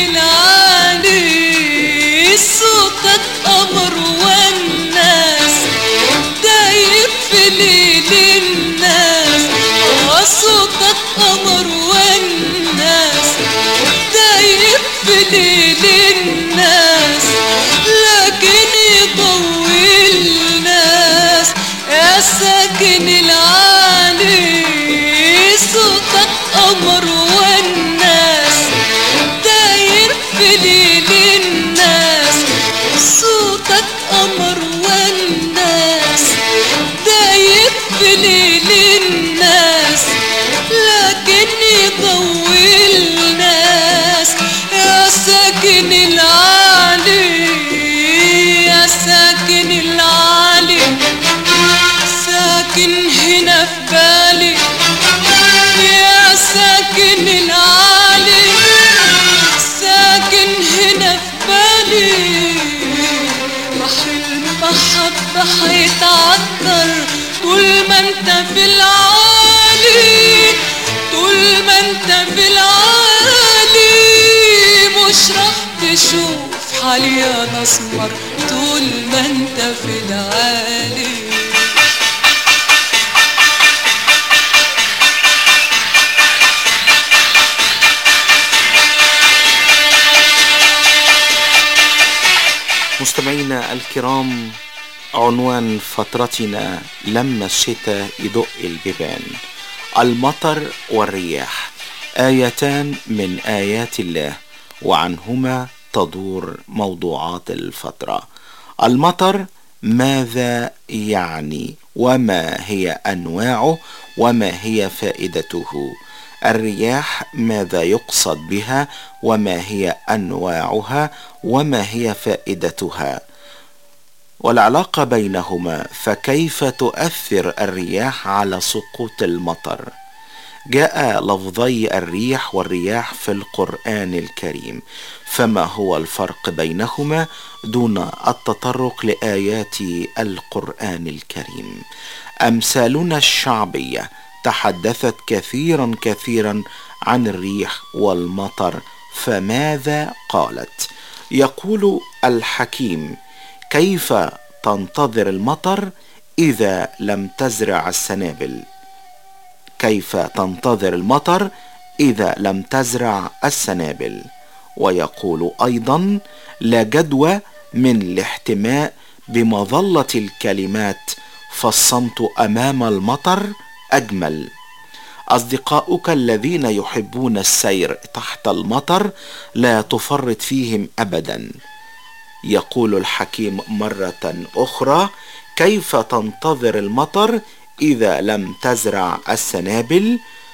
العالي صوتك قمر والناس داير في ليل الناس وصوتك قمر والناس داير في ليل الناس لكن يضوي الناس يا ساكن العالي صوتك قمر والناس داير الحب هيتعطر طول ما انت في العالي طول ما انت في العالي مش راح تشوف حالي يا نسمر طول ما انت في العالي مستمعينا الكرام عنوان فترتنا لما الشتاء يدق البيبان المطر والرياح آيتان من آيات الله وعنهما تدور موضوعات الفترة المطر ماذا يعني وما هي أنواعه وما هي فائدته الرياح ماذا يقصد بها وما هي انواعها وما هي فائدتها والعلاقه بينهما فكيف تؤثر الرياح على سقوط المطر جاء لفظي الريح والرياح في القران الكريم فما هو الفرق بينهما دون التطرق لايات القران الكريم امثالنا الشعبيه تحدثت كثيرا كثيرا عن الريح والمطر فماذا قالت يقول الحكيم كيف تنتظر المطر اذا لم تزرع السنابل كيف تنتظر المطر اذا لم تزرع السنابل ويقول ايضا لا جدوى من الاحتماء بمظله الكلمات فالصمت امام المطر اجمل اصدقاؤك الذين يحبون السير تحت المطر لا تفرط فيهم ابدا يقول الحكيم مره اخرى كيف تنتظر المطر اذا لم تزرع السنابل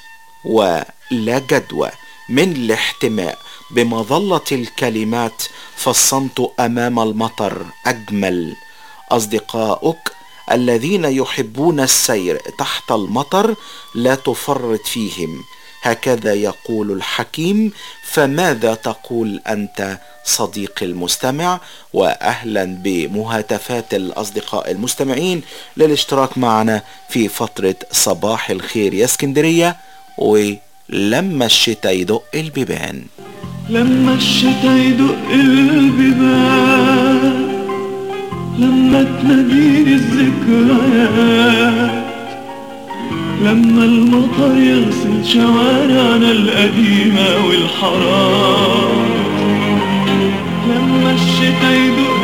ولا جدوى من الاحتماء بمظله الكلمات فالصمت امام المطر اجمل اصدقاؤك الذين يحبون السير تحت المطر لا تفرط فيهم هكذا يقول الحكيم فماذا تقول انت صديقي المستمع واهلا بمهاتفات الاصدقاء المستمعين للاشتراك معنا في فتره صباح الخير يا اسكندريه ولما الشتاء يدق البيبان لما الشتا يدق البيبان لما تناديني الذكريات لما المطر يغسل شوارعنا القديمة والحرام لما الشتا يدق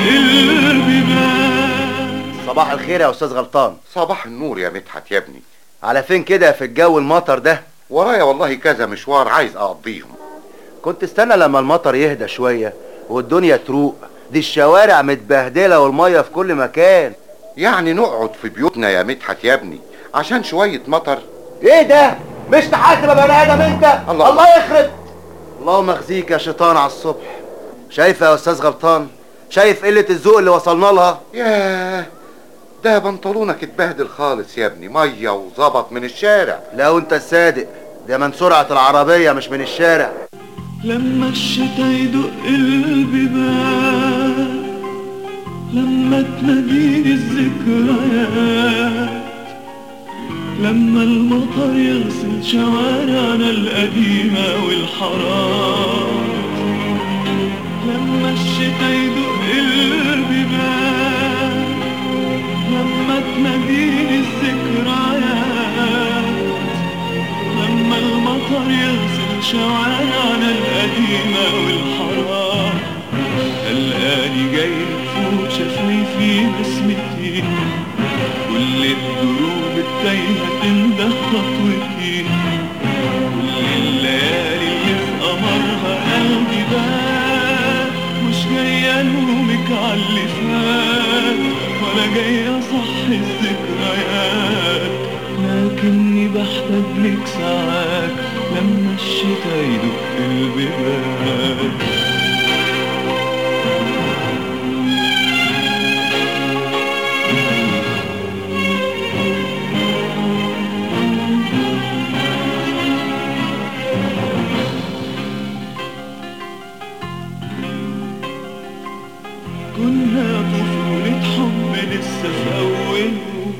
البيبان صباح الخير يا استاذ غلطان صباح النور يا مدحت يا ابني على فين كده في الجو المطر ده ورايا والله كذا مشوار عايز اقضيهم كنت استنى لما المطر يهدى شوية والدنيا تروق دي الشوارع متبهدلة والمية في كل مكان يعني نقعد في بيوتنا يا مدحت يا ابني عشان شوية مطر ايه ده مش تحاسب يا بني ادم انت الله, الله يخرب اللهم اخزيك يا شيطان على الصبح شايف يا استاذ غلطان شايف قلة الذوق اللي وصلنا لها ياه ده بنطلونك اتبهدل خالص يا ابني مية وظبط من الشارع لا وانت الصادق ده من سرعة العربية مش من الشارع لما الشتا يدق البيبان لما تناديني الذكريات لما المطر يغسل شوارعنا القديمة والحرام لما الشتا يدق البيبان لما تناديني الذكريات لما المطر يغسل شوارعنا القديمة والحرام الآلي جاي فوق شافني في بسمتي كل الدروب التايهة تنده خطوتي كل الليالي اللي في قمرها قلبي بات مش جاي الومك على اللي فات ولا جاي اصحي الذكريات لكني بحتاج لك ساعات لما الشتا يدق البيبان كنا طفولة حب واحنا لسه في اوله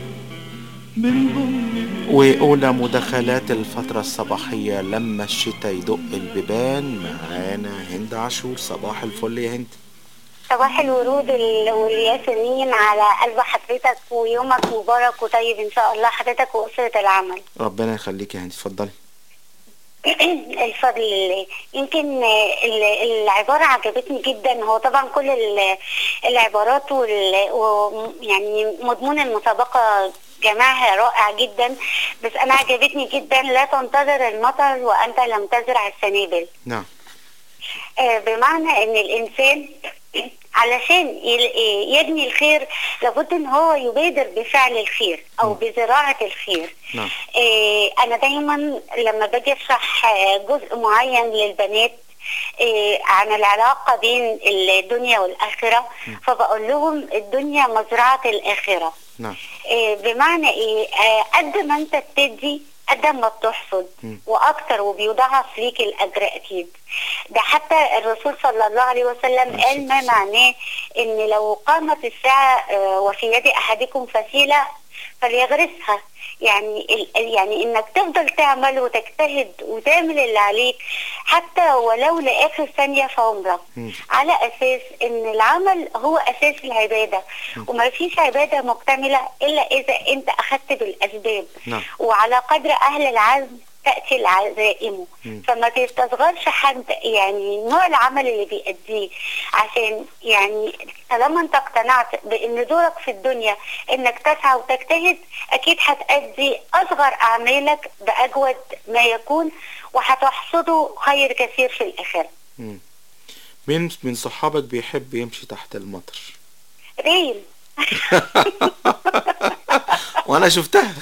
بنضم وأولى مداخلات الفترة الصباحية لما الشتاء يدق البيبان معانا هند عاشور صباح الفل يا هند صباح الورود وال- والياسمين على قلب حضرتك ويومك مبارك وطيب ان شاء الله حضرتك واسره العمل ربنا يخليك يا هند اتفضلي الفضل لله يمكن ال- العبارة عجبتني جدا هو طبعا كل ال- العبارات وال- ويعني مضمون المسابقة جماعها رائع جدا بس أنا عجبتني جدا لا تنتظر المطر وأنت لم تزرع السنابل نعم آه، بمعنى ان الانسان علشان يل- آه، يبني الخير لابد ان هو يبادر بفعل الخير او بزراعة الخير نعم آه، انا دايما لما باجي اشرح آه، جزء معين للبنات آه، عن العلاقة بين الدنيا والآخرة فبقول لهم الدنيا مزرعة الآخرة نعم آه، بمعنى ايه آه، قد ما انت بتدي قد ما بتحصد واكتر وبيضاعف ليك الاجر اكيد ده حتى الرسول صلى الله عليه وسلم قال ما معناه ان لو قامت الساعه آه، وفي يد احدكم فسيله فليغرسها يعني ال- يعني انك تفضل تعمل وتجتهد وتعمل اللي عليك حتى ولو لاخر ثانيه في عمرك على اساس ان العمل هو اساس العباده وما فيش عباده مكتمله الا اذا انت اخذت بالاسباب نعم وعلى قدر اهل العزم تاتي العزائم فما تستصغرش حد يعني نوع العمل اللي بيأديه عشان يعني طالما انت اقتنعت بان دورك في الدنيا انك تسعى وتجتهد اكيد هتأدي اصغر اعمالك باجود ما يكون وهتحصده خير كثير في الاخره مم. مين من صحابك بيحب يمشي تحت المطر ريم وانا شفتها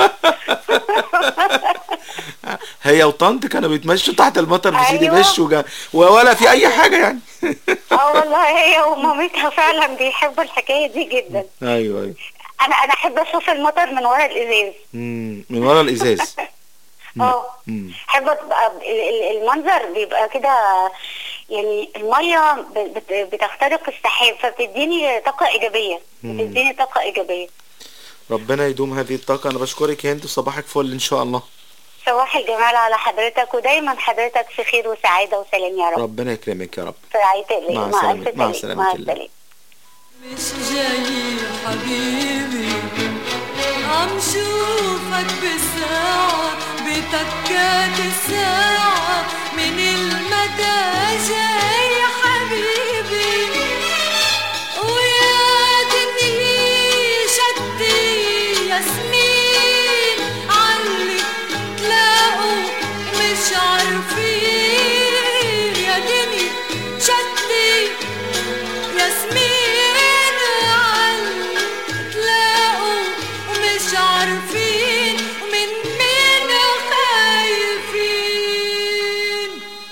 هي وطنط كانوا بيتمشوا تحت المطر في سيدي أيوة. بش وجا ولا في اي حاجه يعني اه والله هي ومامتها فعلا بيحبوا الحكايه دي جدا ايوه ايوه انا انا احب اشوف المطر من ورا الازاز مم. من ورا الازاز اه مم. احب تبقى ال- ال- المنظر بيبقى كده يعني الميه ب- بت- بتخترق السحاب فبتديني طاقه ايجابيه مم. بتديني طاقه ايجابيه ربنا يدوم هذه الطاقه انا بشكرك يا هند وصباحك فل ان شاء الله صباح الجمال على حضرتك ودايما حضرتك في خير وسعاده وسلام يا رب ربنا يكرمك يا رب في رعايه الله مع مع سلامة- الف مع سلامه سلامة مع الله. السلامه مش جاي حبيبي عم شوفك بساعة بتكات الساعة من المدى جاي حبيبي ويا دنيا شدي ياسمين علي تلاقوا مش عارفين يا دنيا شدي ياسمين علي تلاقوا مش عارفين من مين خايفين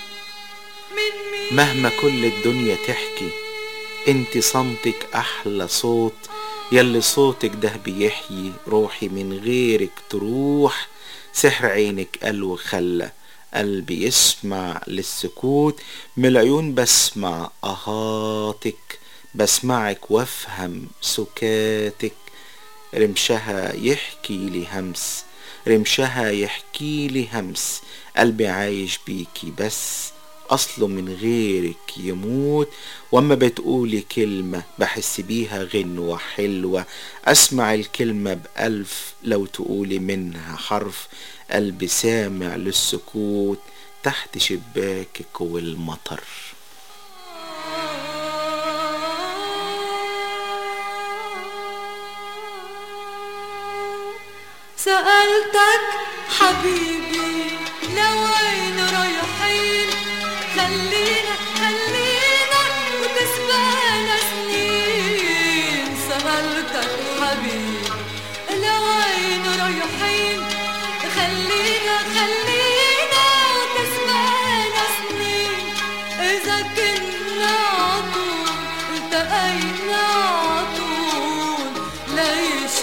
مهما كل الدنيا تحكي انت صمتك احلى صوت يلي صوتك ده بيحيي روحي من غيرك تروح سحر عينك قال وخلى قلبي يسمع للسكوت من العيون بسمع اهاتك بسمعك وافهم سكاتك رمشها يحكي لي همس رمشها يحكي لي همس قلبي عايش بيكي بس أصله من غيرك يموت وأما بتقولي كلمة بحس بيها غنوة حلوة أسمع الكلمة بألف لو تقولي منها حرف قلبي سامع للسكوت تحت شباكك والمطر سألتك حبيبي لوين رايحين خلينا خلينا وتسبقنا سنين سألتك حبيبي لوين رايحين خلينا خلينا وتسبقنا سنين إذا كنا عطول التقينا عطول ليش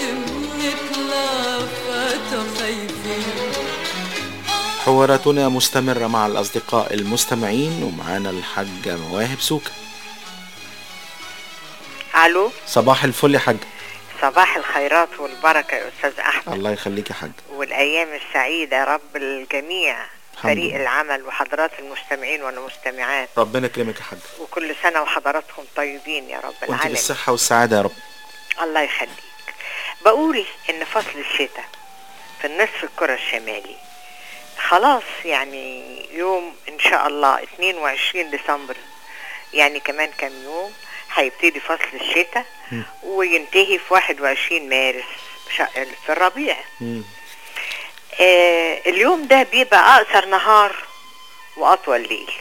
بنتلفت خايفين حواراتنا مستمرة مع الأصدقاء المستمعين ومعانا الحاجة مواهب سوكا الو صباح الفل يا حاج صباح الخيرات والبركة يا أستاذ أحمد الله يخليك يا حاج والأيام السعيدة يا رب الجميع الحمد فريق لله. العمل وحضرات المستمعين والمستمعات ربنا يكرمك يا حاج وكل سنة وحضراتكم طيبين يا رب وانت العالمين بالصحة والسعادة يا رب الله يخليك بقول إن فصل الشتاء في النصف الكرة الشمالي خلاص يعني يوم إن شاء الله 22 ديسمبر يعني كمان كام يوم هيبتدي فصل الشتاء وينتهي في 21 مارس شا- في الربيع مم. آه اليوم ده بيبقى أقصر نهار وأطول ليل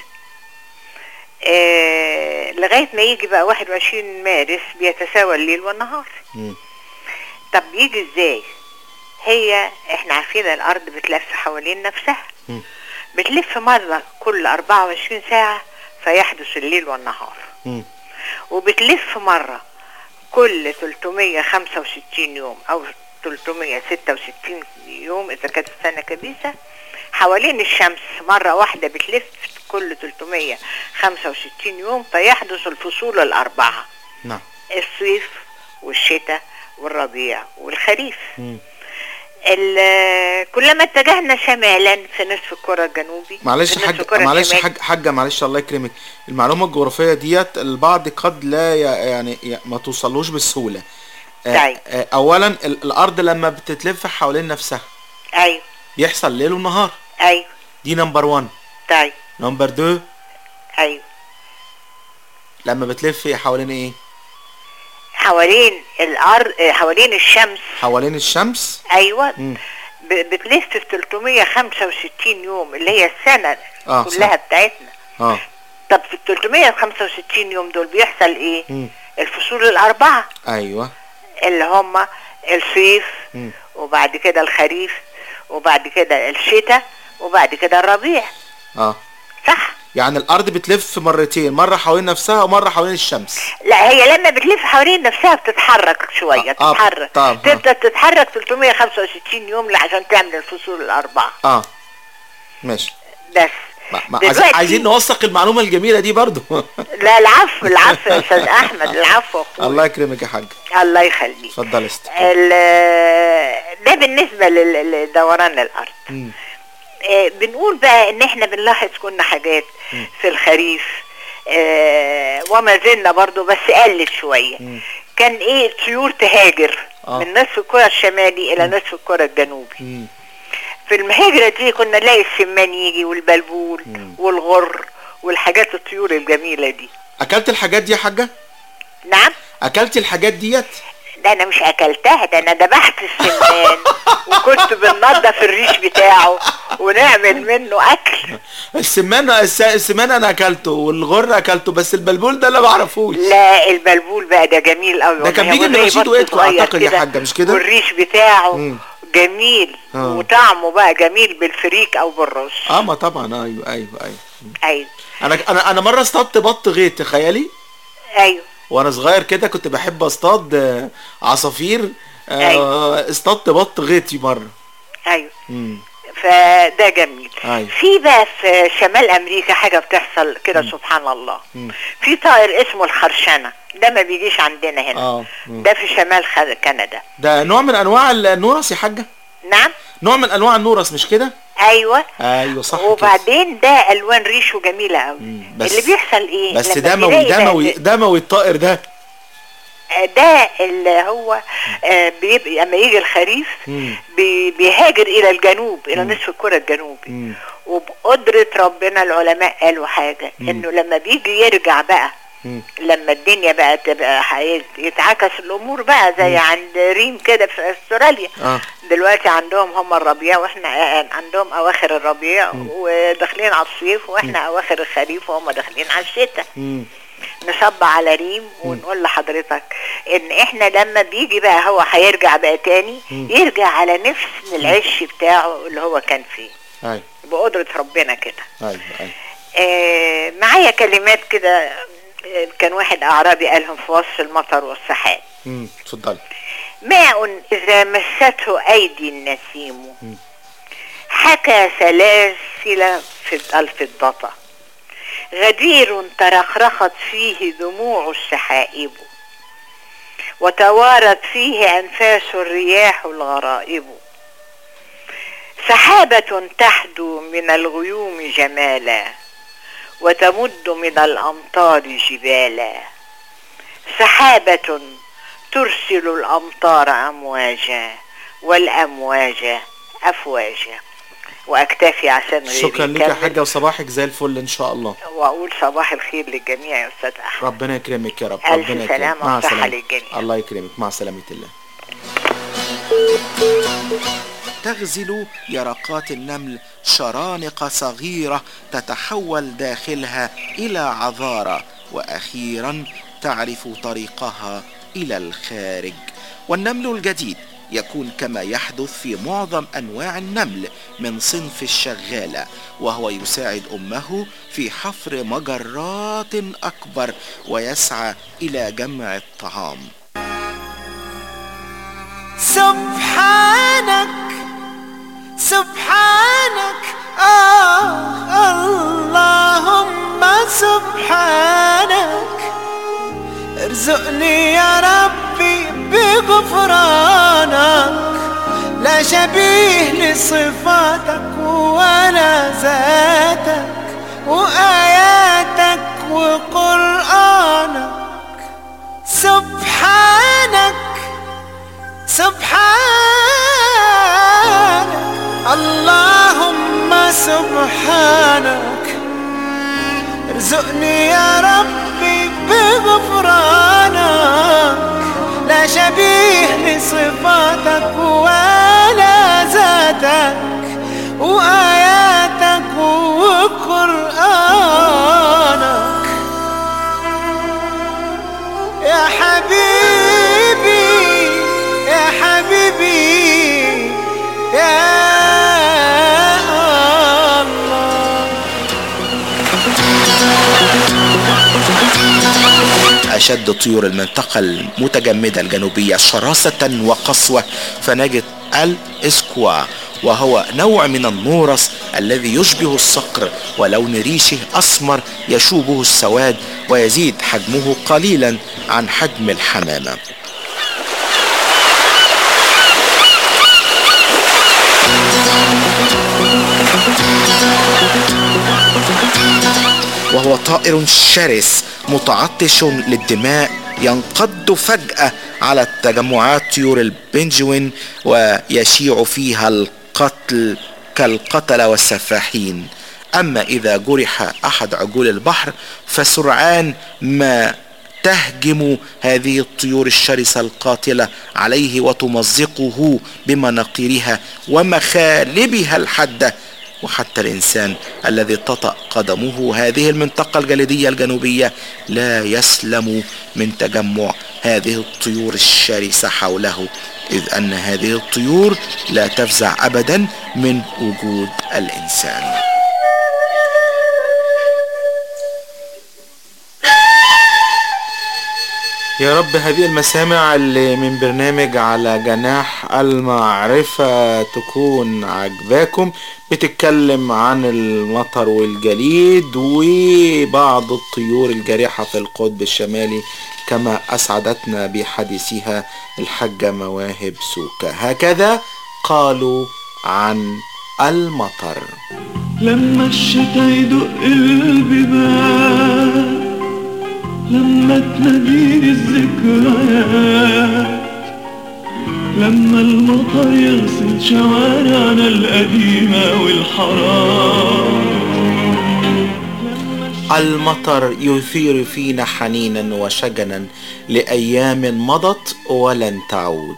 آه لغاية ما يجي بقى 21 مارس بيتساوى الليل والنهار مم. طب يجي ازاي هي احنا عارفين الأرض بتلف حوالين نفسها مم. بتلف مرة كل 24 ساعة فيحدث الليل والنهار مم. وبتلف مرة كل 365 يوم أو 366 يوم إذا كانت السنة كبيسة حوالين الشمس مرة واحدة بتلف كل 365 يوم فيحدث الفصول الأربعة نعم الصيف والشتاء والربيع والخريف مم. ال- كلما اتجهنا شمالا في نصف الكرة الجنوبي معلش في نصف حاج الكرة معلش الشمالي. حاج حاجة معلش الله يكرمك المعلومة الجغرافية ديت البعض قد لا ي- يعني ي- ما توصلوش بالسهولة آه، طيب. آه، اولا ال- الارض لما بتتلف حوالين نفسها ايوه يحصل ليل ونهار ايوه دي نمبر 1 طيب نمبر 2 ايوه لما بتلف حوالين ايه حوالين الارض آه، حوالين الشمس حوالين الشمس ايوه مم. ب- بتلف في 365 يوم اللي هي السنة آه، كلها صح. بتاعتنا اه طب في ال 365 يوم دول بيحصل ايه مم. الفصول الاربعة ايوه اللي هم الصيف مم. وبعد كده الخريف وبعد كده الشتاء وبعد كده الربيع اه صح يعني الارض بتلف مرتين مرة حوالين نفسها ومرة حوالين الشمس لا هي لما بتلف حوالين نفسها بتتحرك شوية آه، تتحرك طب، آه. تبدأ تتحرك 365 يوم عشان تعمل الفصول الأربعة اه ماشي بس ما ما عايز- دلوقتي- عايزين نوثق المعلومة الجميلة دي برضو لا العفو العفو يا أستاذ أحمد العفو أخوي. الله يكرمك يا حاج الله يخليك اتفضل يا ست ال- ده بالنسبة لل- لدوران الأرض مم. آه، بنقول بقى ان احنا بنلاحظ كنا حاجات في الخريف آه، وما زلنا برضو بس قلت شوية كان ايه الطيور تهاجر آه. من نصف الكرة الشمالي الى نصف الكرة الجنوبي مم. في المهاجرة دي كنا نلاقي السمان يجي والبلبول والغر والحاجات الطيور الجميلة دي اكلت الحاجات دي يا حاجة نعم اكلت الحاجات ديت ده انا مش اكلتها ده انا ذبحت السمان وكنت بننضف الريش بتاعه ونعمل منه اكل السمان الس- السمان انا اكلته والغر اكلته بس البلبول ده اللي ما اعرفوش لا البلبول بقى ده جميل قوي ده كان بيجي من رشيد ويدفع اعتقد يا حاجة مش كده والريش بتاعه مم. جميل آه. وطعمه بقى جميل بالفريك او بالرز اه ما طبعا ايوه ايوه ايوه ايوه انا انا انا مره اصطدت بط غيط تخيلي ايوه وانا صغير كده كنت بحب اصطاد آه، عصافير آه، اصطدت بط غيطي مره ايوه مم. فده جميل ايوه في بقى في شمال امريكا حاجه بتحصل كده سبحان الله مم. في طائر اسمه الخرشنه ده ما بيجيش عندنا هنا اه مم. ده في شمال خ- كندا ده نوع من انواع النورس يا حاجه نعم نوع من انواع النورس مش كده ايوه ايوه صح كده وبعدين ده الوان ريشه جميله قوي بس اللي بيحصل ايه بس لما دموي بيلاقي بقى دموي دموي الطائر ده ده اللي هو آه، بيبقى لما يجي الخريف مم. بي- بيهاجر الى الجنوب الى نصف الكره الجنوبي مم. وبقدره ربنا العلماء قالوا حاجه مم. انه لما بيجي يرجع بقى مم. لما الدنيا بقى تبقى حي- يتعكس الامور بقى زي عند ريم كده في استراليا اه دلوقتي عندهم هم الربيع واحنا عندهم اواخر الربيع وداخلين على الصيف واحنا اواخر الخريف وهم داخلين على الشتاء مم. نصب على ريم ونقول لحضرتك ان احنا لما بيجي بقى هو هيرجع بقى تاني مم. يرجع على نفس العش بتاعه اللي هو كان فيه ايوه بقدرة ربنا كده ايوه ايوه آه معايا كلمات كده آه، كان واحد اعرابي قالهم في وصف المطر والسحاب مم. اتفضلي ماء إذا مسته أيدي النسيم حكى سلاسل في الفضة غدير ترخرخت فيه دموع السحائب وتوارت فيه أنفاس الرياح الغرائب سحابة تحدو من الغيوم جمالا وتمد من الأمطار جبالا سحابة ترسل الأمطار أمواجا والأمواج أفواجا وأكتفي عشان غيري شكرا لك يا يكمل. حاجة وصباحك زي الفل ان شاء الله وأقول صباح الخير للجميع يا أستاذ أحمد ربنا يكرمك يا رب ألف ربنا سلامة يكرمك مع وصحة السلامة للجميع. الله يكرمك مع سلامة الله تغزل يرقات النمل شرانق صغيرة تتحول داخلها إلى عذارة وأخيرا تعرف طريقها إلى الخارج والنمل الجديد يكون كما يحدث في معظم أنواع النمل من صنف الشغالة وهو يساعد أمه في حفر مجرات أكبر ويسعى إلى جمع الطعام سبحانك سبحانك آه اللهم سبحانك ارزقني يا ربي بغفرانك لا شبيه لصفاتك ولا ذاتك وآياتك وقرآنك سبحانك سبحانك اللهم سبحانك ارزقني يا ربي بغفرانك لا شبيه لصفاتك ولا ذاتك وآياتك وقرآنك يا حبيبي يا حبيبي يا أشد طيور المنطقة المتجمدة الجنوبية شراسة وقسوة فنجد الإسكوا وهو نوع من النورس الذي يشبه الصقر ولون ريشه أسمر يشوبه السواد ويزيد حجمه قليلا عن حجم الحمامة وهو طائر شرس متعطش للدماء ينقض فجأة على تجمعات طيور البنجوين ويشيع فيها القتل كالقتلة والسفاحين أما إذا جرح أحد عجول البحر فسرعان ما تهجم هذه الطيور الشرسة القاتلة عليه وتمزقه بمناقيرها ومخالبها الحادة وحتى الإنسان الذي تطأ قدمه هذه المنطقة الجليدية الجنوبية لا يسلم من تجمع هذه الطيور الشرسة حوله إذ أن هذه الطيور لا تفزع أبدا من وجود الإنسان يا رب هذه المسامع اللي من برنامج على جناح المعرفة تكون عجباكم بتتكلم عن المطر والجليد وبعض الطيور الجارحة في القطب الشمالي كما أسعدتنا بحديثها الحاجة مواهب سوكا هكذا قالوا عن المطر لما الشتا يدق البيبان لما تناديني الذكريات لما المطر يغسل شوارعنا القديمة والحرام المطر يثير فينا حنينا وشجنا لأيام مضت ولن تعود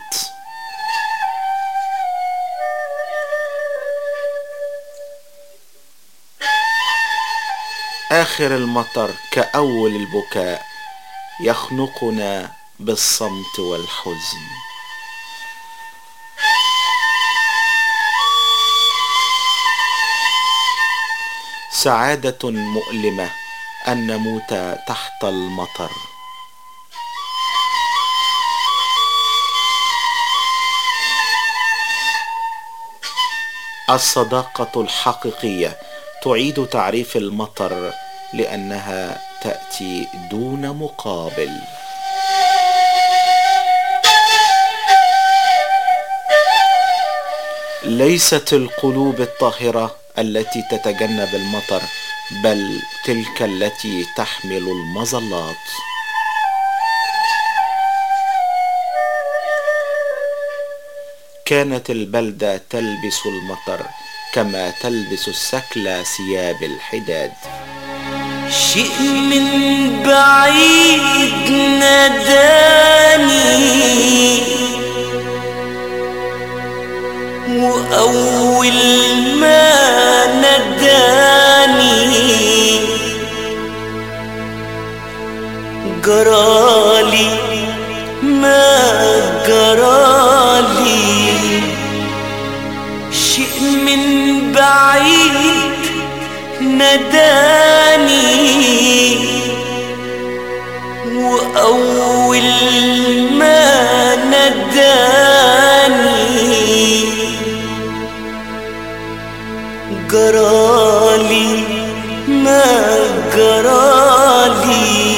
آخر المطر كأول البكاء يخنقنا بالصمت والحزن سعادة مؤلمة أن نموت تحت المطر الصداقة الحقيقية تعيد تعريف المطر لأنها تأتي دون مقابل ليست القلوب الطاهرة التي تتجنب المطر بل تلك التي تحمل المظلات كانت البلدة تلبس المطر كما تلبس السكلى ثياب الحداد شيء من بعيد ناداني وأول ما ناداني جرالي ما جرالي شيء من بعيد ناداني وأول ما ناداني جرالي ما جرالي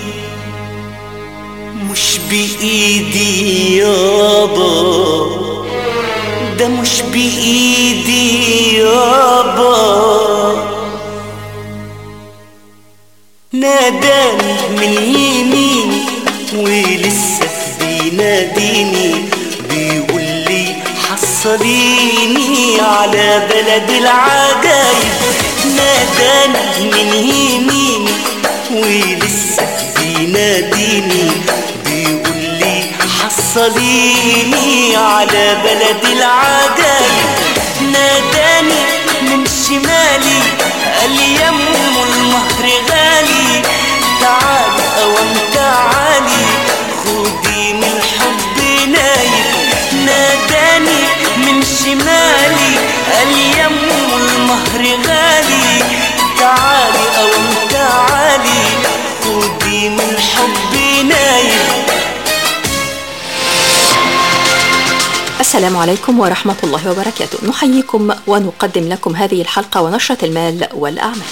مش بإيدي يابا ده مش بإيدي يابا ناداني من يميني ولسه بيناديني بيقول لي حصليني على بلد العجايب ناداني من يميني ولسه بيناديني بيقول لي حصليني على بلد العجايب ناداني من شمالي قال يم المهر غالي تعالي اوام تعالي خدي من الحب نايب ناداني من شمالي قال يم المهر غالي تعالي اوام تعالي خدي من الحب نايب السلام عليكم ورحمة الله وبركاته نحييكم ونقدم لكم هذه الحلقة ونشرة المال والأعمال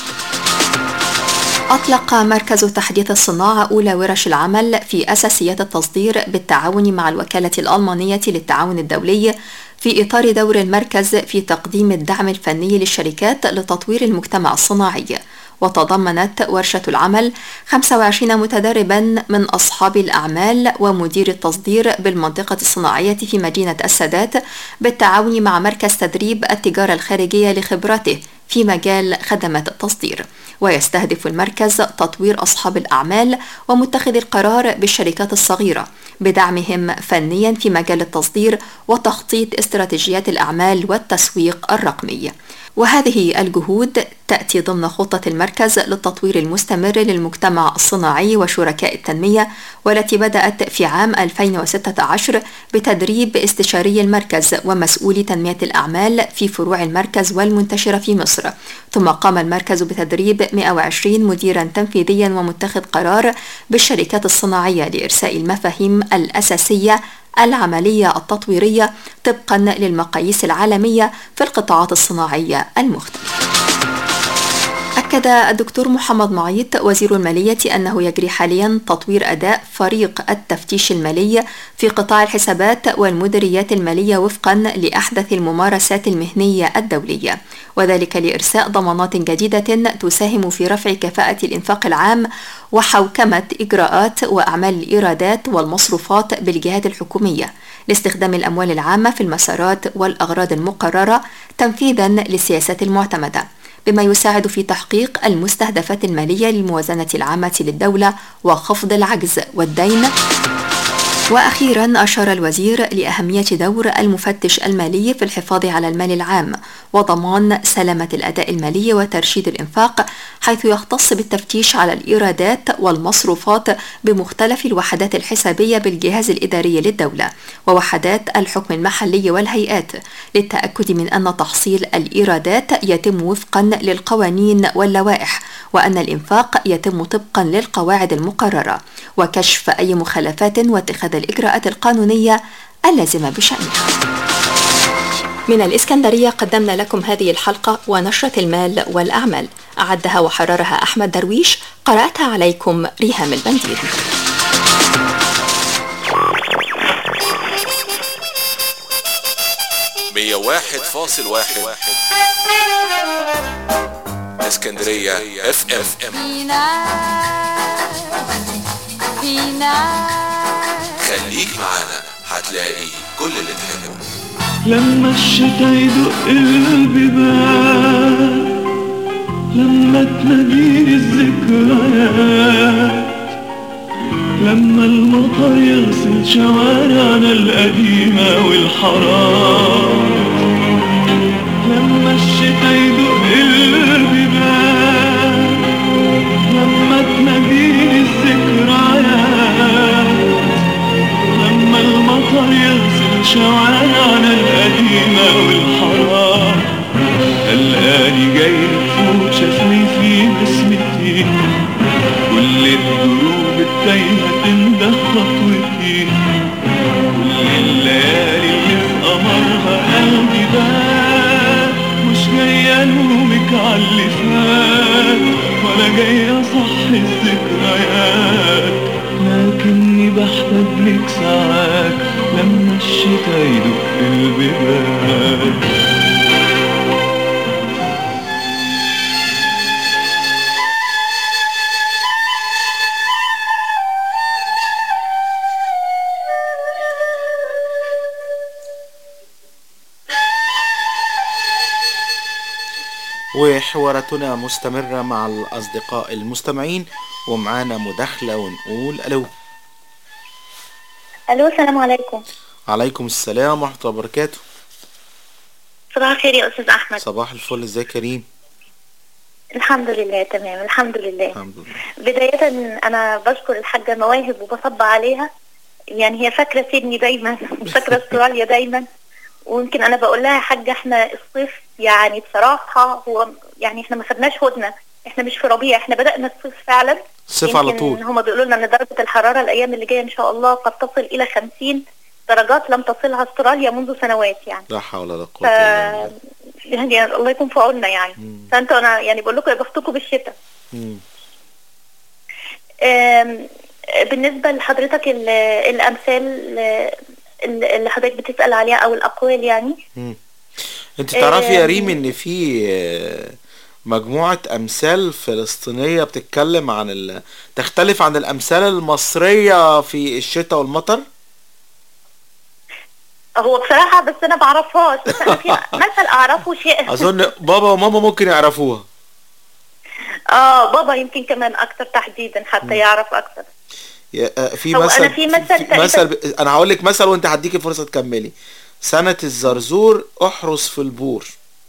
أطلق مركز تحديث الصناعة أولى ورش العمل في أساسيات التصدير بالتعاون مع الوكالة الألمانية للتعاون الدولي في إطار دور المركز في تقديم الدعم الفني للشركات لتطوير المجتمع الصناعي وتضمنت ورشة العمل 25 متدربا من أصحاب الأعمال ومدير التصدير بالمنطقة الصناعية في مدينة السادات بالتعاون مع مركز تدريب التجارة الخارجية لخبراته في مجال خدمات التصدير ويستهدف المركز تطوير أصحاب الأعمال ومتخذ القرار بالشركات الصغيرة بدعمهم فنيا في مجال التصدير وتخطيط استراتيجيات الأعمال والتسويق الرقمي وهذه الجهود تأتي ضمن خطة المركز للتطوير المستمر للمجتمع الصناعي وشركاء التنمية والتي بدأت في عام 2016 بتدريب استشاري المركز ومسؤولي تنمية الأعمال في فروع المركز والمنتشرة في مصر ثم قام المركز بتدريب 120 مديرا تنفيذيا ومتخذ قرار بالشركات الصناعية لإرساء المفاهيم الأساسية العملية التطويرية طبقا للمقاييس العالمية في القطاعات الصناعية المختلفة. أكد الدكتور محمد معيط وزير المالية أنه يجري حاليا تطوير أداء فريق التفتيش المالي في قطاع الحسابات والمديريات المالية وفقا لأحدث الممارسات المهنية الدولية وذلك لإرساء ضمانات جديدة تساهم في رفع كفاءة الإنفاق العام وحوكمة إجراءات وأعمال الإيرادات والمصروفات بالجهات الحكومية لاستخدام الأموال العامة في المسارات والأغراض المقررة تنفيذا للسياسات المعتمدة بما يساعد في تحقيق المستهدفات المالية للموازنة العامة للدولة وخفض العجز والدين وأخيرا أشار الوزير لأهمية دور المفتش المالي في الحفاظ على المال العام وضمان سلامة الأداء المالي وترشيد الإنفاق حيث يختص بالتفتيش على الإيرادات والمصروفات بمختلف الوحدات الحسابية بالجهاز الإداري للدولة ووحدات الحكم المحلي والهيئات للتأكد من أن تحصيل الإيرادات يتم وفقا للقوانين واللوائح وأن الإنفاق يتم طبقا للقواعد المقررة وكشف أي مخالفات واتخاذ الإجراءات القانونية اللازمة بشأنها من الإسكندرية قدمنا لكم هذه الحلقة ونشرة المال والأعمال أعدها وحررها أحمد درويش قرأتها عليكم ريهام البندير مية واحد فاصل واحد اسكندرية اف ام في ناس في ناس خليك معانا هتلاقي كل اللي تحبه لما الشتا يدق البيبان لما تناديني الذكريات لما المطر يغسل شوارعنا القديمة والحرام لما الشتا يدق البيبان لما تناديني الذكريات لما المطر يغسل شوارعنا القديمة والحرام الآني جاي فوق شافني في بسمتي كل الدروب التايهة تنده خطوتي كل الليالي اللي في قمرها قلبي بات مش جاي الومك عاللي فات ولا جاي اصحي الذكريات لكني بحتاج لك ساعات لما الشتا يدق البيبان وحواراتنا مستمرة مع الأصدقاء المستمعين ومعانا مداخلة ونقول ألو الو السلام عليكم عليكم السلام ورحمة الله وبركاته صباح الخير يا استاذ احمد صباح الفل ازيك يا كريم الحمد لله تمام الحمد لله الحمد لله بداية انا بشكر الحاجة مواهب وبصب عليها يعني هي فاكرة سيدني دايما فاكرة استراليا دايما ويمكن انا بقول لها يا حاجة احنا الصيف يعني بصراحة هو يعني احنا ما خدناش هدنة احنا مش في ربيع احنا بدأنا الصيف فعلا صيف على يمكن طول. هما بيقولوا لنا ان درجة الحرارة الايام اللي جاية ان شاء الله قد تصل الى 50 درجات لم تصلها استراليا منذ سنوات يعني لا حول ولا ف قوة إلا بالله يعني الله يكون في عوننا يعني فانتوا انا يعني بقول لكم يا بختكم بالشتاء مم. آم، بالنسبة لحضرتك ال- الأمثال آه، اللي حضرتك بتسأل عليها أو الأقوال يعني مم. انت تعرفي يا آم، ريم ان في آه، مجموعة امثال فلسطينية بتتكلم عن ال... تختلف عن الامثال المصرية في الشتاء والمطر هو بصراحة بس أنا بعرفهاش بس أنا في مثل أعرفه شيء اظن بابا وماما ممكن يعرفوها آه بابا يمكن كمان أكتر تحديدا حتى يعرف أكتر يا- آه، في هو مثل أنا في مثل في تقريباً- مثل ب... انا هقول لك مثل وانت هديكي فرصة تكملي سنة الزرزور احرس في البور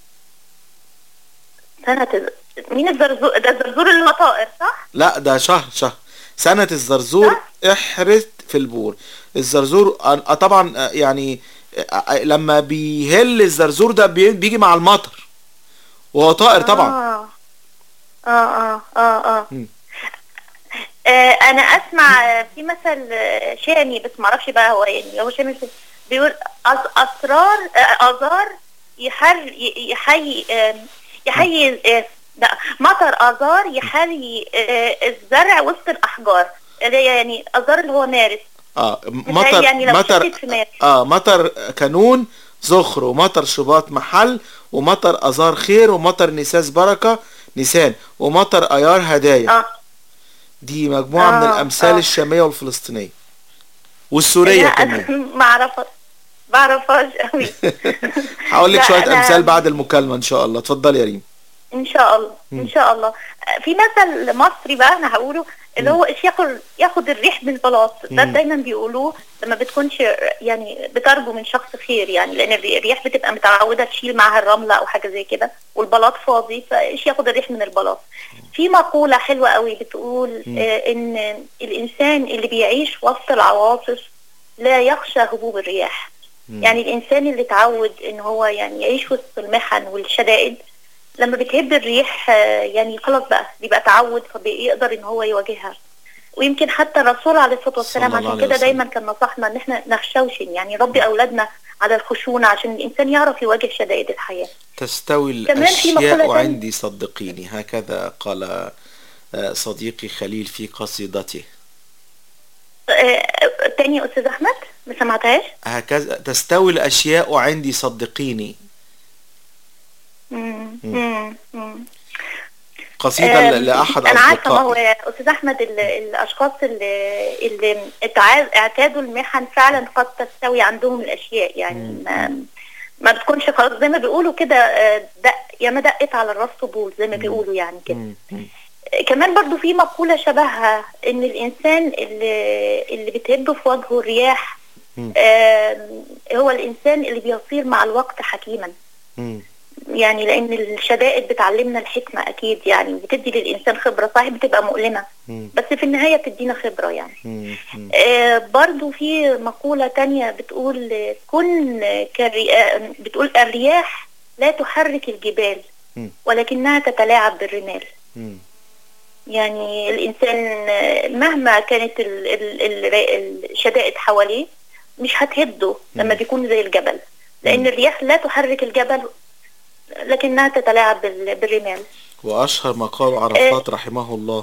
سنة الز- مين الزرزور ده الزرزور المطائر صح؟ لا ده شهر شهر سنة الزرزور احرس في البور الزرزور آه، طبعا آه، يعني آه، آه، لما بيهل الزرزور ده بي- بيجي مع المطر وهو طائر طبعا آه آه آه آه, آه. مم. آه انا اسمع آه، في مثل آه، شامي بس ما اعرفش بقى هو يعني هو شامي في- بيقول أز- اسرار آه، ازار يحر ي- يحيي آه، يحيي آه، لا مطر ازار يحيي آه، الزرع وسط الاحجار اللي هي يعني ازار اللي هو مارس اه متهيألي مطر يعني لو مطر شتت في مارس اه مطر كانون زخر ومطر شباط محل ومطر ازار خير ومطر نساس بركة نيسان ومطر ايار هدايا اه دي مجموعة من آه، الامثال آه. الشامية والفلسطينية والسورية لا، كمان أنا ما اعرفها ما اعرفهاش قوي هقول لك لا، شوية أنا- امثال بعد المكالمة ان شاء الله اتفضلي يا ريم ان شاء الله مم. ان شاء الله في مثل مصري بقى انا هقوله اللي هو ايش ياخد ياخد الريح من البلاط ده مم. دايما بيقولوه لما بتكونش يعني بترجو من شخص خير يعني لان الري- الرياح بتبقى متعوده تشيل معاها الرمله او حاجه زي كده والبلاط فاضي فايش ياخد الريح من البلاط في مقوله حلوه قوي بتقول مم. آه ان الانسان اللي بيعيش وسط العواصف لا يخشى هبوب الرياح يعني الانسان اللي اتعود ان هو يعني يعيش وسط المحن والشدائد لما بتهب الريح آه، يعني خلاص بقى بيبقى تعود فبيقدر ان هو يواجهها ويمكن حتى الرسول عليه الصلاه والسلام صلى الله عشان عليه كده وسلم. دايما كان نصحنا ان احنا نخشوشن يعني نربي اولادنا على الخشونه عشان الانسان يعرف يواجه شدائد الحياه تستوي كمان في مقولة الأشياء تانية. عندي صدقيني هكذا قال آه، صديقي خليل في قصيدته آه، تاني يا استاذ احمد ما سمعتهاش هكذا تستوي الأشياء عندي صدقيني مم. مم. قصيدة آم، ل- لأحد انا عارفه ما هو أصدقائي استاذ احمد ال- الاشخاص اللي اللي اتع- اعتادوا المحن فعلا قد تستوي عندهم الاشياء يعني ما ما بتكونش خلاص زي ما بيقولوا كده آه، دق يا ما دقت على الراس طبول زي ما بيقولوا يعني كده آه، كمان برضو في مقولة شبهها ان الانسان اللي اللي بتهب في وجهه الرياح آم، هو الانسان اللي بيصير مع الوقت حكيما يعني لان الشدائد بتعلمنا الحكمة اكيد يعني بتدي للانسان خبرة صحيح بتبقى مؤلمة بس في النهاية بتدينا خبرة يعني آه برضو في مقولة تانية بتقول آه، كن كالري... آه، بتقول الرياح لا تحرك الجبال ولكنها تتلاعب بالرمال يعني الإنسان آه، مهما كانت ال... ال... ال... الشدائد حواليه مش هتهده لما بيكون زي الجبل لأن الرياح لا تحرك الجبل لكنها تتلاعب بال... بالرمال وأشهر ما قال عرفات رحمه الله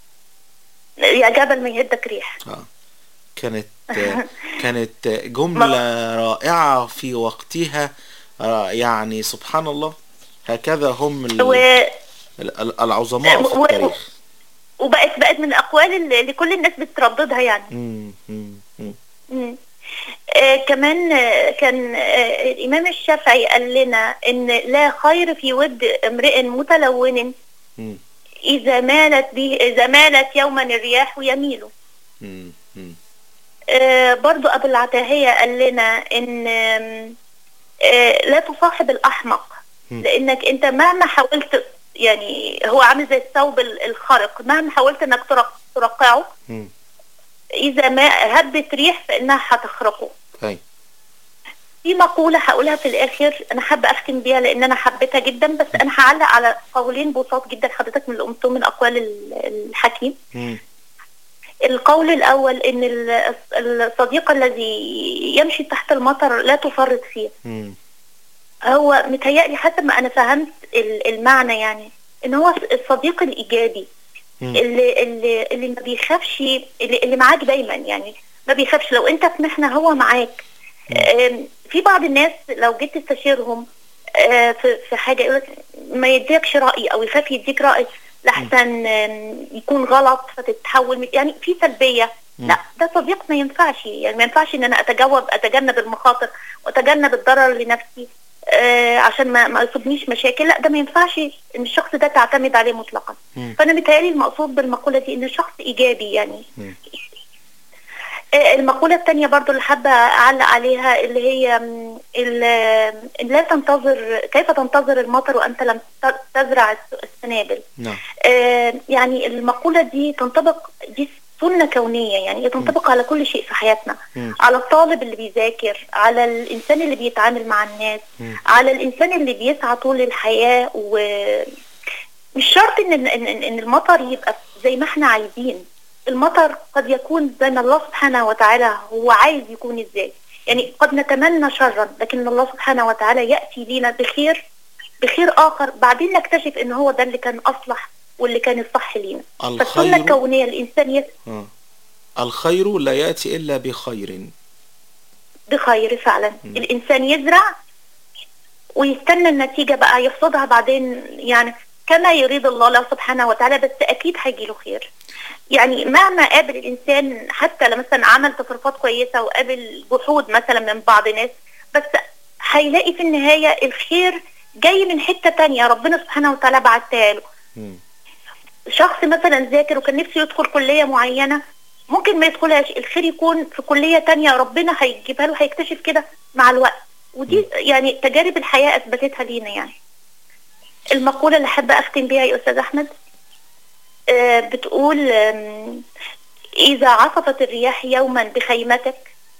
يا جبل ما يهدك ريح كانت كانت جملة رائعة في وقتها آه، يعني سبحان الله هكذا هم ال- و... ال- ال- العظماء في و- التاريخ وبقت بقت من الأقوال اللي اللي كل الناس بترددها يعني مم، مم، مم. مم. آه كمان آه كان آه الإمام الشافعي قال لنا إن لا خير في ود امرئ متلون مم. إذا مالت به إذا مالت يوما الرياح يميل مم، مم. آه برضو أبو العتاهية قال لنا إن آم، آه لا تصاحب الأحمق مم. لأنك أنت مهما حاولت يعني هو عامل زي الثوب ال- الخرق مهما حاولت إنك ترق- ترقعه مم. إذا ما هبت ريح فإنها هتخرقه أي. في مقولة هقولها في الآخر أنا حابة أختم بيها لأن أنا حبيتها جدا بس أنا هعلق على قولين بساط جدا حضرتك من اللي قمتهم من أقوال ال- الحكيم مم. القول الأول إن ال- الصديق الذي يمشي تحت المطر لا تفرط فيه مم. هو متهيألي حسب ما أنا فهمت ال- المعنى يعني إن هو الصديق الإيجابي مم. اللي اللي اللي ما بيخافش اللي, اللي معاك دايما يعني ما بيخافش لو انت في محنه هو معاك آم، في بعض الناس لو جيت تستشيرهم آه، في في حاجه يقول ما يديكش راي او يخاف يديك راي لحسن آم، يكون غلط فتتحول يعني في سلبيه لا ده صديق ما ينفعش يعني ما ينفعش ان انا اتجاوب اتجنب المخاطر واتجنب الضرر لنفسي آه عشان ما ما يصيبنيش مشاكل لا ده ما ينفعش ان الشخص ده تعتمد عليه مطلقا فانا متهيألي المقصود بالمقوله دي ان الشخص ايجابي يعني آه، المقولة الثانية برضو اللي حابة أعلق عليها اللي هي م، ال- آه، لا تنتظر كيف تنتظر المطر وأنت لم ت- تزرع الس- السنابل نعم آه، يعني المقولة دي تنطبق دي سنة كونية يعني هي تنطبق على كل شيء في حياتنا مم. على الطالب اللي بيذاكر على الإنسان اللي بيتعامل مع الناس مم. على الإنسان اللي بيسعى طول الحياة ومش شرط إن, إن, إن إن المطر يبقى زي ما احنا عايزين المطر قد يكون زي ما الله سبحانه وتعالى هو عايز يكون ازاي يعني قد نتمنى شرا لكن الله سبحانه وتعالى يأتي لنا بخير بخير آخر بعدين نكتشف إن هو ده اللي كان أصلح واللي كان الصح لينا فالسنة الخير الكونية الإنسان يس آه. الخير لا يأتي إلا بخير بخير فعلا الإنسان يزرع ويستنى النتيجة بقى يحصدها بعدين يعني كما يريد الله له سبحانه وتعالى بس أكيد هيجي له خير يعني مهما قابل الإنسان حتى لو مثلا عمل تصرفات كويسة وقابل جحود مثلا من بعض ناس بس هيلاقي في النهاية الخير جاي من حتة تانية ربنا سبحانه وتعالى بعتها له شخص مثلا ذاكر وكان نفسه يدخل كلية معينة ممكن ما يدخلهاش الخير يكون في كلية تانية ربنا هيجيبها له هيكتشف كده مع الوقت ودي يعني تجارب الحياة أثبتتها لينا يعني المقولة اللي حابة أختم بيها يا أستاذ أحمد آه، بتقول آم، إذا عصفت الرياح يوما بخيمتك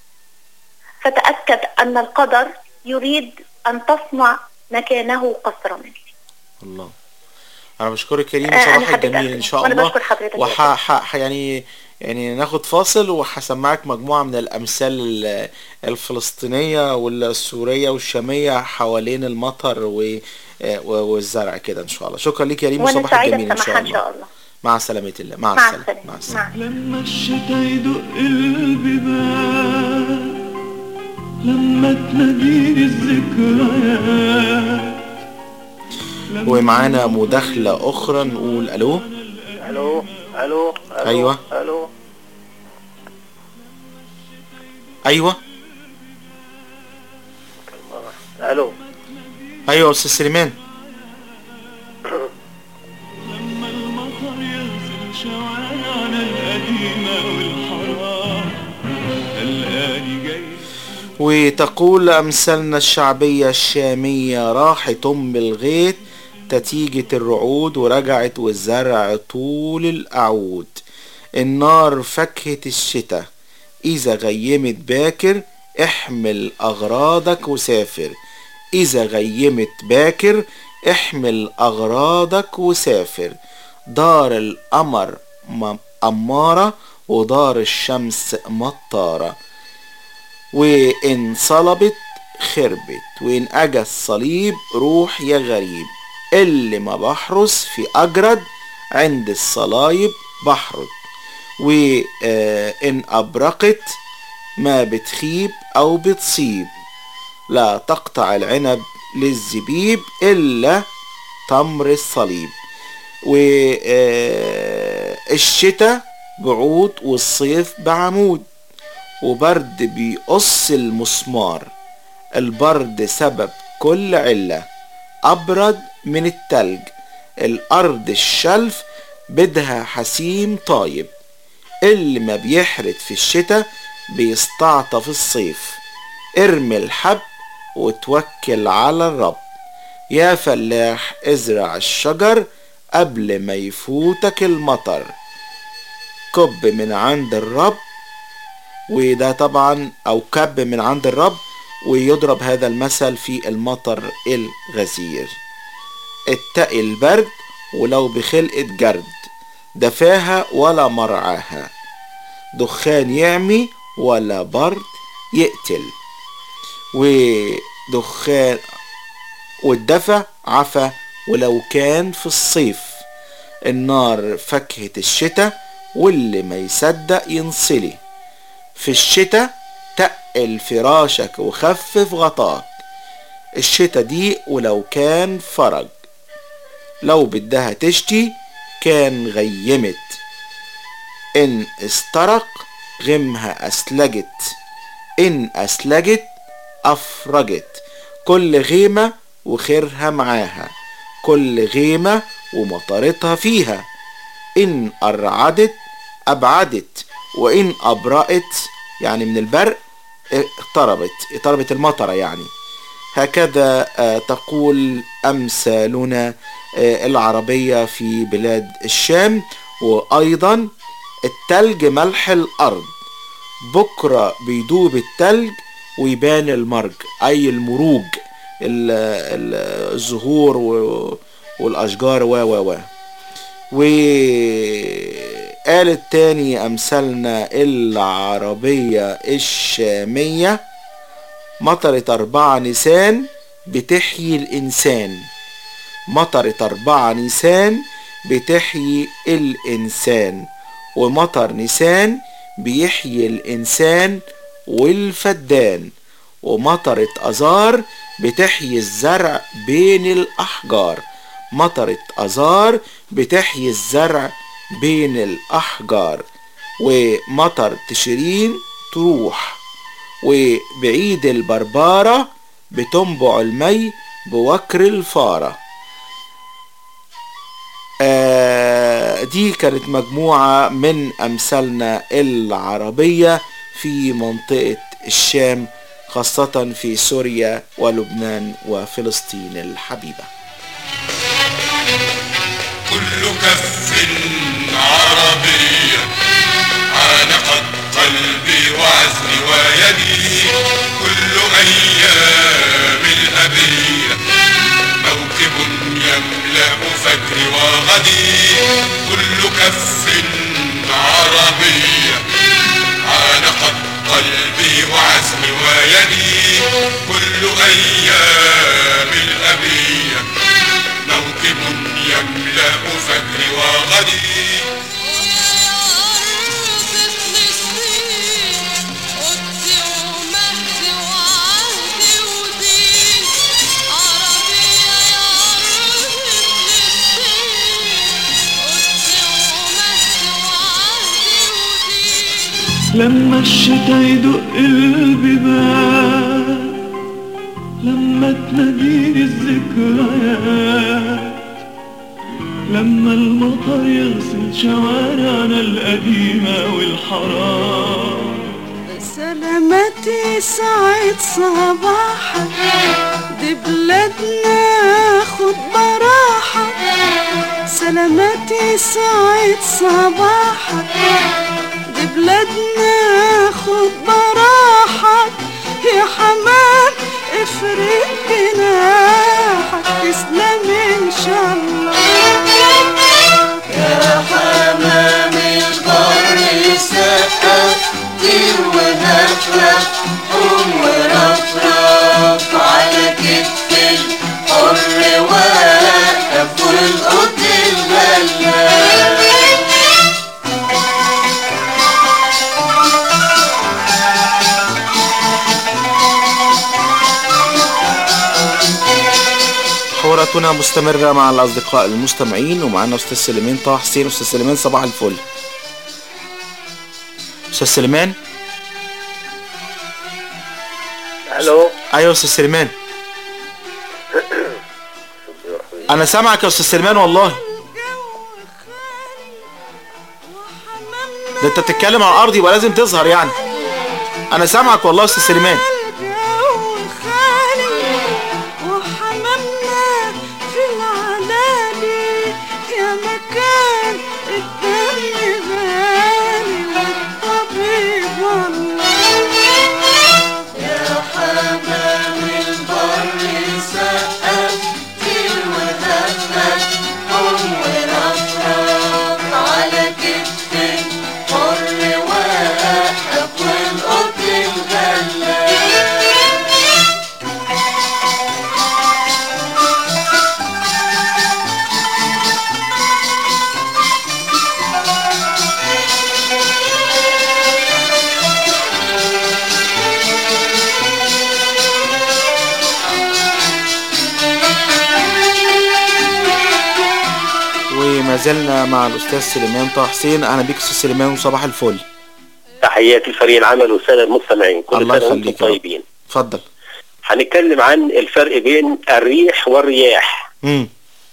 فتأكد أن القدر يريد أن تصنع مكانه قصرا الله أنا بشكرك كريم آه، أنا صراحة حبيت جميل أختم. إن شاء وأنا الله بشكر حضرتك وح ح... يعني يعني ناخد فاصل وهسمعك مجموعة من الأمثال ال- الفلسطينية والسورية والشامية حوالين المطر و... و- والزرع كده إن شاء الله شكرا لك يا ريم وأنا وصباحك سعيدة جميل إن بسماحها شاء إن الله شاء الله مع سلامة الله مع, مع السلامة السلامة مع السلامة لما الشتا يدق البيبان لما تناديني الذكريات ومعانا مداخلة أخرى نقول ألو الو الو الو أيوة. الو أيوة الو أيوة يا أستاذ سليمان شوارعنا القديمة والحرام الآن جاي وتقول أمثالنا الشعبية الشامية راحت أم الغيط تتيجة الرعود ورجعت والزرع طول الأعود النار فاكهة الشتاء إذا غيمت باكر احمل أغراضك وسافر إذا غيمت باكر احمل أغراضك وسافر دار القمر م- أمارة ودار الشمس مطارة وإن صلبت خربت وإن أجى الصليب روح يا غريب اللي ما بحرس في أجرد عند الصلايب بحرد وإن أبرقت ما بتخيب أو بتصيب لا تقطع العنب للزبيب إلا تمر الصليب والشتاء بعود والصيف بعمود وبرد بيقص المسمار البرد سبب كل علة أبرد من التلج الأرض الشلف بدها حسيم طايب اللي ما بيحرد في الشتاء بيستعطف الصيف ارمي الحب وتوكل على الرب يا فلاح ازرع الشجر قبل ما يفوتك المطر كب من عند الرب وده طبعا او كب من عند الرب ويضرب هذا المثل في المطر الغزير اتقي البرد ولو بخلقة جرد دفاها ولا مرعاها دخان يعمي ولا برد يقتل ودخان والدفى عفا ولو كان في الصيف النار فاكهة الشتاء واللي ما يصدق ينصلي في الشتاء تقل فراشك وخفف غطاك الشتاء دي ولو كان فرج لو بدها تشتي كان غيمت إن استرق غمها أسلجت إن أسلجت أفرجت كل غيمة وخيرها معاها كل غيمة ومطرتها فيها إن أرعدت أبعدت وإن أبرأت يعني من البرق اقتربت اقتربت المطرة يعني هكذا آه، تقول أمثالنا آه، العربية في بلاد الشام وأيضا التلج ملح الأرض بكرة بيدوب التلج ويبان المرج أي المروج ال- ال- الزهور و- والأشجار و و و وقالت تاني أمثالنا العربية الشامية مطرة أربعة نيسان بتحيي الإنسان مطرة أربعة نيسان بتحيي الإنسان ومطر نيسان بيحيي الإنسان والفدان ومطرة أزار بتحيي الزرع بين الأحجار مطرة أزار بتحيي الزرع بين الأحجار ومطر تشرين تروح وبعيد البربارة بتنبع المي بوكر الفارة آه دي كانت مجموعة من أمثالنا العربية في منطقة الشام خاصة في سوريا ولبنان وفلسطين الحبيبة كل كف عربية عانقت قلبي وعزمي ويدي كل أيام الأبية موكب يملأ فجري وغدي كل كف عربية عانقت قلبي وعزمي ويدي كل أيام الأبية موكب يملأ فجري وغدي عربية يا لما الشتا يدق البيبان لما تناديني الذكريات لما المطر يغسل شوارعنا القديمة والحرام سلامتي سعيد صباحك دي بلادنا خد براحك سلامتي سعيد صباحك دي بلادنا خد براحك يا حمام افرد جناحك تسلم ان شاء الله يا حمام البر سقف طير وهفرف قوم ورفرف على كتف الحر وقف والقط الغلاب حواراتنا مستمرة مع الأصدقاء المستمعين ومعنا أستاذ سليمان طه حسين أستاذ سليمان صباح الفل أستاذ سليمان الو أيوة أستاذ سليمان أنا سامعك يا أستاذ سليمان والله ده أنت بتتكلم على الأرض يبقى لازم تظهر يعني أنا سامعك والله يا أستاذ سليمان وحمامنا في العلالي يا مكان الدم غالي والطبيب والله يا حمام البر سقف طير وهفف قوم ورفرف على كتف الحر وقف والقط الغلاب وما زلنا مع الأستاذ سليمان طه حسين أهلا بيك أستاذ سليمان وصباح الفل تحياتي لفريق العمل والساده المستمعين كل الله سنه وانتم يخليك يا رب. طيبين اتفضل هنتكلم عن الفرق بين الريح والرياح مم.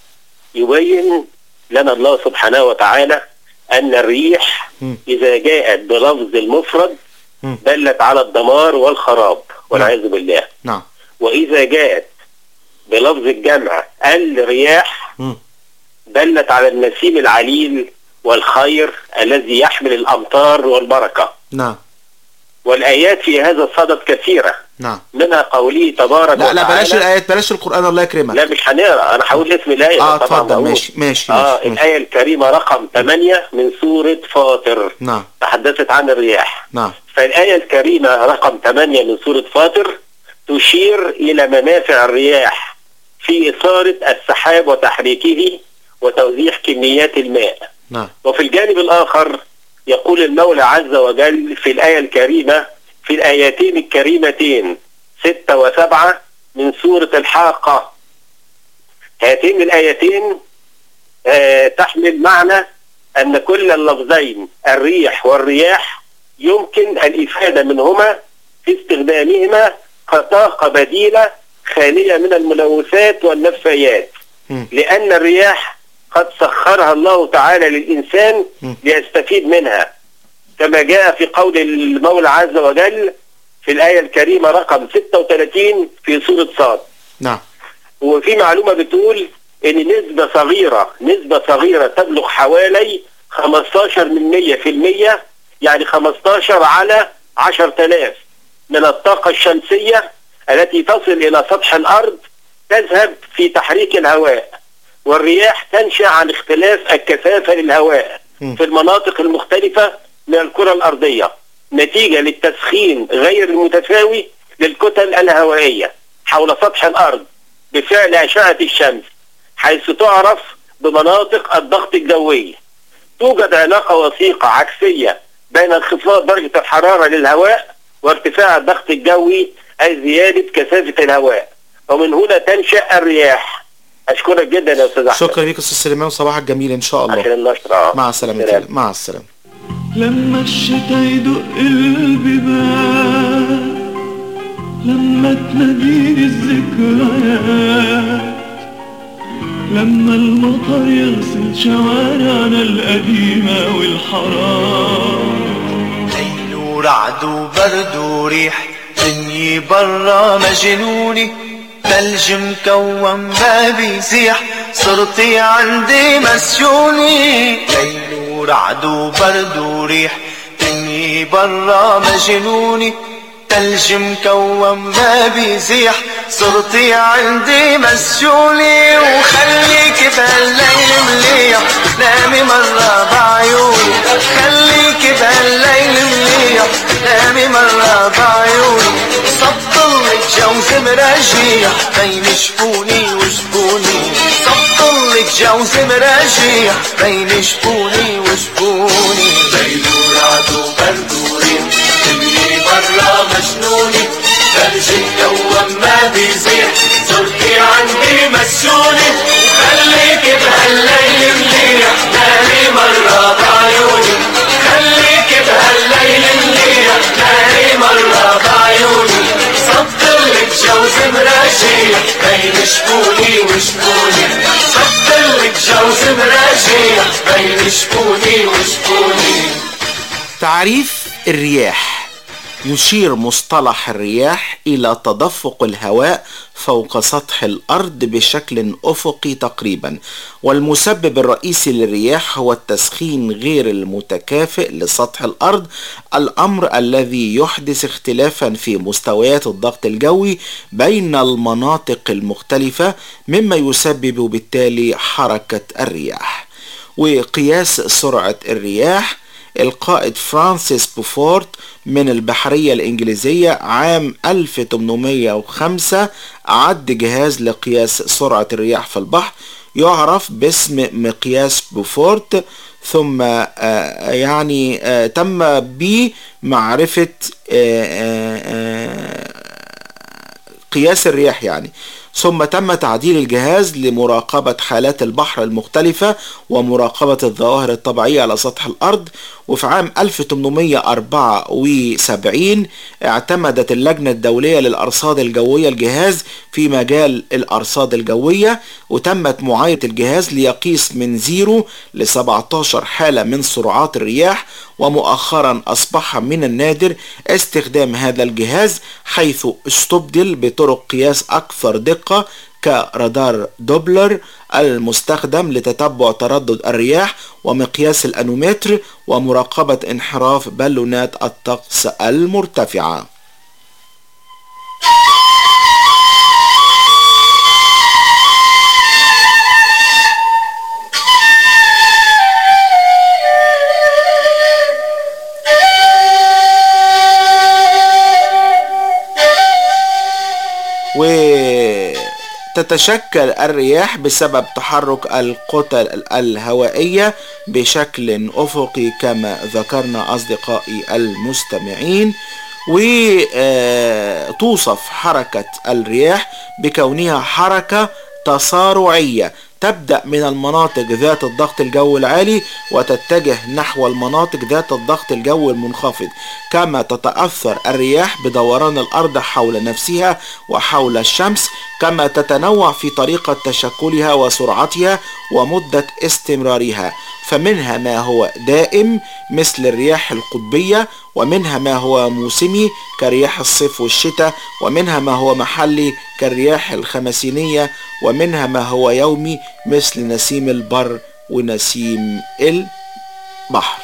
يبين لنا الله سبحانه وتعالى ان الريح مم. اذا جاءت بلفظ المفرد مم. دلت على الدمار والخراب والعياذ بالله نعم واذا جاءت بلفظ الجمع الرياح مم. دلت على النسيم العليل والخير الذي يحمل الامطار والبركه نعم والايات في هذا الصدد كثيره نعم منها قوله تبارك لا لا وتعالى بلاش الآيات بلاش القرآن الله يكرمك لا مش هنقرا انا هقول اسم الايه اه طبعاً اتفضل بقول. ماشي ماشي اه ماشي, ماشي. الايه الكريمه رقم 8 من سوره فاطر نعم تحدثت عن الرياح نعم فالايه الكريمه رقم 8 من سوره فاطر تشير الى منافع الرياح في اثاره السحاب وتحريكه وتوزيع كميات الماء نعم وفي الجانب الآخر يقول المولى عز وجل في الآية الكريمة في الآيتين الكريمتين ستة وسبعة من سورة الحاقة هاتين الآيتين آه تحمل معنى أن كل اللفظين الريح والرياح يمكن الإفادة منهما في استخدامهما كطاقة بديلة خالية من الملوثات والنفايات لأن الرياح قد سخرها الله تعالى للإنسان ليستفيد منها كما جاء في قول المولى عز وجل في الآية الكريمة رقم 36 في سورة صاد نعم وفي معلومة بتقول إن نسبة صغيرة نسبة صغيرة تبلغ حوالي 15 من 100 في المية يعني 15 على 10000 من الطاقة الشمسية التي تصل إلى سطح الأرض تذهب في تحريك الهواء والرياح تنشأ عن اختلاف الكثافة للهواء في المناطق المختلفة من الكرة الأرضية نتيجة للتسخين غير المتساوي للكتل الهوائية حول سطح الأرض بفعل أشعة الشمس حيث تعرف بمناطق الضغط الجوي توجد علاقة وثيقة عكسية بين انخفاض درجة الحرارة للهواء وارتفاع الضغط الجوي أي زيادة كثافة الهواء ومن هنا تنشأ الرياح أشكرك جدا يا أستاذ أحمد شكرا ليك يا استاذ سليمان وصباحك جميل ان شاء الله عشان النشرة مع السلامة سلام. مع السلامة لما الشتا يدق البيبان لما تناديني الذكريات لما المطر يغسل شوارعنا القديمة والحرام ليل ورعد وبرد وريح دنيا برا مجنوني ثلج مكون ما بيزيح صرتي عندي مسجوني ليل ورعد وبرد وريح دنيا برا مجنوني ثلج مكون ما بيزيح صرتي عندي مسجوني وخليك بهالليل مليح نامي مرة بعيوني خليك بهالليل مليح نامي مرة بعيوني صبطلك جوز مراجيح بين شفوني وشفوني صبطلك جوز مراجيح بين شفوني وشفوني ليل ورعد وبرد وريح تبني برا مجنوني ثلج مكون ما بيزيح صرتي عندي مسجوني خليك بهالليل مليح نامي مرة بعيوني خليك بهالليل مليح نامي مرة بعيوني صبتلك جوز مراجيح بين شفوني وشفوني صبتلك جوز مراجيح بين شفوني وشفوني تعريف الرياح يشير مصطلح الرياح إلى تدفق الهواء فوق سطح الأرض بشكل أفقي تقريبا والمسبب الرئيسي للرياح هو التسخين غير المتكافئ لسطح الأرض الأمر الذي يحدث اختلافا في مستويات الضغط الجوي بين المناطق المختلفة مما يسبب بالتالي حركة الرياح وقياس سرعة الرياح القائد فرانسيس بوفورت من البحرية الإنجليزية عام 1805 أعد جهاز لقياس سرعة الرياح في البحر يعرف باسم مقياس بوفورت ثم آه، يعني آه، تم بمعرفة آه، آه، قياس الرياح يعني ثم تم تعديل الجهاز لمراقبة حالات البحر المختلفة ومراقبة الظواهر الطبيعية على سطح الأرض وفي عام 1874 اعتمدت اللجنة الدولية للأرصاد الجوية الجهاز في مجال الأرصاد الجوية وتمت معاينة الجهاز ليقيس من 0 ل 17 حالة من سرعات الرياح ومؤخرا أصبح من النادر استخدام هذا الجهاز حيث استبدل بطرق قياس أكثر دقة كرادار دوبلر المستخدم لتتبع تردد الرياح ومقياس الأنومتر ومراقبة انحراف بالونات الطقس المرتفعة وتتشكل الرياح بسبب تحرك الكتل الهوائية بشكل أفقي كما ذكرنا أصدقائي المستمعين وتوصف حركة الرياح بكونها حركة تصارعية تبدأ من المناطق ذات الضغط الجوي العالي وتتجه نحو المناطق ذات الضغط الجوي المنخفض كما تتأثر الرياح بدوران الأرض حول نفسها وحول الشمس كما تتنوع في طريقة تشكلها وسرعتها ومدة استمرارها فمنها ما هو دائم مثل الرياح القطبية ومنها ما هو موسمي كرياح الصيف والشتاء ومنها ما هو محلي كالرياح الخمسينية ومنها ما هو يومي مثل نسيم البر ونسيم البحر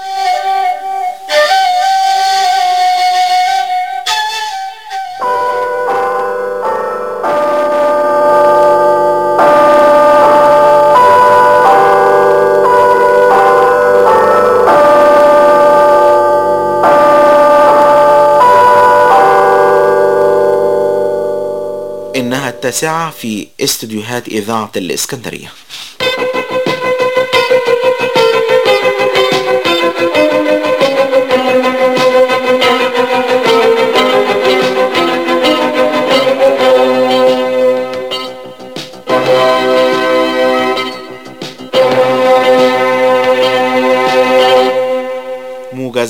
إنها التاسعة في استديوهات إذاعة الإسكندرية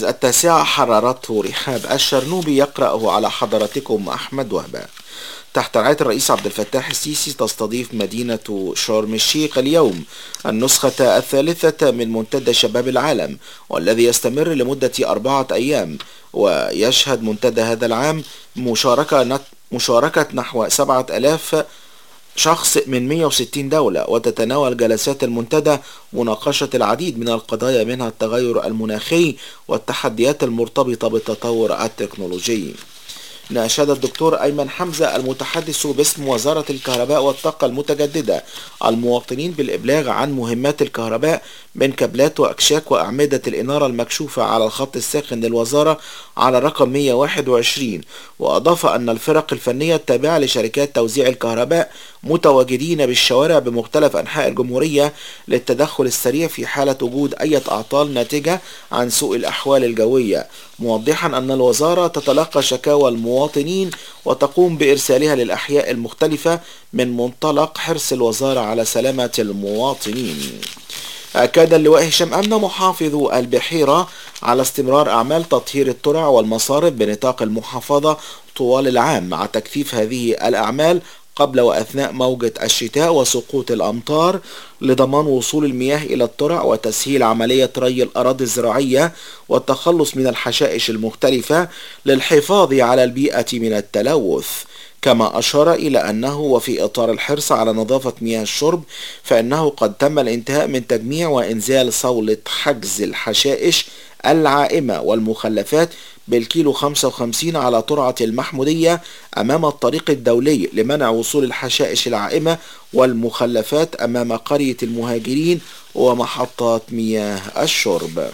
الجزء التاسع حررته رحاب الشرنوبي يقرأه على حضرتكم أحمد وهبة تحت رعاية الرئيس عبد الفتاح السيسي تستضيف مدينة شرم الشيخ اليوم النسخة الثالثة من منتدى شباب العالم والذي يستمر لمدة أربعة أيام ويشهد منتدى هذا العام مشاركة مشاركة نحو سبعة ألاف شخص من 160 دولة وتتناول جلسات المنتدى مناقشة العديد من القضايا منها التغير المناخي والتحديات المرتبطة بالتطور التكنولوجي ناشد الدكتور أيمن حمزة المتحدث باسم وزارة الكهرباء والطاقة المتجددة المواطنين بالإبلاغ عن مهمات الكهرباء من كابلات وأكشاك وأعمدة الإنارة المكشوفة على الخط الساخن للوزارة على رقم 121 وأضاف أن الفرق الفنية التابعة لشركات توزيع الكهرباء متواجدين بالشوارع بمختلف أنحاء الجمهورية للتدخل السريع في حالة وجود أي أعطال ناتجة عن سوء الأحوال الجوية موضحا أن الوزارة تتلقى شكاوى المواطنين وتقوم بإرسالها للأحياء المختلفة من منطلق حرص الوزارة على سلامة المواطنين أكد اللواء هشام أمن محافظ البحيرة على استمرار أعمال تطهير الترع والمصارف بنطاق المحافظة طوال العام مع تكثيف هذه الأعمال قبل وأثناء موجة الشتاء وسقوط الأمطار لضمان وصول المياه إلى الترع وتسهيل عملية ري الأراضي الزراعية والتخلص من الحشائش المختلفة للحفاظ على البيئة من التلوث كما أشار إلى أنه وفي إطار الحرص على نظافة مياه الشرب فإنه قد تم الانتهاء من تجميع وإنزال صولة حجز الحشائش العائمة والمخلفات بالكيلو 55 على ترعة المحمودية أمام الطريق الدولي لمنع وصول الحشائش العائمة والمخلفات أمام قرية المهاجرين ومحطات مياه الشرب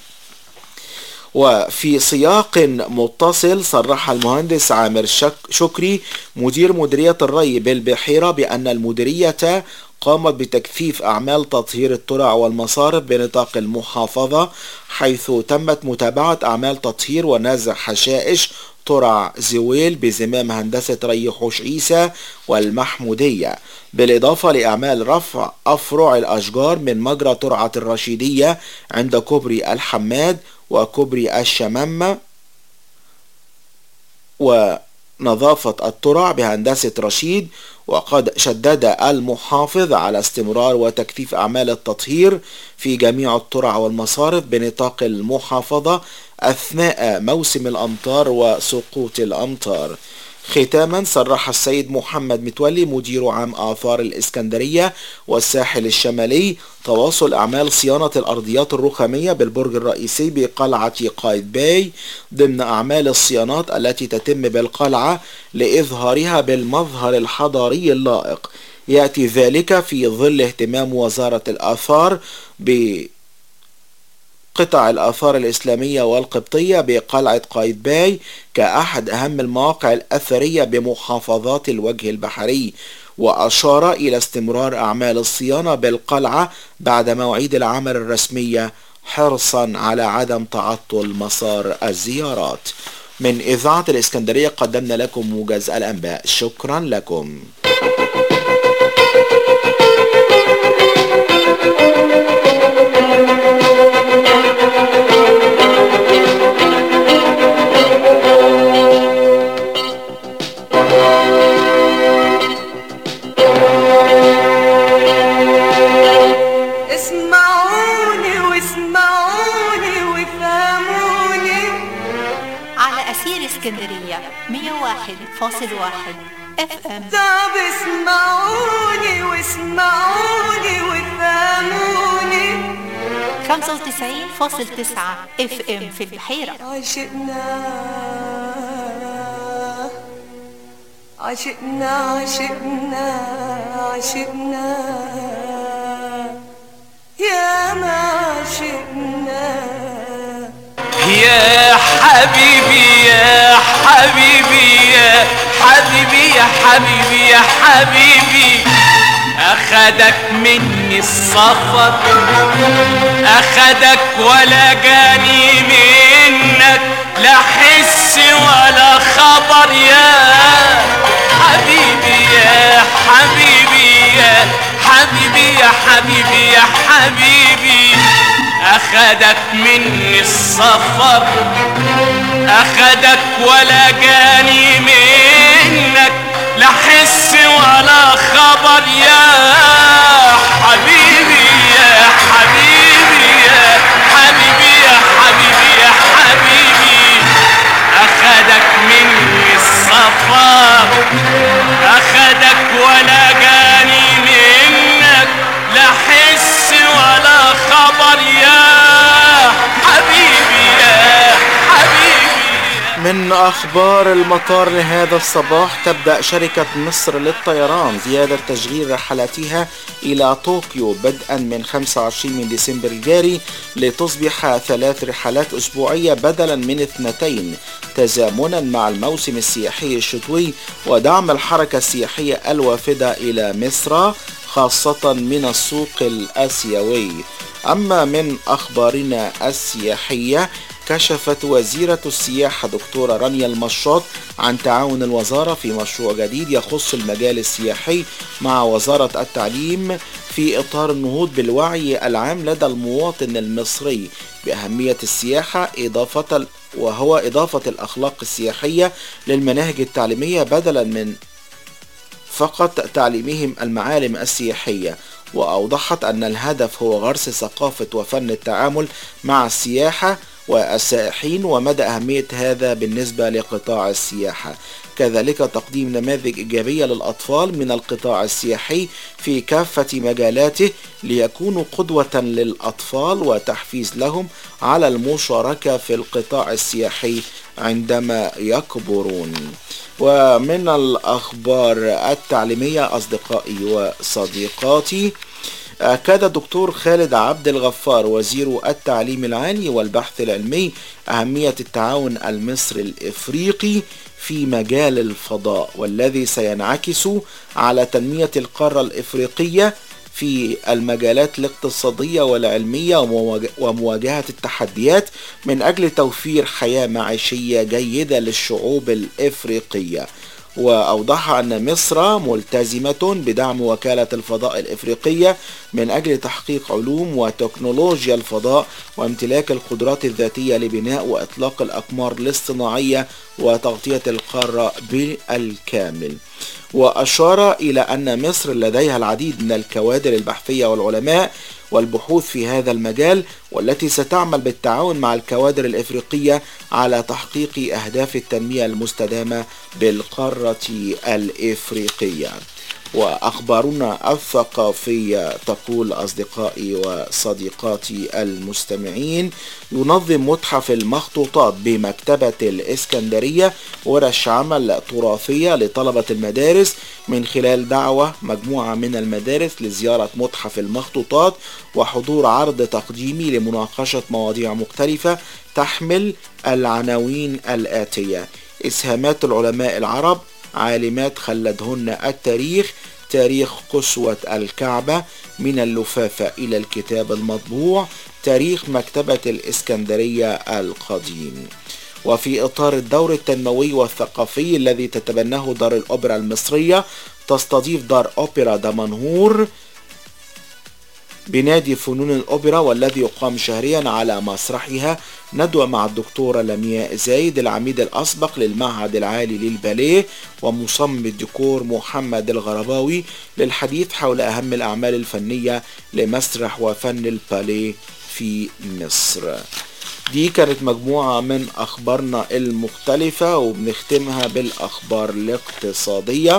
وفي سياق متصل صرح المهندس عامر شك شكري مدير مديرية الري بالبحيرة بأن المديرية قامت بتكثيف أعمال تطهير الترع والمصارف بنطاق المحافظة حيث تمت متابعة أعمال تطهير ونزع حشائش ترع زويل بزمام هندسة ري حوش عيسى والمحمودية بالإضافة لأعمال رفع أفرع الأشجار من مجرى ترعة الرشيدية عند كوبري الحماد وكوبري الشمامة ونظافة الترع بهندسة رشيد وقد شدد المحافظ على استمرار وتكثيف أعمال التطهير في جميع الترع والمصارف بنطاق المحافظة أثناء موسم الأمطار وسقوط الأمطار ختاما صرح السيد محمد متولي مدير عام آثار الإسكندرية والساحل الشمالي تواصل أعمال صيانة الأرضيات الرخامية بالبرج الرئيسي بقلعة قايد باي ضمن أعمال الصيانات التي تتم بالقلعة لإظهارها بالمظهر الحضاري اللائق يأتي ذلك في ظل اهتمام وزارة الآثار ب قطع الآثار الإسلامية والقبطية بقلعة قايتباي كأحد أهم المواقع الأثرية بمحافظات الوجه البحري وأشار إلى استمرار أعمال الصيانة بالقلعة بعد مواعيد العمل الرسمية حرصا على عدم تعطل مسار الزيارات من إذاعة الإسكندرية قدمنا لكم موجز الأنباء شكرا لكم اسمعوني واسمعوني وفهموني على أسير اسكندرية 101.1 اف ام طب اسمعوني واسمعوني وفهموني 95.9 اف ام في البحيرة عشقنا عشقنا عشقنا عشقنا يا ما عشقنا يا حبيبي يا حبيبي يا حبيبي يا حبيبي يا حبيبي أخدك مني السفر أخدك ولا جاني منك لا حس ولا خبر يا حبيبي يا حبيبي يا حبيبي يا حبيبي يا حبيبي أخدك مني السفر أخدك ولا جاني منك لا حس ولا خبر يا حبيبي يا حبيبي يا حبيبي يا حبيبي يا حبيبي أخدك مني السفر أخدك ولا جاني منك لا حس ولا خبر يا حبيبي يا حبيبي من أخبار المطار لهذا الصباح تبدأ شركة مصر للطيران زيادة تشغيل رحلاتها إلى طوكيو بدءا من 25 من ديسمبر الجاري لتصبح ثلاث رحلات أسبوعية بدلا من اثنتين تزامنا مع الموسم السياحي الشتوي ودعم الحركة السياحية الوافدة إلى مصر خاصة من السوق الآسيوي أما من أخبارنا السياحية كشفت وزيرة السياحة دكتورة رانيا المشاط عن تعاون الوزارة في مشروع جديد يخص المجال السياحي مع وزارة التعليم في إطار النهوض بالوعي العام لدى المواطن المصري بأهمية السياحة إضافة وهو إضافة الأخلاق السياحية للمناهج التعليمية بدلا من فقط تعليمهم المعالم السياحية وأوضحت أن الهدف هو غرس ثقافة وفن التعامل مع السياحة والسائحين ومدى أهمية هذا بالنسبة لقطاع السياحة كذلك تقديم نماذج إيجابية للأطفال من القطاع السياحي في كافة مجالاته ليكونوا قدوة للأطفال وتحفيز لهم على المشاركة في القطاع السياحي عندما يكبرون ومن الأخبار التعليمية أصدقائي وصديقاتي أكد الدكتور خالد عبد الغفار وزير التعليم العالي والبحث العلمي أهمية التعاون المصري الإفريقي في مجال الفضاء والذي سينعكس على تنمية القارة الإفريقية في المجالات الاقتصادية والعلمية ومواجهة التحديات من أجل توفير حياة معيشية جيدة للشعوب الإفريقية وأوضح أن مصر ملتزمة بدعم وكالة الفضاء الإفريقية من أجل تحقيق علوم وتكنولوجيا الفضاء وامتلاك القدرات الذاتية لبناء وإطلاق الأقمار الاصطناعية وتغطية القارة بالكامل وأشار إلى أن مصر لديها العديد من الكوادر البحثية والعلماء والبحوث في هذا المجال والتي ستعمل بالتعاون مع الكوادر الإفريقية على تحقيق أهداف التنمية المستدامة بالقارة الإفريقية وأخبارنا الثقافية تقول أصدقائي وصديقاتي المستمعين ينظم متحف المخطوطات بمكتبة الإسكندرية ورش عمل تراثية لطلبة المدارس من خلال دعوة مجموعة من المدارس لزيارة متحف المخطوطات وحضور عرض تقديمي لمناقشة مواضيع مختلفة تحمل العناوين الآتية إسهامات العلماء العرب عالمات خلدهن التاريخ تاريخ قسوة الكعبة من اللفافة إلى الكتاب المطبوع تاريخ مكتبة الإسكندرية القديم وفي إطار الدور التنموي والثقافي الذي تتبناه دار الأوبرا المصرية تستضيف دار أوبرا دمنهور بنادي فنون الأوبرا والذي يقام شهريا على مسرحها ندوة مع الدكتورة لمياء زايد العميد الأسبق للمعهد العالي للباليه ومصمم الديكور محمد الغرباوي للحديث حول أهم الأعمال الفنية لمسرح وفن الباليه في مصر دي كانت مجموعة من أخبارنا المختلفة وبنختمها بالأخبار الاقتصادية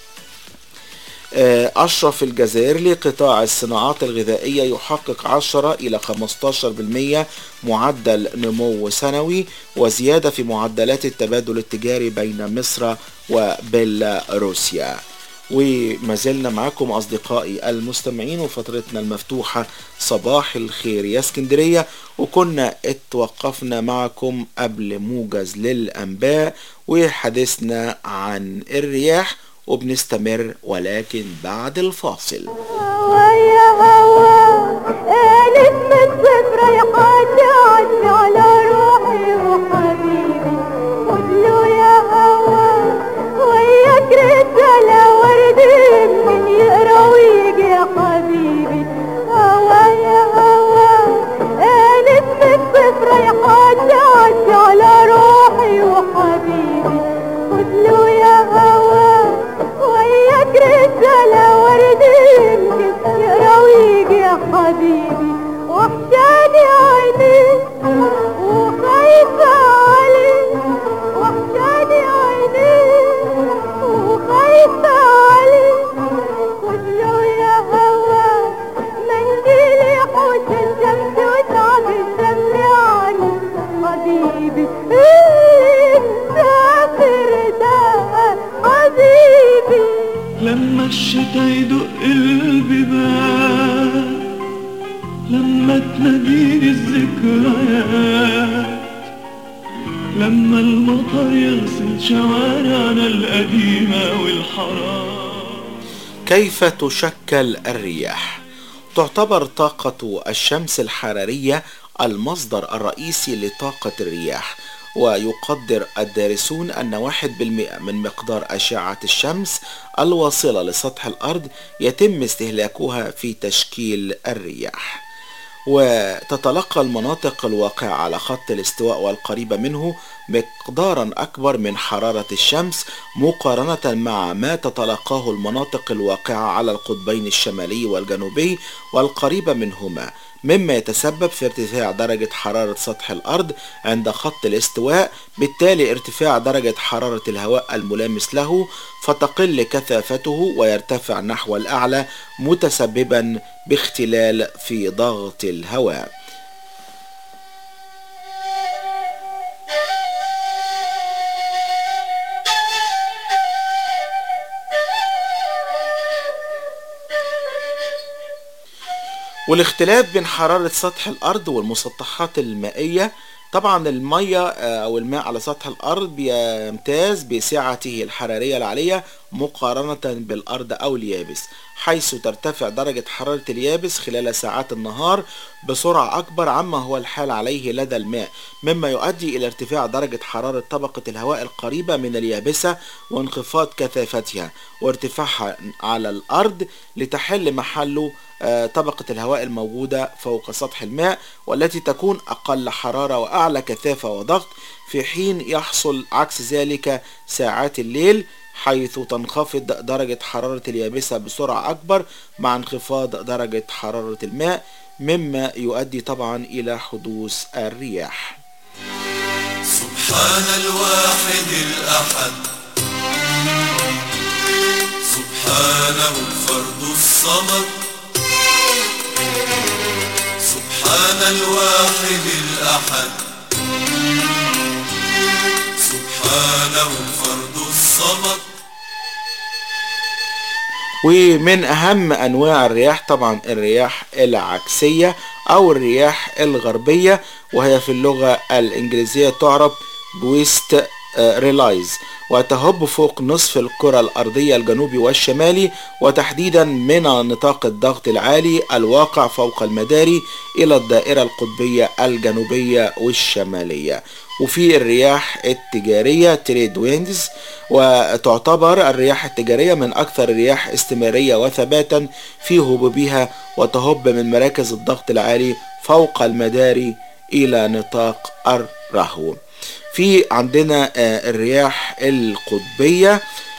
أشرف الجزائري قطاع الصناعات الغذائية يحقق 10 إلى 15% معدل نمو سنوي وزيادة في معدلات التبادل التجاري بين مصر وبيلاروسيا وما زلنا معاكم أصدقائي المستمعين وفترتنا المفتوحة صباح الخير يا اسكندرية وكنا اتوقفنا معكم قبل موجز للأنباء وحديثنا عن الرياح وبنستمر ولكن بعد الفاصل ويا هوا ألف من صفر يقعد عني على روحي وحبيبي قله يا هوا وياك رسالة وردي من يقرا ويجي يا حبيبي هوا يا هوا خدلو يا هوا وياك رسالة ورد يمكن يقرا ويجي يا حبيبي وحشاني عينيك وخايفة عليك وحشاني عينيك وخايفة عليك خدلو يا هوا منديل يحوش الشمس وتعب الشمس عني حبيبي مسافر ده حبيبي لما الشتا يدق البيبان لما تناديني الذكريات لما المطر يغسل شوارعنا القديمة والحرام كيف تشكل الرياح تعتبر طاقة الشمس الحرارية المصدر الرئيسي لطاقة الرياح ويقدر الدارسون أن واحد بالمئة من مقدار أشعة الشمس الواصلة لسطح الأرض يتم استهلاكها في تشكيل الرياح وتتلقى المناطق الواقعة على خط الاستواء والقريبة منه مقدارا أكبر من حرارة الشمس مقارنة مع ما تتلقاه المناطق الواقعة على القطبين الشمالي والجنوبي والقريبة منهما مما يتسبب في ارتفاع درجة حرارة سطح الأرض عند خط الاستواء بالتالي ارتفاع درجة حرارة الهواء الملامس له فتقل كثافته ويرتفع نحو الأعلى متسببا باختلال في ضغط الهواء والاختلاف بين حرارة سطح الأرض والمسطحات المائية طبعا المية آه، أو الماء على سطح الأرض بيمتاز بسعته الحرارية العالية مقارنة بالأرض أو اليابس حيث ترتفع درجة حرارة اليابس خلال ساعات النهار بسرعة أكبر عما هو الحال عليه لدى الماء مما يؤدي إلى ارتفاع درجة حرارة طبقة الهواء القريبة من اليابسة وانخفاض كثافتها وارتفاعها على الأرض لتحل محله آه، طبقة الهواء الموجودة فوق سطح الماء والتي تكون أقل حرارة وأعلى كثافة وضغط في حين يحصل عكس ذلك ساعات الليل حيث تنخفض درجة حرارة اليابسة بسرعة أكبر مع انخفاض درجة حرارة الماء مما يؤدي طبعا إلى حدوث الرياح سبحان الواحد الأحد سبحانه الفرد الصمد سبحان الواحد الأحد سبحانه الفرد الصمد ومن أهم أنواع الرياح طبعا الرياح العكسية أو الرياح الغربية وهي في اللغة الإنجليزية تعرف بويست ريلايز وتهب فوق نصف الكرة الأرضية الجنوبي والشمالي وتحديدا من نطاق الضغط العالي الواقع فوق المداري إلى الدائرة القطبية الجنوبية والشمالية وفي الرياح التجارية تريد ويندز وتعتبر الرياح التجارية من أكثر الرياح استمرارية وثباتا في هبوبها وتهب من مراكز الضغط العالي فوق المداري إلى نطاق الرهو في عندنا آه، الرياح القطبية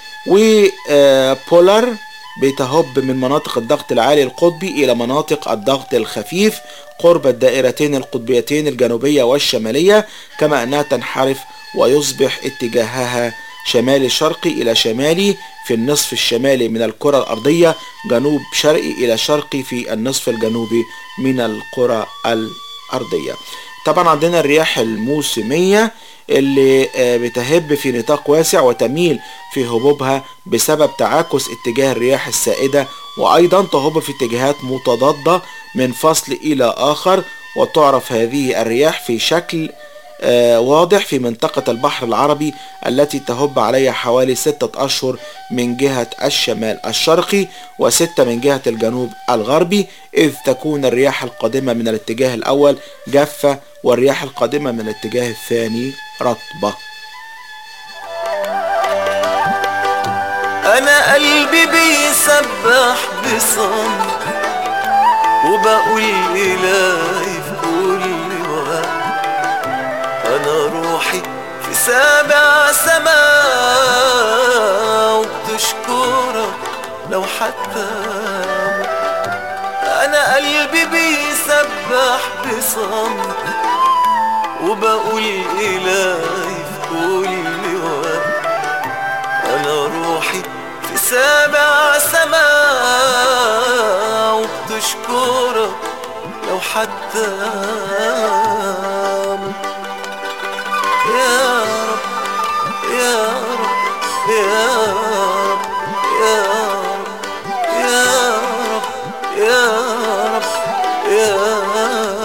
وبولار بتهب من مناطق الضغط العالي القطبي إلى مناطق الضغط الخفيف قرب الدائرتين القطبيتين الجنوبية والشمالية كما أنها تنحرف ويصبح اتجاهها شمالي شرقي إلى شمالي في النصف الشمالي من الكرة الأرضية جنوب شرقي إلى شرقي في النصف الجنوبي من الكرة الأرضية طبعا عندنا الرياح الموسمية اللي آه، بتهب في نطاق واسع وتميل في هبوبها بسبب تعاكس اتجاه الرياح السائدة وأيضا تهب في اتجاهات متضادة من فصل إلى آخر وتعرف هذه الرياح في شكل آه، واضح في منطقة البحر العربي التي تهب عليها حوالي ستة أشهر من جهة الشمال الشرقي وستة من جهة الجنوب الغربي إذ تكون الرياح القادمة من الاتجاه الأول جافة والرياح القادمة من الاتجاه الثاني رطبة أنا قلبي بيسبح بصمت وبقول إلهي في كل وقت أنا روحي في سابع سماء لو حتى انا قلبي بيسبح بصمت وبقول الهي في كل وقت انا روحي في سابع سماء وبتشكرك لو حتى يا رب يا رب يا رب يا رب يا رب يا رب يا رب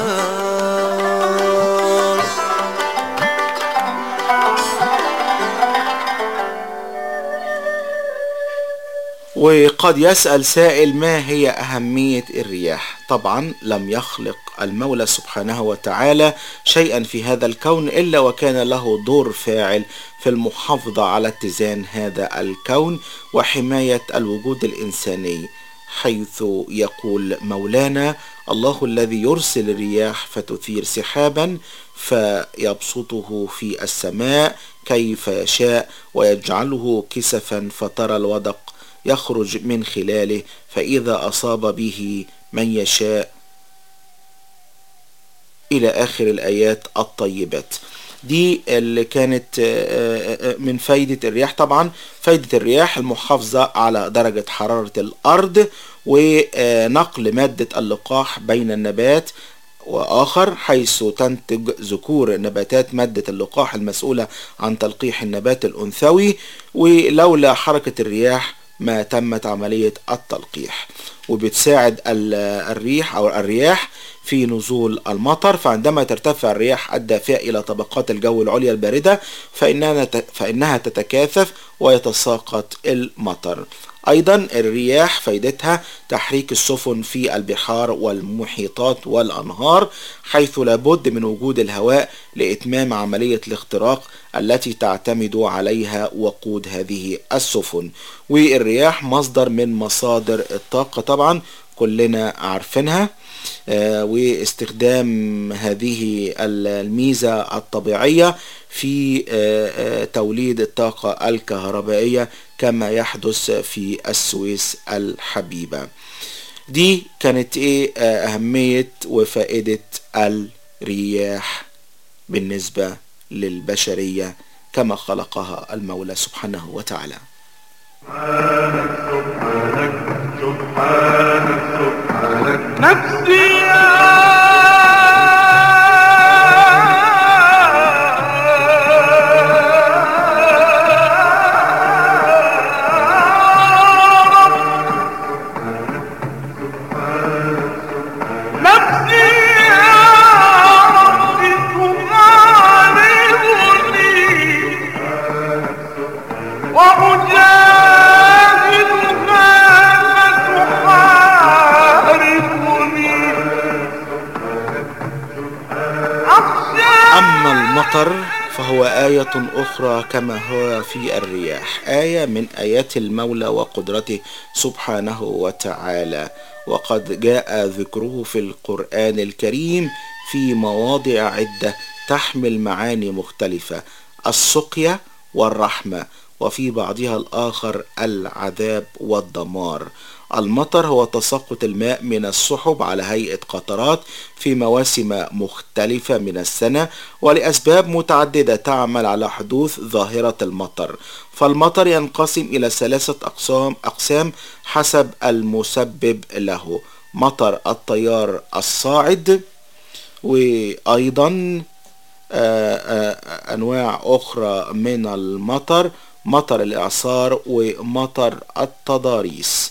وقد يسأل سائل ما هي أهمية الرياح طبعا لم يخلق المولى سبحانه وتعالى شيئا في هذا الكون إلا وكان له دور فاعل في المحافظة على اتزان هذا الكون وحماية الوجود الإنساني حيث يقول مولانا الله الذي يرسل الرياح فتثير سحابا فيبسطه في السماء كيف يشاء ويجعله كسفا فترى الودق يخرج من خلاله فإذا أصاب به من يشاء إلى آخر الآيات الطيبات دي اللي كانت آه، آه، من فايدة الرياح طبعا فايدة الرياح المحافظة على درجة حرارة الأرض ونقل مادة اللقاح بين النبات وآخر حيث تنتج ذكور نباتات مادة اللقاح المسؤولة عن تلقيح النبات الأنثوي ولولا حركة الرياح ما تمت عملية التلقيح وبتساعد ال- الريح أو الرياح في نزول المطر فعندما ترتفع الرياح الدافئة إلى طبقات الجو العليا الباردة فإنها, نت- فإنها تتكاثف ويتساقط المطر أيضا الرياح فايدتها تحريك السفن في البحار والمحيطات والأنهار حيث لابد من وجود الهواء لإتمام عملية الاختراق التي تعتمد عليها وقود هذه السفن والرياح مصدر من مصادر الطاقة طبعا كلنا عارفينها آه، واستخدام هذه الميزة الطبيعية في آه، آه، توليد الطاقة الكهربائية كما يحدث في السويس الحبيبة دي كانت ايه آه، أهمية وفائدة الرياح بالنسبة للبشرية كما خلقها المولى سبحانه وتعالى نفسي نفسي أما المطر فهو آية أخرى كما هو في الرياح آية من آيات المولى وقدرته سبحانه وتعالى وقد جاء ذكره في القرآن الكريم في مواضع عدة تحمل معاني مختلفة السقيا والرحمة وفي بعضها الآخر العذاب والدمار المطر هو تساقط الماء من السحب على هيئة قطرات في مواسم مختلفة من السنة ولأسباب متعددة تعمل على حدوث ظاهرة المطر فالمطر ينقسم إلى ثلاثة أقسام أقسام حسب المسبب له مطر التيار الصاعد وأيضا آه، آه، أنواع أخرى من المطر مطر الإعصار ومطر التضاريس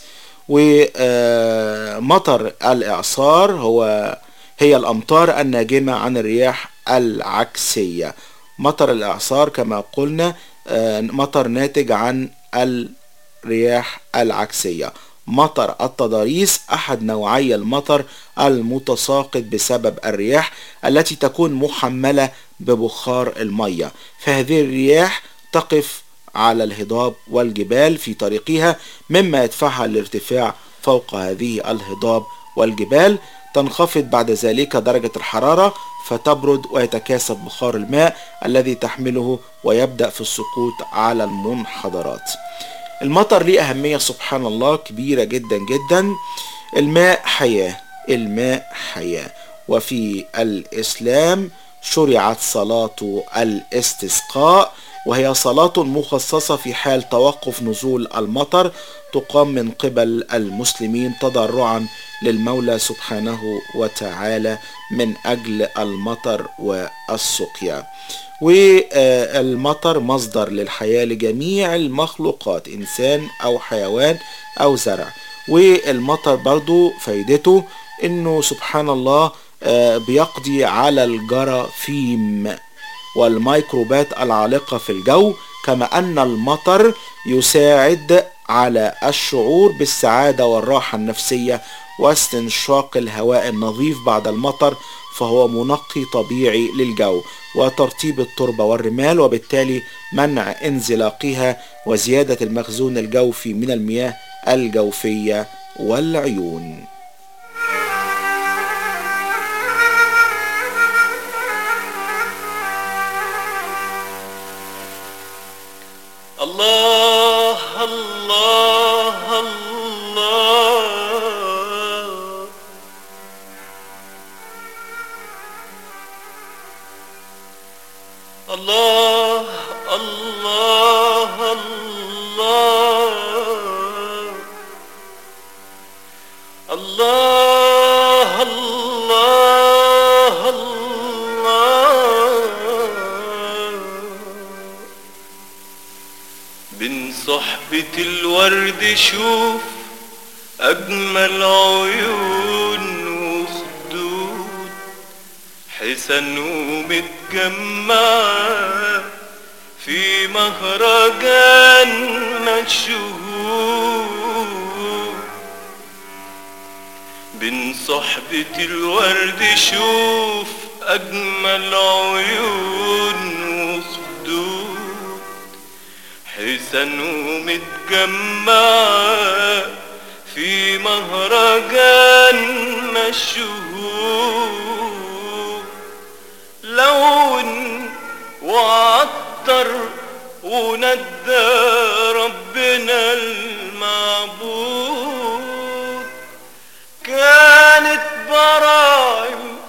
ومطر الإعصار هو هي الأمطار الناجمة عن الرياح العكسية مطر الإعصار كما قلنا آه، مطر ناتج عن الرياح العكسية مطر التضاريس أحد نوعي المطر المتساقط بسبب الرياح التي تكون محملة ببخار المية فهذه الرياح تقف على الهضاب والجبال في طريقها مما يدفعها للارتفاع فوق هذه الهضاب والجبال تنخفض بعد ذلك درجة الحرارة فتبرد ويتكاثف بخار الماء الذي تحمله ويبدأ في السقوط على المنحدرات المطر ليه أهمية سبحان الله كبيرة جدا جدا الماء حياة الماء حياة وفي الإسلام شرعت صلاة الاستسقاء وهي صلاة مخصصة في حال توقف نزول المطر تقام من قبل المسلمين تضرعا للمولى سبحانه وتعالى من أجل المطر والسقيا والمطر مصدر للحياة لجميع المخلوقات إنسان أو حيوان أو زرع والمطر برضو فايدته إنه سبحان الله آه، بيقضي على الجراثيم والميكروبات العالقة في الجو كما أن المطر يساعد على الشعور بالسعادة والراحة النفسية واستنشاق الهواء النظيف بعد المطر فهو منقي طبيعي للجو وترطيب التربة والرمال وبالتالي منع انزلاقها وزيادة المخزون الجوفي من المياه الجوفية والعيون الله الله الله الله الله الله الله الله الله بين صحبة الورد شوف أجمل عيون وخدود حسن ومتجمعة في مهرجان مشهور بين صحبة الورد شوف أجمل عيون وخدود حسن ومتجمعة في مهرجان مشهور لون وعطر وندى ربنا المعبود كانت براعم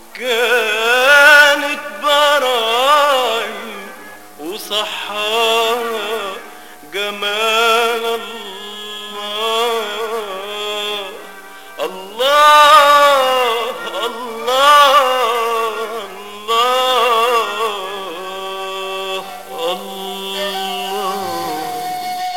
كانت براعم وصحى جمال الله الله الله الله الله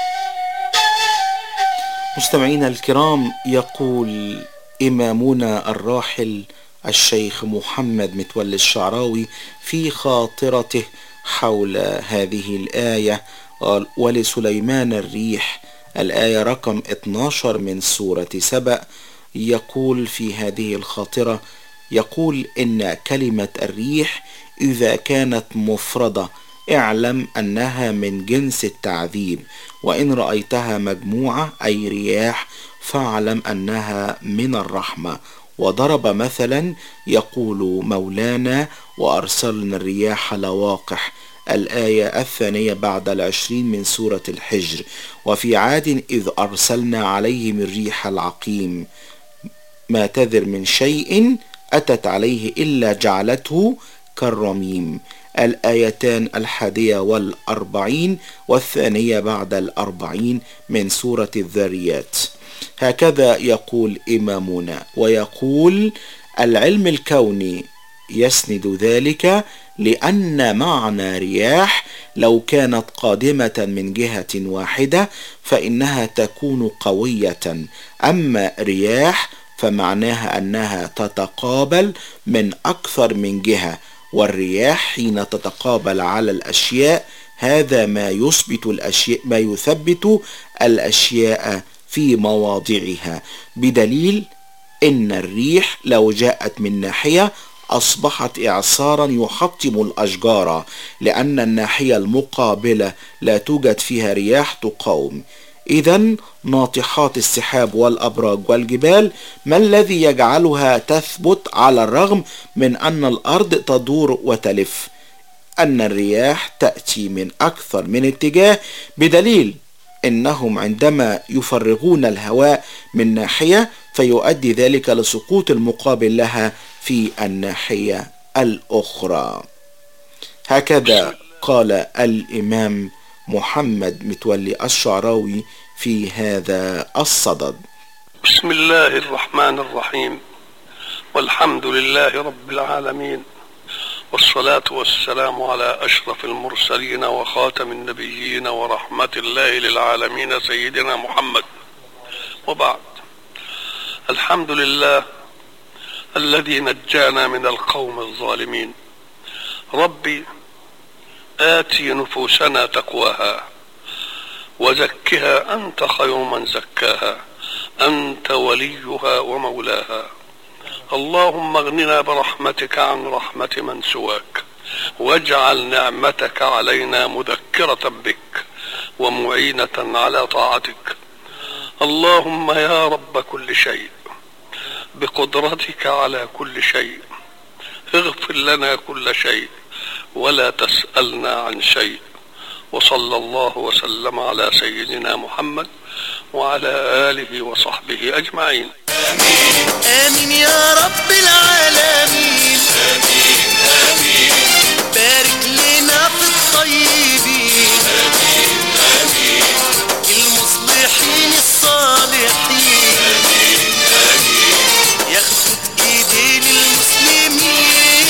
مستمعينا الكرام يقول إمامنا الراحل الشيخ محمد متولي الشعراوي في خاطرته حول هذه الآية قال ولسليمان الريح الآية رقم 12 من سورة سبأ يقول في هذه الخاطرة يقول إن كلمة الريح إذا كانت مفردة اعلم أنها من جنس التعذيب وإن رأيتها مجموعة أي رياح فاعلم أنها من الرحمة وضرب مثلا يقول مولانا وأرسلنا الرياح لواقح الآية الثانية بعد العشرين من سورة الحجر وفي عاد إذ أرسلنا عليهم الريح العقيم ما تذر من شيء أتت عليه إلا جعلته كالرميم الآيتان الحادية والأربعين والثانية بعد الأربعين من سورة الذريات هكذا يقول إمامنا ويقول العلم الكوني يسند ذلك لأن معنى رياح لو كانت قادمة من جهة واحدة فإنها تكون قوية أما رياح فمعناها أنها تتقابل من أكثر من جهة والرياح حين تتقابل على الأشياء هذا ما يثبت الأشياء ما يثبت الأشياء في مواضعها بدليل إن الريح لو جاءت من ناحية أصبحت إعصارا يحطم الأشجار لأن الناحية المقابلة لا توجد فيها رياح تقاوم إذا ناطحات السحاب والأبراج والجبال ما الذي يجعلها تثبت على الرغم من أن الأرض تدور وتلف أن الرياح تأتي من أكثر من اتجاه بدليل إنهم عندما يفرغون الهواء من ناحية فيؤدي ذلك لسقوط المقابل لها في الناحية الأخرى هكذا قال الإمام محمد متولي الشعراوي في هذا الصدد بسم الله الرحمن الرحيم والحمد لله رب العالمين والصلاة والسلام على أشرف المرسلين وخاتم النبيين ورحمة الله للعالمين سيدنا محمد وبعد الحمد لله الذي نجانا من القوم الظالمين ربي آتي نفوسنا تقواها وزكها أنت خير من زكاها أنت وليها ومولاها اللهم اغننا برحمتك عن رحمة من سواك واجعل نعمتك علينا مذكرة بك ومعينة على طاعتك اللهم يا رب كل شيء بقدرتك على كل شيء اغفر لنا كل شيء ولا تسألنا عن شيء وصلى الله وسلم على سيدنا محمد وعلى آله وصحبه أجمعين آمين يا رب العالمين آمين آمين بارك لنا في الطيبين آمين آمين المصلحين الصالحين آمين آمين ياخدوا بإيدين المسلمين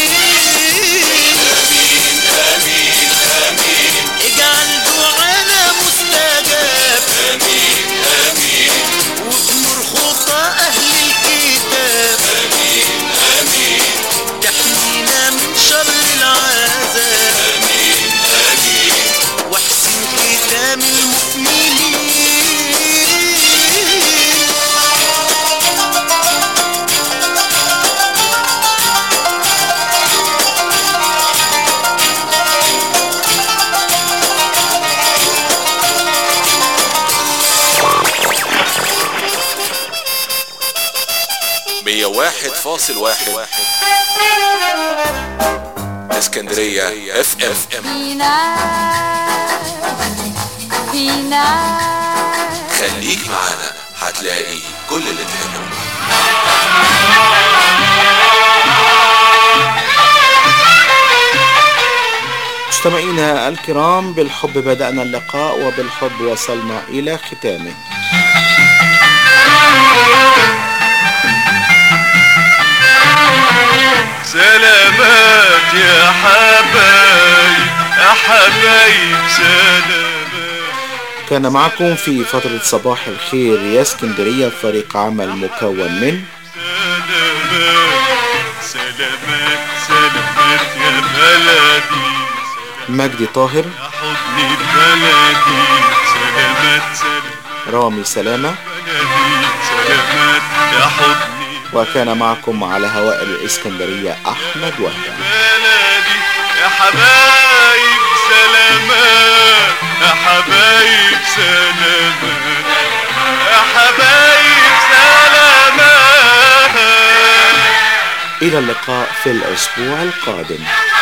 آمين آمين آمين اجعل دعانا مستجاب آمين آمين وامر خطى أهل الكتاب آمين آمين تحمينا من شر العذاب آمين آمين واحسن ختام مية واحد فاصل واحد اسكندرية اف ام في ناس في ناس خليك معانا هتلاقي كل اللي تحبه مستمعينا الكرام بالحب بدأنا اللقاء وبالحب وصلنا إلى ختامه سلامات يا حبايب يا حبايب سلامات كان معكم في فترة صباح الخير يا اسكندرية فريق عمل مكون من سلامات سلامات يا بلدي مجدي طاهر حضني بلدي سلامات سلامات رامي سلامة سلامات يا حضني وكان معكم على هواء الإسكندرية أحمد وهبة بلدي يا حبايب سلامات يا حبايب سلامات يا حبايب سلامات إلى اللقاء في الأسبوع القادم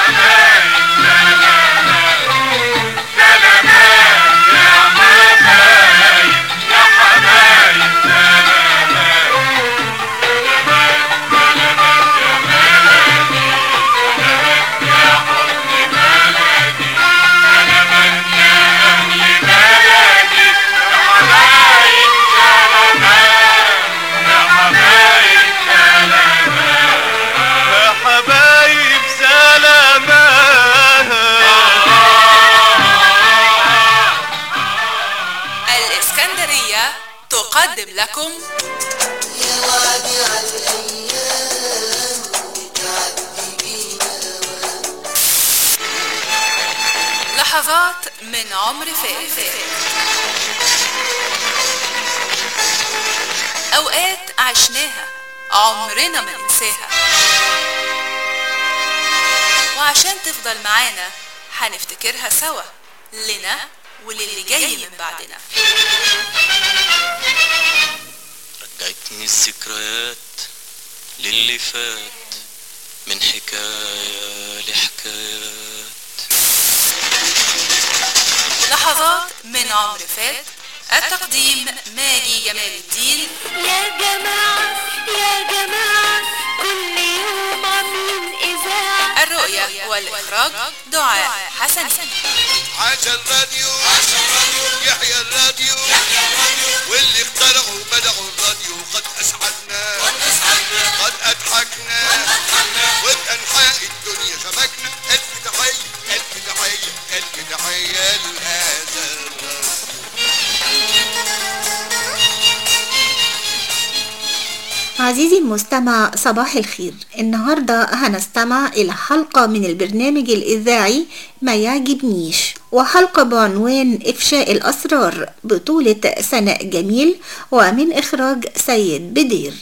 يا حبايب سلامات الإسكندرية تقدم لكم لحظات من عمر فائت أوقات عشناها عمرنا ما ننساها وعشان تفضل معانا هنفتكرها سوا لنا وللي جاي من بعدنا رجعتني الذكريات للي فات من حكاية لحكايات لحظات من عمر فات التقديم ماجي جمال الدين يا جماعة يا جماعة كل يوم عاملين إذاعة الرؤية والإخراج دعاء حسن عاش الراديو عاش الراديو يحيى الراديو يحيى الراديو واللي اخترعوا بدعوا الراديو قد اسعدنا قد اسعدنا قد اضحكنا قد اضحكنا وبانحاء الدنيا شبكنا الف تحيه الف تحيه الف تحيه لهذا الراديو عزيزي المستمع صباح الخير النهاردة هنستمع إلى حلقة من البرنامج الإذاعي ما يعجبنيش وحلقة بعنوان إفشاء الأسرار بطولة سناء جميل ومن إخراج سيد بدير